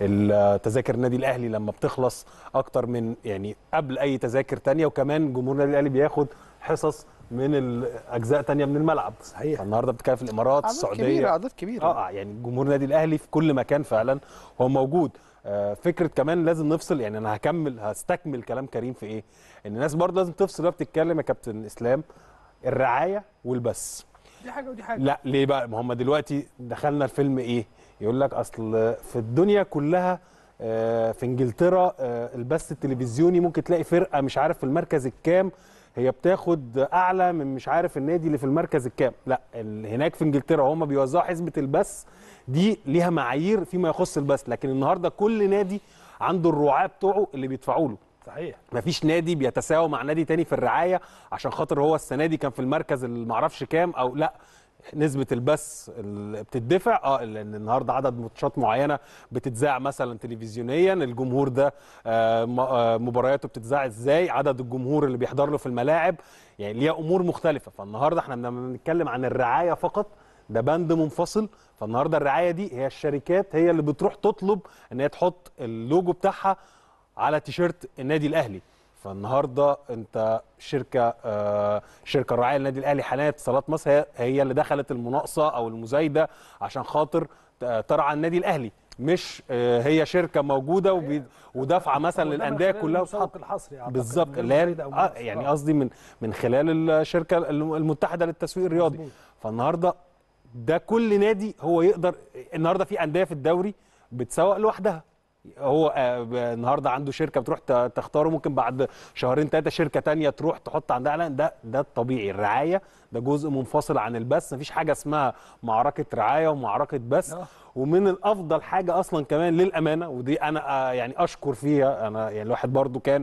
التذاكر النادي الأهلي لما بتخلص أكتر من يعني قبل أي تذاكر تانية وكمان جمهور النادي الأهلي بياخد حصص من الأجزاء تانية من الملعب صحيح فالنهارده بتتكلم في الإمارات أعداد السعودية كبيرة أعداد كبيرة اه يعني جمهور النادي الاهلي في كل مكان فعلا هو موجود آه، فكره كمان لازم نفصل يعني انا هكمل هستكمل كلام كريم في ايه ان الناس برضه لازم تفصل وهي بتتكلم يا كابتن اسلام الرعايه والبث دي حاجه ودي حاجه لا ليه بقى ما هم دلوقتي دخلنا الفيلم ايه يقول لك اصل في الدنيا كلها آه، في انجلترا آه، البث التلفزيوني ممكن تلاقي فرقه مش عارف في المركز الكام هي بتاخد اعلى من مش عارف النادي اللي في المركز الكام لا ال- هناك في انجلترا هم بيوزعوا حسبه البث دي ليها معايير فيما يخص البث لكن النهارده كل نادي عنده الرعاة بتوعه اللي بيدفعوا له صحيح مفيش نادي بيتساوى مع نادي تاني في الرعايه عشان خاطر هو السنه دي كان في المركز اللي معرفش كام او لا نسبة البث اللي بتدفع اه لان النهارده عدد ماتشات معينه بتتذاع مثلا تلفزيونيا الجمهور ده آه، م- آه، مبارياته بتتذاع ازاي عدد الجمهور اللي بيحضر له في الملاعب يعني ليها امور مختلفه فالنهارده احنا لما بنتكلم عن الرعايه فقط ده بند منفصل فالنهارده الرعايه دي هي الشركات هي اللي بتروح تطلب ان هي تحط اللوجو بتاعها على تيشيرت النادي الاهلي فالنهارده انت شركه آه شركه الراعيه للنادي الاهلي حاليا اتصالات مصر هي, هي اللي دخلت المناقصه او المزايده عشان خاطر ت- ترعى النادي الاهلي مش آه هي شركه موجوده وبي- ودافعه مثلا وده من للانديه خلال كلها المسوق وتحط- الحصري أعتقد، بالظبط من اللي هي غير أو آه منافسة. يعني آه. قصدي من من خلال الشركه المتحده للتسويق الرياضي مظبوط. فالنهارده ده كل نادي هو يقدر النهارده في انديه في الدوري بتسوق لوحدها هو آه، ب- النهارده عنده شركه بتروح ت- تختاره ممكن بعد شهرين ثلاثه شركه تانية تروح تحط عندها اعلان ده ده الطبيعي الرعايه ده جزء منفصل عن البث مفيش حاجه اسمها معركه رعايه ومعركه بث آه. ومن الافضل حاجه اصلا كمان للامانه ودي انا آه، يعني اشكر فيها انا يعني الواحد برضو كان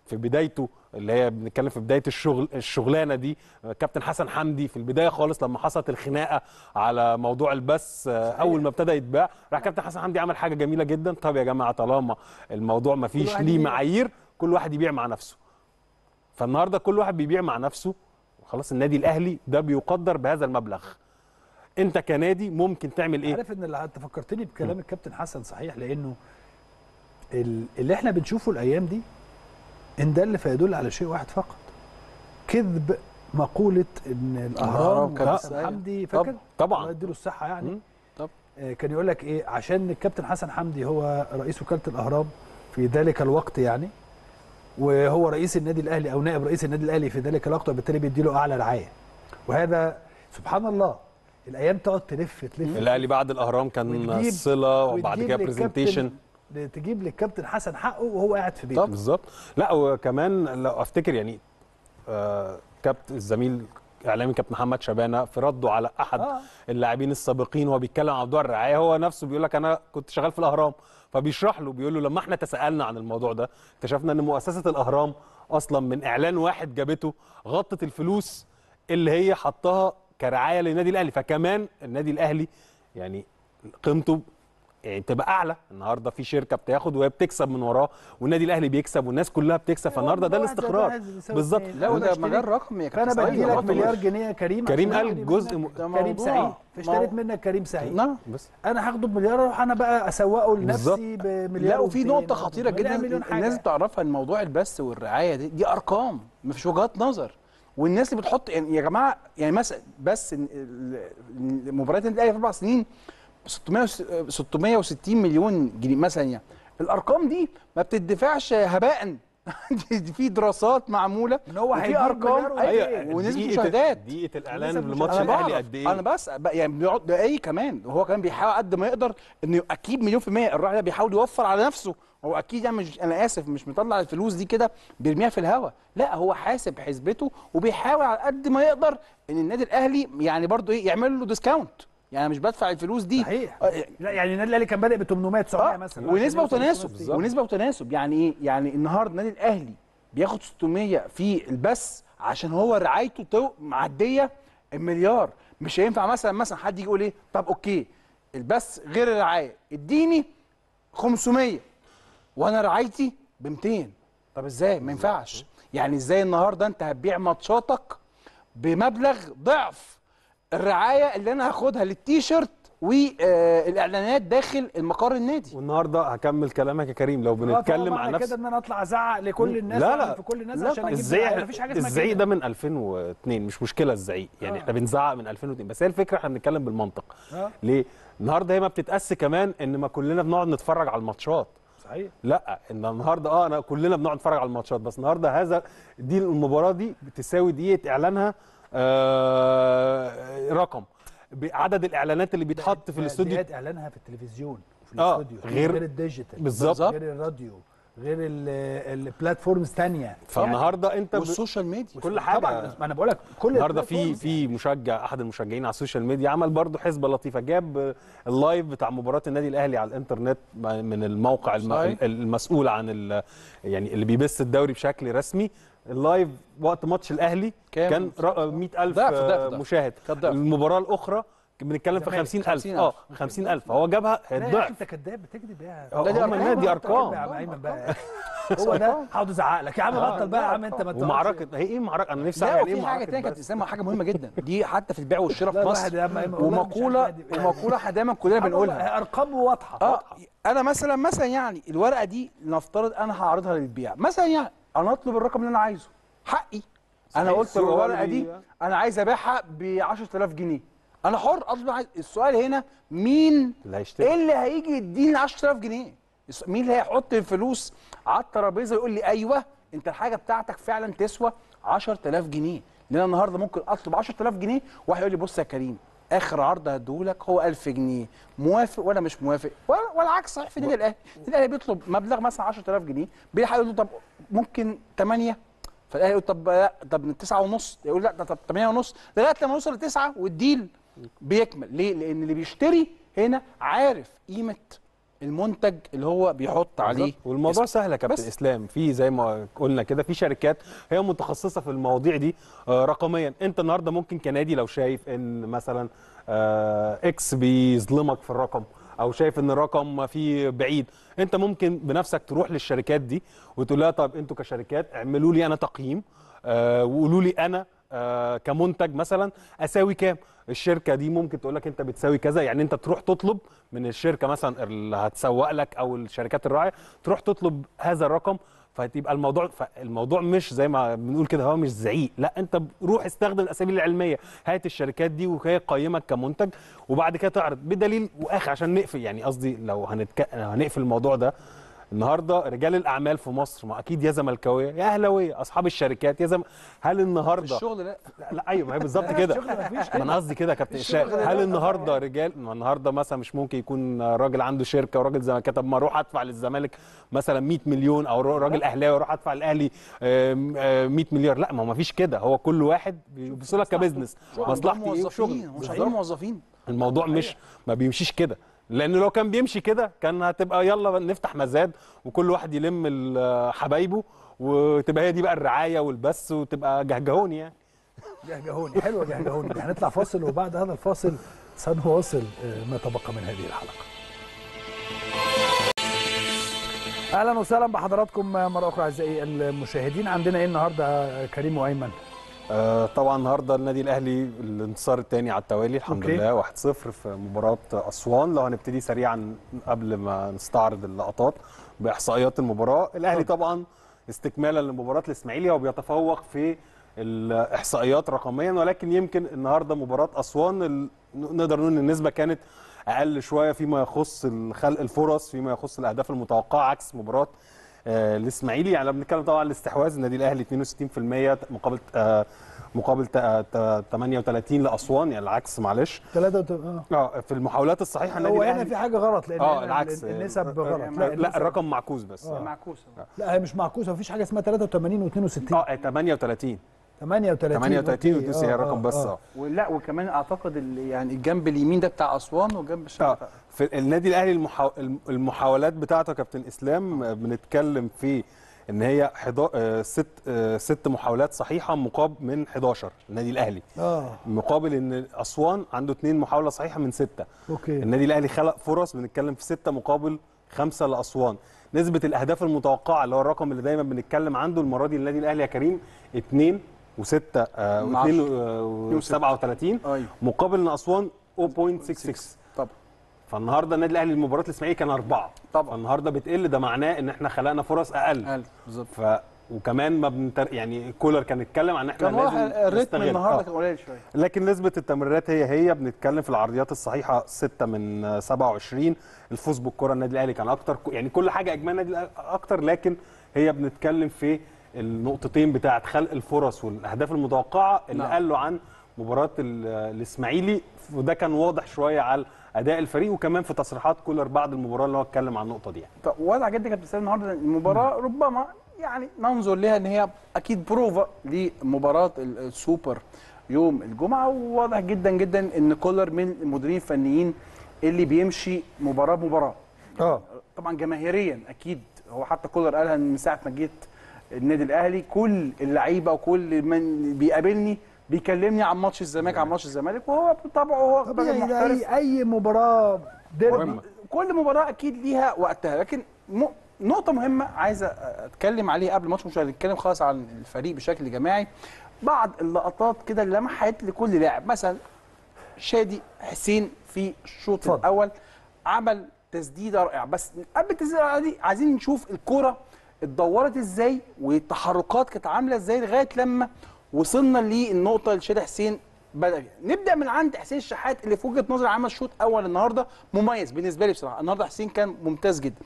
في بدايته اللي هي بنتكلم في بدايه الشغل الشغلانه دي آه، كابتن حسن حمدي في البدايه خالص لما حصلت الخناقه على موضوع البث آه، اول ما ابتدى يتباع راح كابتن حسن حمدي عمل حاجه جميله جدا طب يا جماعه طالما الموضوع ما فيش واحد ليه يبيع. معايير كل واحد يبيع مع نفسه فالنهارده كل واحد بيبيع مع نفسه خلاص النادي الاهلي ده بيقدر بهذا المبلغ انت كنادي ممكن تعمل ايه عارف ان اللي انت فكرتني بكلام الكابتن حسن صحيح لانه ال- اللي احنا بنشوفه الايام دي ان دل فيدل على شيء واحد فقط كذب مقوله ان الأهرام الاهرام كان كابتن بس- حمدي طب- فاكر طبعاً. الله يديله الصحه يعني مم. طب. آه، كان يقول لك ايه عشان الكابتن حسن حمدي هو رئيس وكاله الاهرام في ذلك الوقت يعني وهو رئيس النادي الاهلي او نائب رئيس النادي الاهلي في ذلك الوقت وبالتالي بيديله اعلى رعايه وهذا سبحان الله الايام تقعد تلف تلف الاهلي بعد الاهرام كان وتجيب- صله وبعد كده وتجيب برزنتيشن للكابتن- تجيب للكابتن حسن حقه وهو قاعد في بيته بالظبط لا وكمان لو افتكر يعني آه كابتن الزميل اعلامي كابتن محمد شبانه في رده على احد آه. اللاعبين السابقين وهو بيتكلم عن موضوع الرعايه هو نفسه بيقول لك انا كنت شغال في الاهرام فبيشرح له بيقول له لما احنا تسالنا عن الموضوع ده اكتشفنا ان مؤسسه الاهرام اصلا من اعلان واحد جابته غطت الفلوس اللي هي حطها كرعايه للنادي الاهلي فكمان النادي الاهلي يعني قيمته يعني تبقى اعلى النهارده في شركه بتاخد وهي بتكسب من وراه والنادي الاهلي بيكسب والناس كلها بتكسب فالنهارده ده واحد زائد الاستقرار واحد بيساوي بالظبط اتنين. لا أنا وده بشتري- مجال رقمي يا فانا كابتن بدي إسماعيل، لك برضه مليار مش- جنيه يا كريم كريم عشان قال أشتري جزء منك م- ده كريم موضوع. سعيد ما اشتريت هو- منك كريم سعيد نعم بس انا هاخده بمليار اروح انا بقى اسوقه لنفسي بمليار لا وفي و200 نقطة خطيرة ولا جدا مليون حاجة. الناس بتعرفها ان موضوع البث والرعاية دي دي ارقام مفيش وجهات نظر والناس اللي بتحط يعني يا جماعة يعني مثلا بس ال- ال- مباريات النادي الاهلي في اربع سنين 600 وس- 660 مليون جنيه مثلا يعني الارقام دي ما بتدفعش هباء دي دي في دراسات معموله ان هو وفي هيجيب ارقام مليار ايوه ونسبه دقيقة- مشاهدات دقيقه الاعلان ونسبة لماتش انا الاهلي بعرف قد ايه انا بس ب- يعني بيقعد دقايق كمان هو كان بيحاول قد ما يقدر انه اكيد مليون في المية الراعي ده بيحاول يوفر على نفسه هو اكيد يعني مش انا اسف مش مطلع الفلوس دي كده بيرميها في الهواء لا هو حاسب حسبته وبيحاول على قد ما يقدر ان النادي الاهلي يعني برضو ايه يعمل له ديسكاونت يعني أنا مش بدفع الفلوس دي صحيح آه، لا يعني النادي الاهلي كان بادئ ب 800 900 آه، مثلا ونسبه عشان يوصل وتناسب 560. ونسبه وتناسب يعني ايه يعني النهارده النادي الاهلي بياخد 600 في البث عشان هو رعايته تو معديه المليار مش هينفع مثلا مثلا حد يجي يقول ايه طب اوكي البث غير الرعايه اديني 500 وانا رعايتي ب 200 طب ازاي ما ينفعش يعني ازاي النهارده انت هتبيع ماتشاتك بمبلغ ضعف الرعايه اللي انا هاخدها للتيشيرت والاعلانات داخل المقر النادي والنهارده هكمل كلامك يا كريم لو آه، فهو بنتكلم معنى عن نفس كده ان انا اطلع ازعق لكل الناس لا وأعمل لا في كل الناس لا عشان اجيب الزعيق دعاية. مفيش حاجه اسمها الزعيق كده ده من 2002 مش مشكله الزعيق يعني آه. احنا بنزعق من 2002 بس هي الفكره احنا بنتكلم بالمنطق آه. ليه النهارده هي ما بتتقاس كمان ان ما كلنا بنقعد نتفرج على الماتشات صحيح لا ان النهارده اه انا كلنا بنقعد نتفرج على الماتشات بس النهارده هذا دي المباراه دي بتساوي دقيقه اعلانها آه رقم عدد الاعلانات اللي بيتحط في الاستوديو ديت اعلانها في التلفزيون في آه، الاستوديو غير- غير الديجيتال بالظبط. غير الراديو غير ال- البلاتفورمز ثانيه فالنهارده انت ب... والسوشيال ميديا كل حاجه طبعا ما انا بقول لك كل النهارده في البلاتفورمز في مشجع احد المشجعين على السوشيال ميديا عمل برضه حسبه لطيفه جاب اللايف بتاع مباراه النادي الاهلي على الانترنت من الموقع الم... صحيح. المسؤول عن ال... يعني اللي بيبث الدوري بشكل رسمي اللايف وقت ماتش الاهلي كام؟ كان ر- 100000 ضعف- ضعف- ضعف. مشاهد كان ضعف. المباراه الاخرى بنتكلم في زمان 50000 50,000. اه 50000 هو جابها لا يا أخي الضعف انت كذاب بتكذب يا آه، لا، دي هم أرقام. لا، دي ارقام يا عم ايمن بقى هو ده هقعد ازعق لك يا عم بطل بقى يا عم انت ما تقعدش. ومعركه هي ايه معركه انا نفسي لا اعرف يعني ايه وفي حاجه معركه تانية كانت بس. اسامه حاجه مهمه جدا دي حتى في البيع والشراء لا، في الواحد يا عم مصر أيمن والله مش ومقوله عادي. ومقوله احنا دايما كلنا بنقولها ارقام واضحه اه انا مثلا مثلا يعني الورقه دي نفترض انا هعرضها للبيع مثلا يعني انا اطلب الرقم اللي انا عايزه حقي انا صحيح. قلت السوق الورقه اللي دي بي- انا عايز ابيعها ب 10000 جنيه انا حر اطلب عايز السؤال هنا مين اللي هيشتري ايه اللي هيجي يديني 10000 جنيه الس- مين اللي هيحط الفلوس على الترابيزه يقول لي ايوه انت الحاجه بتاعتك فعلا تسوى 10000 جنيه لان أنا النهارده ممكن اطلب 10000 جنيه واحد يقول لي بص يا كريم اخر عرض هديهولك هو 1000 جنيه موافق ولا مش موافق ولا والعكس صحيح في النادي الاهلي النادي الاهلي بيطلب مبلغ مثلا 10000 جنيه بيلحق يقول له طب ممكن 8 فالاهلي يقول طب لا طب 9 ونص يقول لا ده طب 8 ونص لغايه لما يوصل ل 9 والديل بيكمل ليه؟ لان اللي بيشتري هنا عارف قيمه المنتج اللي هو بيحط عليه بالظبط. والموضوع اسم. سهل يا كابتن بس. اسلام في زي ما قلنا كده في شركات هي متخصصه في المواضيع دي آه، رقميا انت النهارده ممكن كنادي لو شايف ان مثلا آه، اكس بيظلمك في الرقم او شايف ان الرقم فيه بعيد انت ممكن بنفسك تروح للشركات دي وتقول لها طب انتوا كشركات اعملوا لي انا تقييم آه، وقولوا لي انا آه، كمنتج مثلا اساوي كام الشركه دي ممكن تقول لك انت بتساوي كذا يعني انت تروح تطلب من الشركه مثلا اللي هتسوق لك او الشركات الراعيه تروح تطلب هذا الرقم فتبقى الموضوع فالموضوع مش زي ما بنقول كده هو مش زعيق لا انت روح استخدم الاساليب العلميه هات الشركات دي وهي قيمك كمنتج وبعد كده تعرض بدليل واخر عشان نقفل يعني قصدي لو هنتك... هنقفل الموضوع ده النهارده رجال الاعمال في مصر ما اكيد يا زملكاويه يا اهلاويه اصحاب الشركات يا زم... هل النهارده الشغل لا لا, لا ايوه ما هي بالظبط كده ما انا قصدي كده يا كابتن الشغل إشاء. ده هل لا النهارده رجال ما النهارده مثلا مش ممكن يكون راجل عنده شركه وراجل زملكاوي طب ما اروح ادفع للزمالك مثلا 100 مليون او راجل اهلاوي اروح ادفع للاهلي آم، آم، 100 مليار لا ما هو ما فيش كده هو كل واحد بيبص لك كبزنس مصلحتي ايه وشغلي موظفين مش بالظبط. موظفين الموضوع مش ما بيمشيش كده لان لو كان بيمشي كده كان هتبقى يلا نفتح مزاد وكل واحد يلم ال- حبايبه وتبقى هي دي بقى الرعايه والبث وتبقى جهجهوني يعني جهجهوني حلوه جهجهوني هنطلع فاصل وبعد هذا الفاصل سنواصل آه، ما تبقى من هذه الحلقه اهلا وسهلا بحضراتكم مره اخرى اعزائي المشاهدين عندنا ايه النهارده آه، كريم وايمن آه، طبعا النهارده النادي الاهلي الانتصار الثاني على التوالي الحمد أوكي. لله 1-0 في مباراه اسوان لو هنبتدي سريعا قبل ما نستعرض اللقطات باحصائيات المباراه الاهلي طبعا استكمالا لمباراه الاسماعيلي هو بيتفوق في الاحصائيات رقميا ولكن يمكن النهارده مباراه اسوان ال- نقدر نقول ان النسبه كانت اقل شويه فيما يخص خلق الفرص فيما يخص الاهداف المتوقعه عكس مباراه آه، الاسماعيلي يعني لو بنتكلم طبعا عن الاستحواذ النادي الاهلي 62% مقابل آه، مقابل تا- تا- 38 لاسوان يعني العكس معلش ثلاثة اه اه في المحاولات الصحيحه النادي هو هنا الاهلي في حاجه غلط لان اه هنا العكس ال- النسب غلط لا, لا النسب- الرقم معكوس بس آه. معكوسه لا هي مش معكوسه مفيش حاجه اسمها 83 و62 اه 38 38 38 أوكي. وتوسي هي آه، الرقم آه، بس آه. اه ولا وكمان اعتقد ال- يعني الجنب اليمين ده بتاع اسوان والجنب الشمال اه بتاع في النادي الاهلي المحا... المحاولات بتاعته يا كابتن اسلام آه، بنتكلم في ان هي حدا... آه، ست آه، ست محاولات صحيحه مقابل من 11 النادي الاهلي اه مقابل ان اسوان عنده اثنين محاوله صحيحه من سته اوكي النادي الاهلي خلق فرص بنتكلم في سته مقابل خمسه لاسوان نسبه الاهداف المتوقعه اللي هو الرقم اللي دايما بنتكلم عنده المره دي النادي الاهلي يا كريم 2 و6 مع و2 وستة. و37 ايوه مقابل ان اسوان 0.66 طبعا فالنهارده النادي الاهلي المباراه الاسماعيلي كان اربعه طبعا فالنهارده بتقل ده معناه ان احنا خلقنا فرص اقل اقل بالظبط ف وكمان ما بنتر... يعني كولر كان اتكلم عن ان احنا كان واضح لازم الريتم نستغل. النهارده آه. كان قليل شويه لكن نسبة التمريرات هي هي بنتكلم في العرضيات الصحيحة 6 من 27 الفوز بالكرة النادي الأهلي كان أكتر يعني كل حاجة أجمال النادي الأهلي أكتر لكن هي بنتكلم في النقطتين بتاعة خلق الفرص والأهداف المتوقعة اللي نعم. قالوا عن مباراة ال- الإسماعيلي وده كان واضح شوية على أداء الفريق وكمان في تصريحات كولر بعد المباراة اللي هو اتكلم عن النقطة دي يعني. طب واضح جدا كابتن سامي النهارده المباراه ربما يعني ننظر لها ان هي اكيد بروفا لمباراه ال- السوبر يوم الجمعه وواضح جدا جدا ان كولر من المديرين الفنيين اللي بيمشي مباراه بمباراه اه طبعا جماهيريا اكيد هو حتى كولر قالها من ساعه ما جيت النادي الاهلي كل اللعيبه وكل من بيقابلني بيكلمني عن ماتش الزمالك عن ماتش الزمالك وهو بطبعه هو راجل طبيعي ده محترف اي اي مباراه ديربي مهمة. كل مباراه اكيد ليها وقتها لكن م... نقطه مهمه عايز اتكلم عليها قبل ماتش مش هنتكلم خالص عن الفريق بشكل جماعي بعض اللقطات كده اللي لمحت لكل لاعب مثلا شادي حسين في الشوط اتفضل. الاول عمل تسديده رائعه بس قبل التسديده الرائعة دي عايزين نشوف الكوره اتدورت ازاي والتحركات كانت عامله ازاي لغايه لما وصلنا للنقطه اللي شادي حسين بدا فيها نبدا من عند حسين الشحات اللي في وجهه نظري عمل شوط اول النهارده مميز بالنسبه لي بصراحه النهارده حسين كان ممتاز جدا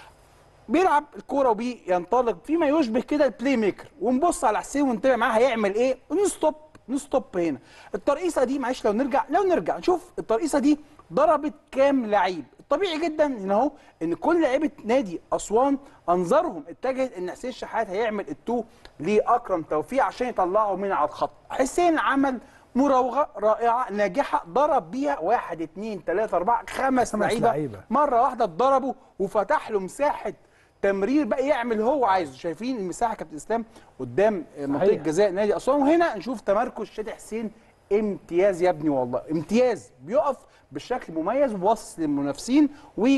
بيلعب الكوره وبينطلق فيما يشبه كده البلاي ميكر ونبص على حسين ونتابع معاه هيعمل ايه ونستوب نستوب هنا الترقيصه دي معلش لو نرجع لو نرجع نشوف الترقيصه دي ضربت كام لعيب طبيعي جدا هنا اهو ان كل لعيبه نادي اسوان انظارهم اتجهت ان حسين شحات هيعمل التو لاكرم توفيق عشان يطلعه من على الخط حسين عمل مراوغه رائعه ناجحه ضرب بيها واحد اتنين تلاته اربعه خمس خمس لعيبه لعيبة. مره واحده اتضربوا وفتح له مساحه تمرير بقى يعمل هو عايزه شايفين المساحه يا كابتن اسلام قدام منطقه صحيح. جزاء نادي اسوان وهنا نشوف تمركز شادي حسين امتياز يا ابني والله امتياز بيقف بشكل مميز وباصص للمنافسين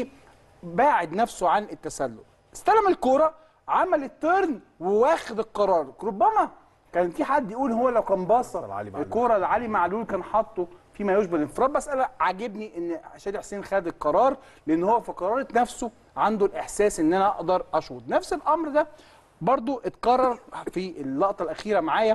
وباعد نفسه عن التسلل استلم الكوره عمل التيرن وواخد القرار ربما كان في حد يقول هو لو كان باصه الكوره لعلي معلول كان حاطه فيما يشبه الانفراد بس انا عاجبني ان شادي حسين خد القرار لان هو في قرارة نفسه عنده الاحساس ان انا اقدر اشوط نفس الامر ده برضو اتكرر في اللقطه الاخيره معايا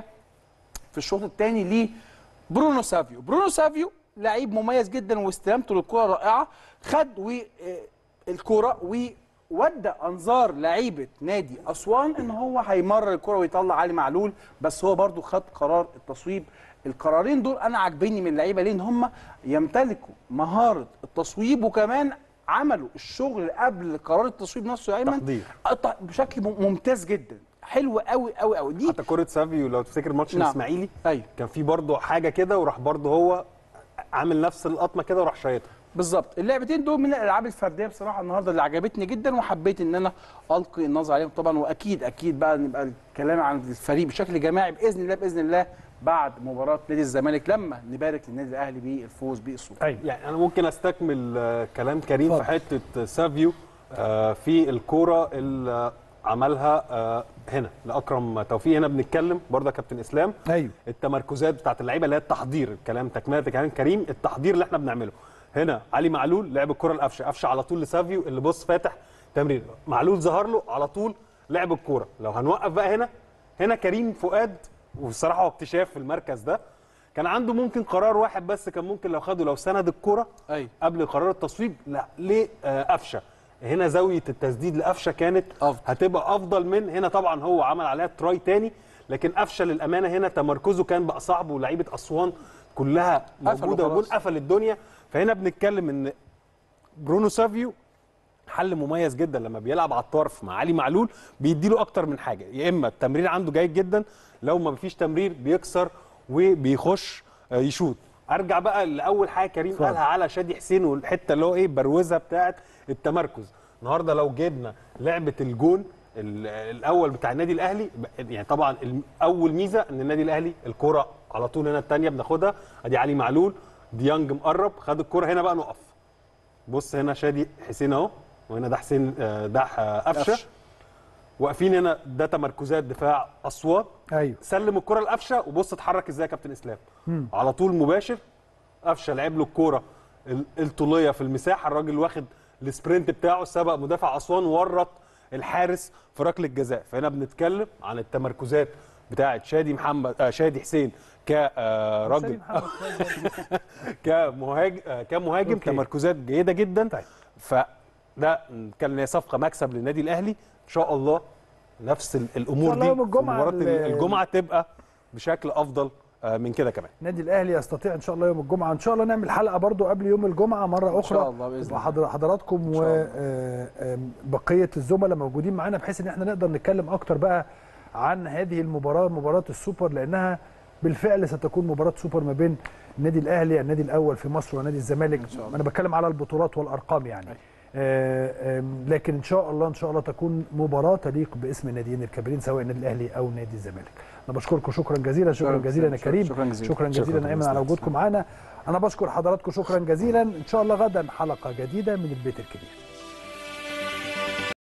في الشوط الثاني ليه برونو سافيو برونو سافيو لعيب مميز جدا واستلامته للكره رائعه خد و آه، الكره وودى انظار لعيبه نادي اسوان ان هو هيمرر الكره ويطلع علي معلول بس هو برضو خد قرار التصويب القرارين دول انا عاجبني من اللعيبه ليه ان هم يمتلكوا مهاره التصويب وكمان عملوا الشغل قبل قرار التصويب نفسه يا ايمن تحضير. أط- بشكل مم- ممتاز جدا حلو قوي قوي قوي دي حتى كره سافيو لو تفتكر ماتش نعم. الاسماعيلي ايوه كان في برضه حاجه كده وراح برضه هو عامل نفس القطمه كده وراح شايطها بالظبط اللعبتين دول من الالعاب الفرديه بصراحه النهارده اللي عجبتني جدا وحبيت ان انا القي النظر عليهم طبعا واكيد اكيد بقى نبقى الكلام عن الفريق بشكل جماعي باذن الله باذن الله بعد مباراه نادي الزمالك لما نبارك للنادي الاهلي بالفوز بالسوبر ايوه يعني انا ممكن استكمل آه، كلام كريم اتفضل. في حته سافيو آه، في الكوره اللي عملها آه، هنا لاكرم توفيق هنا بنتكلم برضه يا كابتن اسلام ايوه التمركزات بتاعت اللعيبه اللي هي التحضير الكلام تكمله كلام كريم التحضير اللي احنا بنعمله هنا علي معلول لعب الكره لقفشه قفشه على طول لسافيو اللي بص فاتح تمرير معلول ظهر له على طول لعب الكوره لو هنوقف بقى هنا هنا كريم فؤاد والصراحه هو اكتشاف في المركز ده كان عنده ممكن قرار واحد بس كان ممكن لو خده لو سند الكوره ايوه قبل قرار التصويب لا ليه آه، قفشه هنا زاويه التسديد لقفشه كانت أفضل. هتبقى افضل من هنا طبعا هو عمل عليها تراي تاني لكن قفشه للامانه هنا تمركزه كان بقى صعب ولاعيبه اسوان كلها موجوده وخلاص. وجون قفل الدنيا فهنا بنتكلم ان برونو سافيو حل مميز جدا لما بيلعب على الطرف مع علي معلول بيديله اكتر من حاجه يا اما التمرير عنده جيد جدا لو ما فيش تمرير بيكسر وبيخش آه، يشوط ارجع بقى لاول حاجه كريم اتفضل. قالها على شادي حسين والحته اللي هو ايه بروزه بتاعه التمركز النهارده لو جبنا لعبه الجون ال- الاول بتاع النادي الاهلي ب- يعني طبعا الم- اول ميزه ان النادي الاهلي الكره على طول هنا الثانيه بناخدها ادي علي معلول ديانج مقرب خد الكره هنا بقى نقف بص هنا شادي حسين اهو وهنا ده حسين آه، ده آه، قفشه قفشة. واقفين هنا ده تمركزات دفاع اسوان ايوه سلم الكره لقفشه وبص اتحرك ازاي يا كابتن اسلام على طول مباشر قفشه لعب له الكوره ال- الطوليه في المساحه الراجل واخد السبرنت بتاعه سبق مدافع اسوان ورط الحارس في ركله جزاء فهنا بنتكلم عن التمركزات بتاعه شادي محمد آه شادي حسين كراجل كمهاجم آه كمهاجم أوكي. تمركزات جيده جدا طيب. فده نتكلم ان هي صفقه مكسب للنادي الاهلي ان شاء الله نفس ال- الامور الله دي يوم الجمعة في مباراه ال- الجمعه تبقى بشكل افضل آه، من كده كمان النادي الاهلي يستطيع ان شاء الله يوم الجمعه ان شاء الله نعمل حلقه برضو قبل يوم الجمعه مره اخرى شاء الله بإذن الله. وحضر- حضراتكم إن شاء الله. وبقيه الزملاء موجودين معانا بحيث ان احنا نقدر نتكلم اكتر بقى عن هذه المباراه مباراه السوبر لانها بالفعل ستكون مباراه سوبر ما بين النادي الاهلي النادي الاول في مصر ونادي الزمالك انا بتكلم على البطولات والارقام يعني آه، آم، لكن ان شاء الله ان شاء الله تكون مباراه تليق باسم الناديين الكبيرين سواء النادي الاهلي او نادي الزمالك انا بشكركم شكرا جزيلا شكرا شكراً جزيلا يا شكراً- كريم شكراً جزيلاً. شكرا شكراً جزيلا ايمن على جزيلاً. وجودكم معانا انا بشكر حضراتكم شكرا جزيلا ان شاء الله غدا حلقه جديده من البيت الكبير